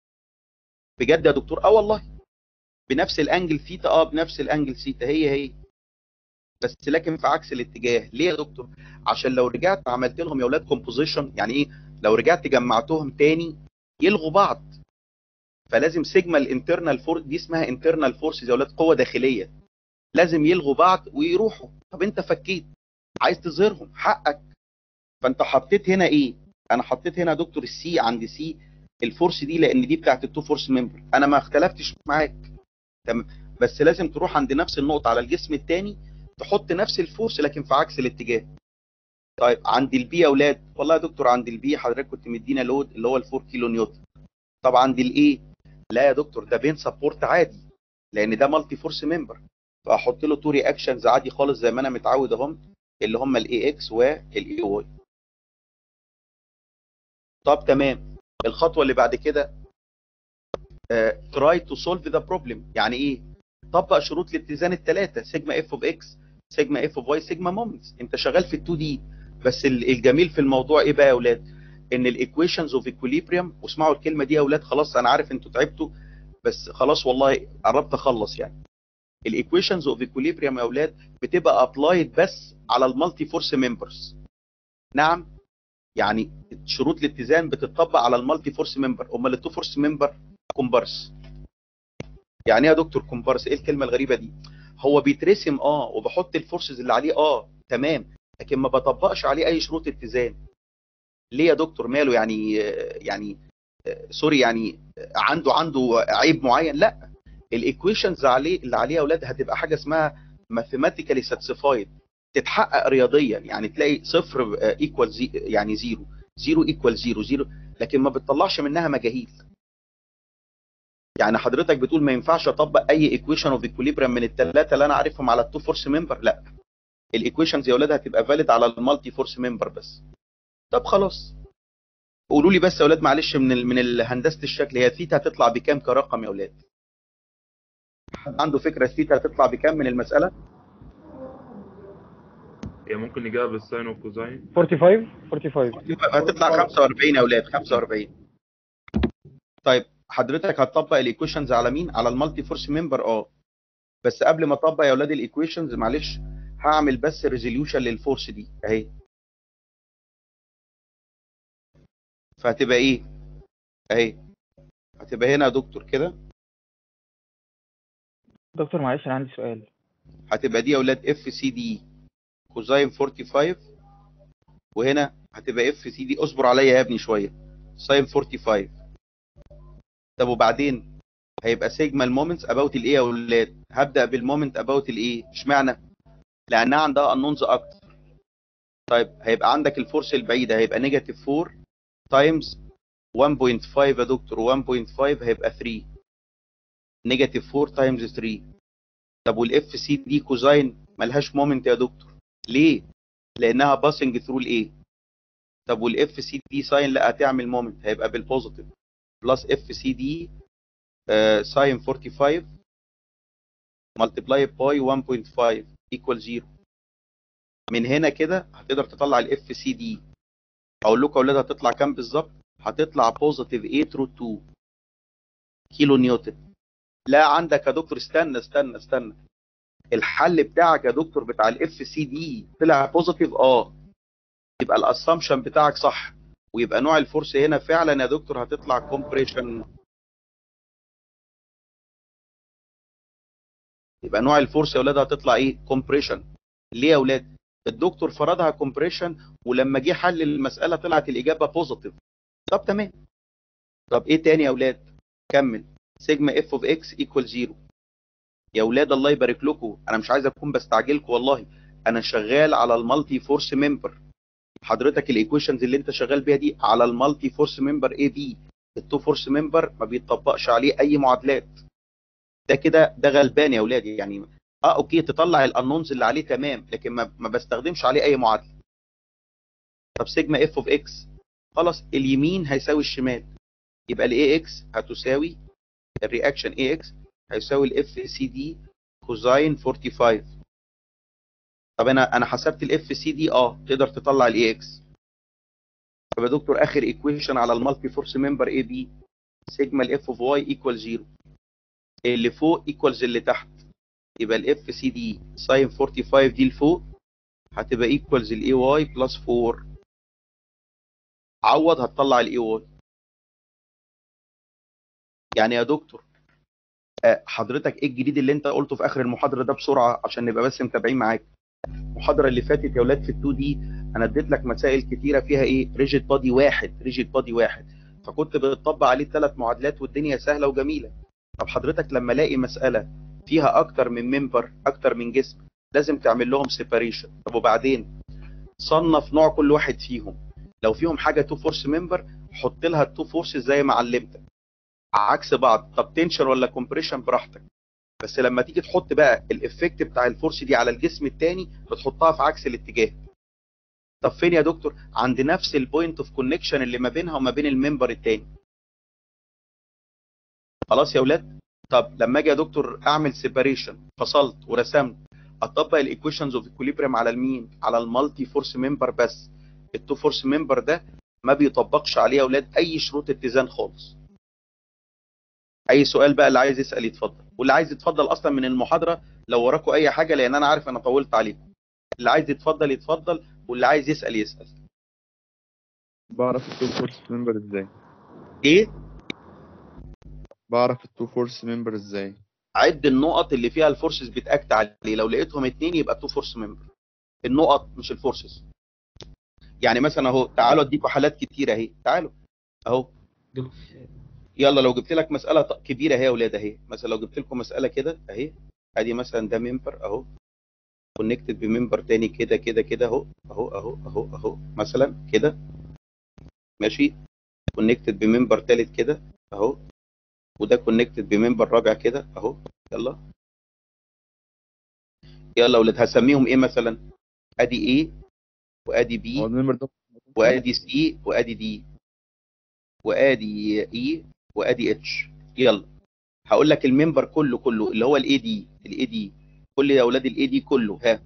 بجد يا دكتور اه والله بنفس الانجل ثيتا اه بنفس الانجل ثيتا هي هي بس لكن في عكس الاتجاه ليه يا دكتور عشان لو رجعت عملت لهم يا اولاد كومبوزيشن يعني ايه لو رجعت جمعتهم تاني يلغوا بعض فلازم سيجما الانترنال فورس دي اسمها انترنال فورس يا اولاد قوه داخليه لازم يلغوا بعض ويروحوا طب انت فكيت عايز تظهرهم حقك فانت حطيت هنا ايه انا حطيت هنا يا دكتور السي عند سي الفورس دي لان دي بتاعت التو فورس ممبر انا ما اختلفتش معاك تمام بس لازم تروح عند نفس النقطه على الجسم الثاني تحط نفس الفورس لكن في عكس الاتجاه طيب عند البي يا اولاد والله يا دكتور عند البي حضرتك كنت مدينا لود اللي هو ال 4 كيلو نيوتن طب عند الايه لا يا دكتور ده بين سبورت عادي لان ده مالتي فورس ممبر فاحط له تو رياكشنز عادي خالص زي ما انا متعود اهم اللي هم الاي اكس والاي واي طب تمام الخطوه اللي بعد كده تراي تو سولف ذا بروبلم يعني ايه طبق شروط الاتزان الثلاثه سيجما اف اوف اكس سيجما اف اوف واي سيجما مومنتس انت شغال في ال 2 دي بس ال- الجميل في الموضوع ايه بقى يا اولاد ان الايكويشنز اوف ايكوليبريم واسمعوا الكلمه دي يا اولاد خلاص انا عارف انتوا تعبتوا بس خلاص والله قربت اخلص يعني الايكويشنز اوف ايكوليبريم يا اولاد بتبقى ابلايد بس على المالتي فورس ممبرز نعم يعني شروط الاتزان بتطبق على المالتي فورس ممبر امال التو فورس ممبر كومبارس يعني ايه يا دكتور كومبارس ايه الكلمه الغريبه دي هو بيترسم اه وبحط الفورسز اللي عليه اه تمام لكن ما بطبقش عليه اي شروط اتزان ليه يا دكتور ماله يعني يعني سوري يعني عنده عنده عيب معين لا الايكويشنز عليه اللي عليها يا اولاد هتبقى حاجه اسمها ماثيماتيكالي ساتسفايد تتحقق رياضيا يعني تلاقي صفر ايكوال زي يعني زيرو زيرو ايكوال زيرو زيرو لكن ما بتطلعش منها مجاهيل يعني حضرتك بتقول ما ينفعش اطبق اي ايكويشن اوف ايكوليبريم من الثلاثه اللي انا عارفهم على التو فورس ممبر لا الايكويشنز يا اولاد هتبقى فاليد على المالتي فورس ممبر بس طب خلاص قولوا لي بس يا اولاد معلش من ال من الهندسه الشكل هي ثيتا هتطلع بكام كرقم يا اولاد حد عنده فكره ثيتا هتطلع بكام من المساله هي ممكن نجيبها بالساين والكوزاين 45 45 هتطلع 45 يا اولاد 45 طيب حضرتك هتطبق الايكويشنز على مين على المالتي فورس ممبر اه بس قبل ما اطبق يا اولاد الايكويشنز معلش هعمل بس ريزوليوشن للفورس دي اهي فهتبقى ايه اهي هتبقى هنا يا دكتور كده دكتور معلش انا عندي سؤال هتبقى دي يا اولاد اف سي دي كوزاين 45 وهنا هتبقى اف سي دي اصبر عليا يا ابني شويه ساين 45 طب وبعدين هيبقى سيجما المومنتس اباوت الايه يا اولاد هبدا بالمومنت اباوت الايه اشمعنى لانها عندها انونز اكتر طيب هيبقى عندك الفورس البعيده هيبقى نيجاتيف 4 تايمز 1.5 يا دكتور 1.5 هيبقى 3 نيجاتيف 4 تايمز 3 طب والاف سي دي كوزاين ملهاش مومنت يا دكتور ليه لانها باسنج ثرو الايه طب والاف سي دي ساين لا هتعمل مومنت هيبقى بالبوزيتيف بلس اف سي دي ساين 45 ملتبلاي باي 1.5 ايكوال 0 من هنا كده هتقدر تطلع الاف سي دي اقول لكم يا اولاد هتطلع كام بالظبط هتطلع بوزيتيف 8 ثرو 2 كيلو نيوتن لا عندك يا دكتور استنى استنى استنى الحل بتاعك يا دكتور بتاع الاف سي دي طلع بوزيتيف اه يبقى الاسامبشن بتاعك صح ويبقى نوع الفورس هنا فعلا يا دكتور هتطلع كومبريشن يبقى نوع الفورس يا اولاد هتطلع ايه كومبريشن ليه يا اولاد الدكتور فرضها كومبريشن ولما جه حل المساله طلعت الاجابه بوزيتيف طب تمام طب ايه تاني يا اولاد كمل سيجما اف اوف اكس ايكوال زيرو يا اولاد الله يبارك لكم انا مش عايز اكون بستعجلكم والله انا شغال على المالتي فورس ممبر حضرتك الايكويشنز اللي انت شغال بيها دي على المالتي فورس ممبر اي بي التو فورس ممبر ما بيتطبقش عليه اي معادلات ده كده ده غلبان يا اولاد يعني اه اوكي تطلع الانونز اللي عليه تمام لكن ما, ما بستخدمش عليه اي معادله طب سيجما اف اوف اكس خلاص اليمين هيساوي الشمال يبقى الاي اكس هتساوي الرياكشن اي اكس هيساوي الاف سي دي كوزاين 45 طب انا انا حسبت الاف سي دي اه تقدر تطلع الاي اكس طب يا دكتور اخر ايكويشن على المالتي فورس ممبر اي بي سيجما الاف اوف واي ايكوال 0 اللي فوق ايكوالز اللي تحت يبقى الاف سي دي ساين 45 دي لفوق هتبقى ايكوالز الاي واي بلس 4 عوض هتطلع الاي واي يعني يا دكتور آه، حضرتك ايه الجديد اللي انت قلته في اخر المحاضره ده بسرعه عشان نبقى بس متابعين معاك المحاضره اللي فاتت يا اولاد في ال 2 دي انا اديت لك مسائل كتيره فيها ايه ريجيد بادي واحد ريجيد بادي واحد فكنت بتطبق عليه ثلاث معادلات والدنيا سهله وجميله طب حضرتك لما الاقي مساله فيها اكتر من ممبر اكتر من جسم لازم تعمل لهم سيباريشن طب وبعدين صنف نوع كل واحد فيهم لو فيهم حاجه تو فورس ممبر حط لها التو فورسز زي ما علمتك عكس بعض طب تنشن ولا كومبريشن براحتك بس لما تيجي تحط بقى الافكت بتاع الفورس دي على الجسم التاني بتحطها في عكس الاتجاه طب فين يا دكتور عند نفس البوينت اوف كونكشن اللي ما بينها وما بين الممبر التاني خلاص يا اولاد طب لما اجي يا دكتور اعمل سيباريشن فصلت ورسمت اطبق الايكويشنز اوف ايكوليبريم على المين على المالتي فورس ممبر بس التو فورس ممبر ده ما بيطبقش عليه يا اولاد اي شروط اتزان خالص اي سؤال بقى اللي عايز يسال يتفضل واللي عايز يتفضل اصلا من المحاضره لو وراكم اي حاجه لان انا عارف انا طولت عليكم اللي عايز يتفضل يتفضل واللي عايز يسال يسال بعرف التو فورس ممبر ازاي ايه بعرف التو فورس ممبر ازاي عد النقط اللي فيها الفورسز بتاكت عليه لو لقيتهم اتنين يبقى تو فورس ممبر النقط مش الفورسز يعني مثلا اهو تعالوا اديكم حالات كتيره اهي تعالوا اهو يلا لو جبت لك مساله ط- كبيره اهي يا اولاد اهي مثلا لو جبت لكم مساله كده اهي ادي مثلا ده ممبر اهو كونكتد بممبر تاني كده كده كده اهو اهو اهو اهو اهو مثلا كده ماشي كونكتد بممبر تالت كده اهو وده كونكتد بممبر رابع كده اهو يلا يلا يا اولاد هسميهم ايه مثلا ادي ايه وادي بي هو الممبر ده وادي سي وادي دي وادي اي وادي اتش يلا هقول لك الممبر كله كله اللي هو الاي دي الاي دي كل يا اولاد الاي دي كله ها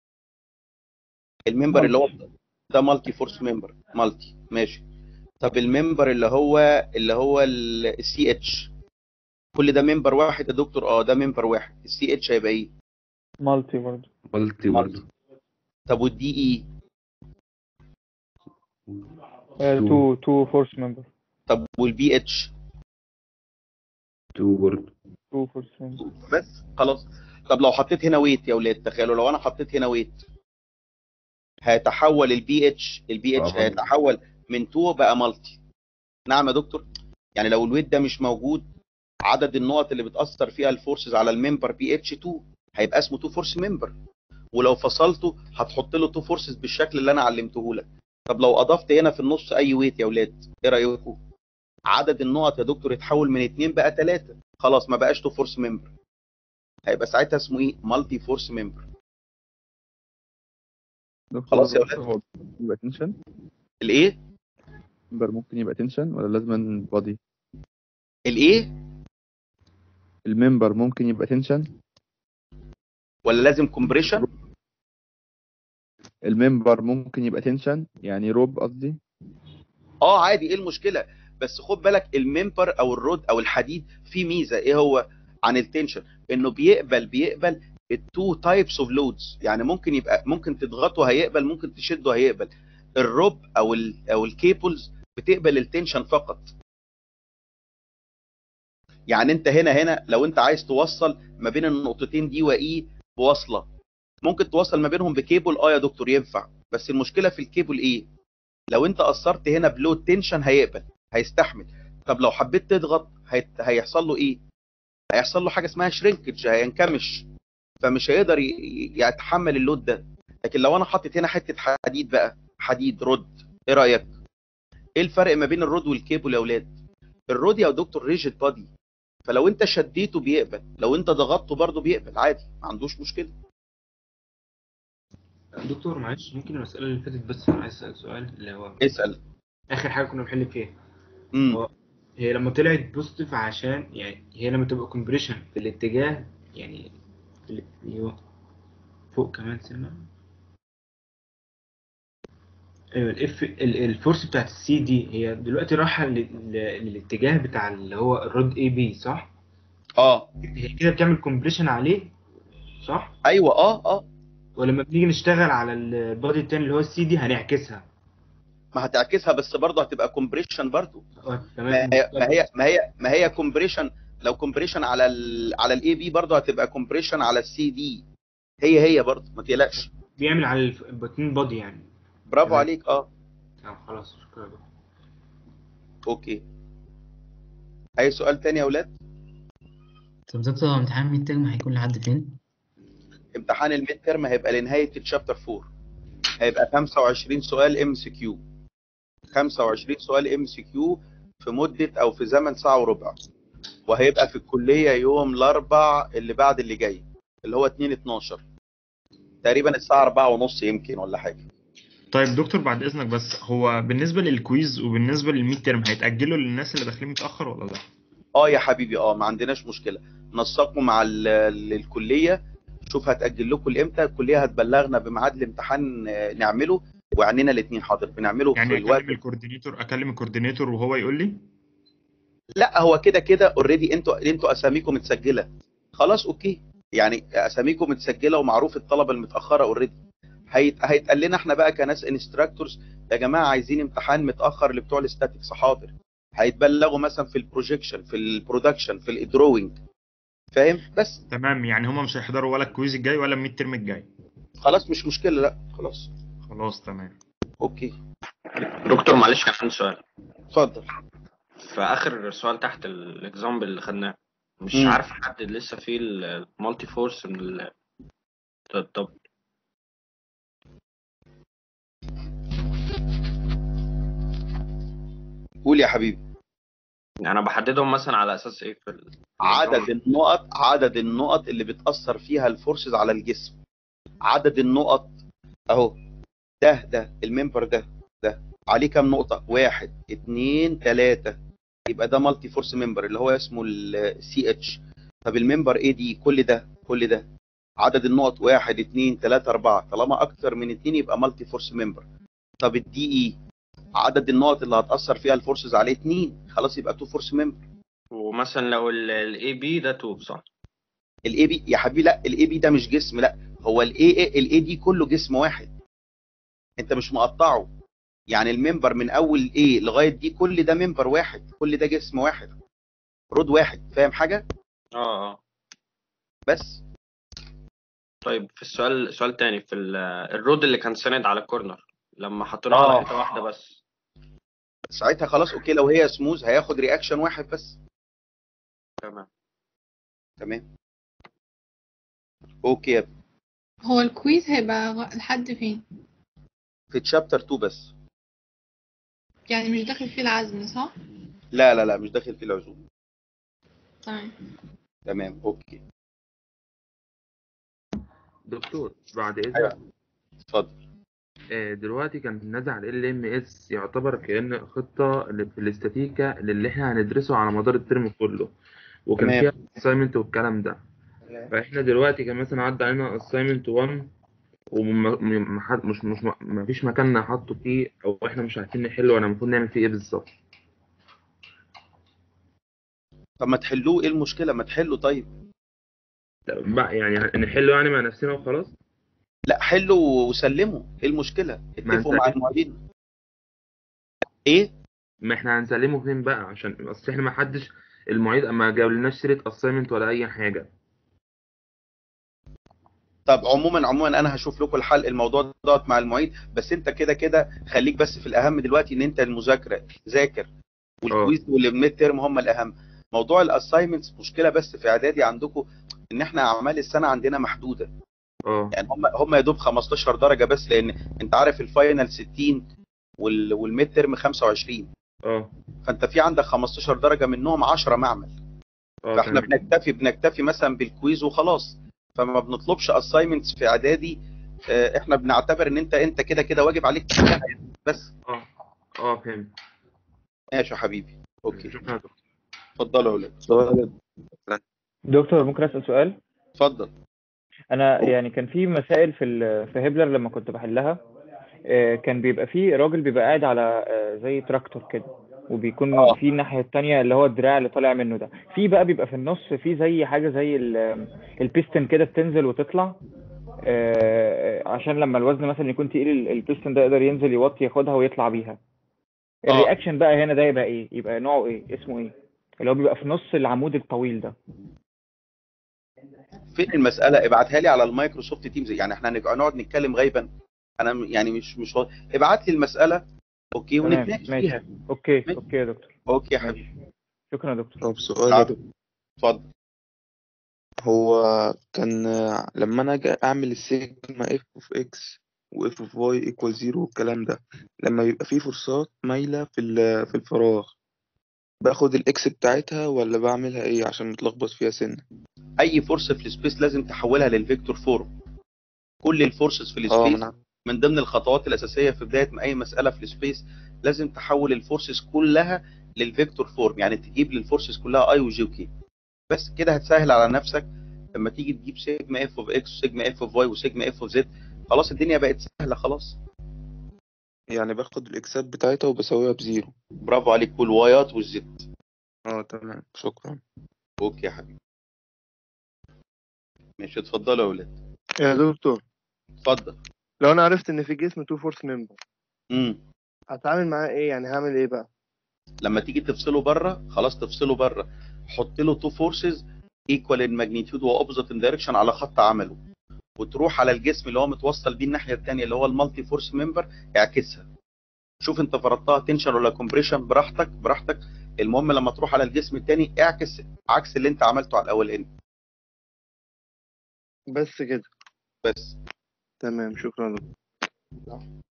الممبر اللي هو ده مالتي فورس ممبر مالتي ماشي طب الممبر اللي هو اللي هو السي اتش كل ده ممبر واحد يا دكتور اه ده ممبر واحد السي اتش هيبقى ايه مالتي برضه مالتي برضه طب والدي اي تو تو فورس ممبر طب والبي اتش تو برضه تو فورس ممبر بس خلاص طب لو حطيت هنا ويت يا اولاد تخيلوا لو انا حطيت هنا ويت هيتحول البي اتش البي اتش طبعاً. هيتحول من 2 بقى مالتي نعم يا دكتور يعني لو الويت ده مش موجود عدد النقط اللي بتاثر فيها الفورسز على الممبر بي اتش 2 هيبقى اسمه 2 فورس ممبر ولو فصلته هتحط له 2 فورسز بالشكل اللي انا علمته لك طب لو اضفت هنا في النص اي ويت يا اولاد ايه رايكم عدد النقط يا دكتور يتحول من 2 بقى 3 خلاص ما بقاش 2 فورس ممبر هيبقى ساعتها اسمه ايه مالتي فورس ممبر خلاص يا اولاد هو يبقى تنشن الايه ممبر ممكن يبقى تنشن ولا لازم بادي الايه الممبر ممكن يبقى تنشن ولا لازم كومبريشن الممبر ممكن يبقى تنشن يعني روب قصدي اه عادي ايه المشكله بس خد بالك الممبر او الرود او الحديد فيه ميزه ايه هو عن التنشن انه بيقبل بيقبل التو تايبس اوف لودز يعني ممكن يبقى ممكن تضغطه هيقبل ممكن تشده هيقبل الروب او ال او الكيبلز بتقبل التنشن فقط يعني انت هنا هنا لو انت عايز توصل ما بين النقطتين دي واي بوصله ممكن توصل ما بينهم بكيبل اه يا دكتور ينفع بس المشكله في الكيبل ايه لو انت اثرت هنا بلود تنشن هيقبل هيستحمل طب لو حبيت تضغط هيت... هيحصل له ايه هيحصل له حاجه اسمها شرينكج هينكمش فمش هيقدر ي... يتحمل اللود ده لكن لو انا حاطط هنا حته حديد بقى حديد رد ايه رايك ايه الفرق ما بين الرود والكيبل يا اولاد الرود يا دكتور ريجيد بادي فلو انت شديته بيقبل لو انت ضغطته برضه بيقبل عادي ما عندوش مشكله دكتور معلش ممكن المسألة اللي فاتت بس أنا عايز أسأل سؤال اللي هو اسال آخر حاجة كنا بنحل فيها امم هو هي لما طلعت بوزيتيف عشان يعني هي لما تبقى كومبريشن في الاتجاه يعني في ال- ايوه فوق كمان سنة ايوه الاف الفورس بتاعت السي دي هي دلوقتي رايحه لل- لل- للاتجاه بتاع اللي هو الرود اي بي صح؟ اه هي كده بتعمل كومبريشن عليه صح؟ ايوه اه اه ولما بنيجي نشتغل على البادي التاني اللي هو السي دي هنعكسها ما هتعكسها بس برضه هتبقى كومبريشن برضه اه ما تمام هي ما هي ما هي ما هي كومبريشن لو كومبريشن على ال على الاي بي برضه هتبقى كومبريشن على السي دي هي هي برضه ما تقلقش بيعمل على الف- الاتنين بادي يعني برافو تمام. عليك اه اه خلاص شكرا اوكي اي سؤال تاني يا اولاد طب دكتور هو امتحان ميد ترم هيكون لحد فين؟ امتحان الميد ترم هيبقى لنهايه الشابتر 4 هيبقى 25 سؤال ام سي كيو 25 سؤال ام سي كيو في مده او في زمن ساعه وربع وهيبقى في الكليه يوم الاربع اللي بعد اللي جاي اللي هو 2 12 تقريبا الساعه 4 ونص يمكن ولا حاجه طيب دكتور بعد اذنك بس هو بالنسبه للكويز وبالنسبه للميد ترم هيتاجلوا للناس اللي داخلين متاخر ولا لا اه يا حبيبي اه ما عندناش مشكله نسقوا مع ال- ال- الكليه شوف هتاجل لكم امتى الكليه هتبلغنا بميعاد الامتحان آه، نعمله وعنينا الاثنين حاضر بنعمله يعني في الوقت اكلم الكوردينيتور اكلم الكوردينيتور وهو يقول لي لا هو كده كده اوريدي انتوا انتوا اساميكم متسجله خلاص اوكي يعني اساميكم متسجله ومعروف الطلبه المتاخره اوريدي هيت... هيتقال لنا احنا بقى كناس انستراكتورز يا جماعه عايزين امتحان متاخر لبتوع الاستاتيكس حاضر هيتبلغوا مثلا في البروجيكشن في البرودكشن في الدروينج فاهم بس تمام يعني هما مش هيحضروا ولا الكويز الجاي ولا الميد ترم الجاي خلاص مش مشكله لا خلاص خلاص تمام اوكي دكتور معلش كان عندي سؤال اتفضل في اخر سؤال تحت الاكزامبل اللي خدناه مش مم. عارف احدد لسه في المالتي فورس من ال طب طب قول يا حبيبي انا بحددهم مثلا على اساس ايه في ال... عدد النقط عدد النقط اللي بتأثر فيها الفورسز على الجسم عدد النقط اهو ده ده الممبر ده ده عليه كام نقطة واحد اتنين تلاتة يبقى ده مالتي فورس ممبر اللي هو اسمه السي اتش طب الممبر ايه دي كل ده كل ده عدد النقط واحد اتنين تلاتة اربعة طالما اكتر من اتنين يبقى مالتي فورس ممبر طب الدي اي عدد النقط اللي هتأثر فيها الفورسز عليه اتنين خلاص يبقى تو فورس ممبر ومثلا لو الاي بي ده توب صح الاي بي يا حبيبي لا الاي بي ده مش جسم لا هو الاي الاي دي كله جسم واحد انت مش مقطعه يعني الممبر من اول ايه لغايه دي كل ده ممبر واحد كل ده جسم واحد رود واحد فاهم حاجه اه اه بس طيب في السؤال سؤال تاني في ال- الرود اللي كان ساند على الكورنر لما حطيناه آه. على حته واحده بس ساعتها خلاص اوكي لو هي سموز هياخد رياكشن واحد بس تمام تمام اوكي يا ابني. هو الكويز هيبقى غ- لحد فين في تشابتر 2 بس يعني مش داخل فيه العزم صح لا لا لا مش داخل في العزوم تمام تمام اوكي دكتور بعد اذنك ايوه اتفضل آه، دلوقتي كان نازل على ال ام اس يعتبر كأن خطة اللي في الاستاتيكا اللي احنا هندرسه على مدار الترم كله وكان تمام. فيها assignment والكلام ده فاحنا دلوقتي كان مثلا عدى علينا assignment 1 ومش مش مش ما فيش مكان نحطه فيه او احنا مش عارفين نحله ولا المفروض نعمل فيه ايه بالظبط طب ما تحلوه ايه المشكله ما تحله طيب بقى يعني نحله يعني مع نفسنا وخلاص لا حله وسلمه ايه المشكله اتفقوا مع هنسلمه. المعيدين ايه ما احنا هنسلمه فين بقى عشان اصل احنا ما حدش المعيد ما جابلناش سيرة assignment ولا اي حاجة طب عموما عموما انا هشوف لكم الحل الموضوع دوت مع المعيد بس انت كده كده خليك بس في الاهم دلوقتي ان انت المذاكره ذاكر والكويز والميد تيرم هم الاهم موضوع الاساينمنتس مشكله بس في اعدادي عندكم ان احنا اعمال السنه عندنا محدوده اه يعني هم هم يا دوب 15 درجه بس لان انت عارف الفاينل 60 وال والميد تيرم 25 اه فانت في عندك 15 درجه منهم 10 معمل اه فاحنا تمام. بنكتفي بنكتفي مثلا بالكويز وخلاص فما بنطلبش اساينمنتس في اعدادي آه، احنا بنعتبر ان انت انت كده كده واجب عليك تحلها يعني. بس اه اه فهمت ماشي يا حبيبي اوكي شكرا يا دكتور. اتفضلوا يا اولاد دكتور ممكن اسال سؤال اتفضل انا يعني كان في مسائل في ال- في هبلر لما كنت بحلها آه، كان بيبقى فيه راجل بيبقى قاعد على آه، زي تراكتور كده وبيكون اه في الناحية التانية اللي هو الدراع اللي طالع منه ده في بقى بيبقى في النص في زي حاجة زي ال- البيستن كده بتنزل وتطلع آه، عشان لما الوزن مثلا يكون تقيل ال- البيستن ده يقدر ينزل يوطي ياخدها ويطلع بيها اه الرياكشن بقى هنا ده يبقى ايه يبقى نوعه ايه اسمه ايه اللي هو بيبقى في نص العمود الطويل ده فين المساله ابعتها لي على المايكروسوفت تيمز يعني احنا هنبقى نقعد نتكلم غيبا انا م- يعني مش مش واضح. ابعت لي المساله اوكي تمام ونتناقش ماشي فيها اوكي اوكي يا دكتور اوكي يا حبيبي ماشي شكرا يا دكتور طب سؤال يا عفوا. دكتور اتفضل هو كان آه، لما انا اجي اعمل السيجما اف اوف اكس واف اوف واي ايكوال زيرو والكلام ده لما يبقى فيه فرصات مايلة في ال- في الفراغ باخد الاكس بتاعتها ولا بعملها ايه عشان متلخبط فيها سنة اي فورس في السبيس لازم تحولها للفيكتور فورم كل الفورسز في اه السبيس من من ضمن الخطوات الاساسيه في بدايه ما اي مساله في السبيس لازم تحول الفورسز كلها للفيكتور فورم يعني تجيب للفورسز كلها اي وجي وكي بس كده هتسهل على نفسك لما تيجي تجيب سيجما اف اوف اكس وسيجما اف اوف واي وسيجما اف اوف زد خلاص الدنيا بقت سهله خلاص يعني باخد الاكسات بتاعتها وبساويها بزيرو برافو عليك والوايات والزد اه تمام شكرا اوكي يا حبيبي ماشي اتفضلوا يا ولاد يا دكتور اتفضل لو انا عرفت ان في جسم تو فورس ممبر امم هتعامل معاه ايه يعني هعمل ايه بقى لما تيجي تفصله بره خلاص تفصله بره حط له تو فورسز ايكوال ان ماجنتيود واوبوزيت ان دايركشن على خط عمله وتروح على الجسم اللي هو متوصل بيه الناحيه الثانيه اللي هو المالتي فورس ممبر اعكسها شوف انت فرضتها تنشن ولا كومبريشن براحتك براحتك المهم لما تروح على الجسم الثاني اعكس عكس اللي انت عملته على الاولاني بس كده بس تمام شكرا دكتور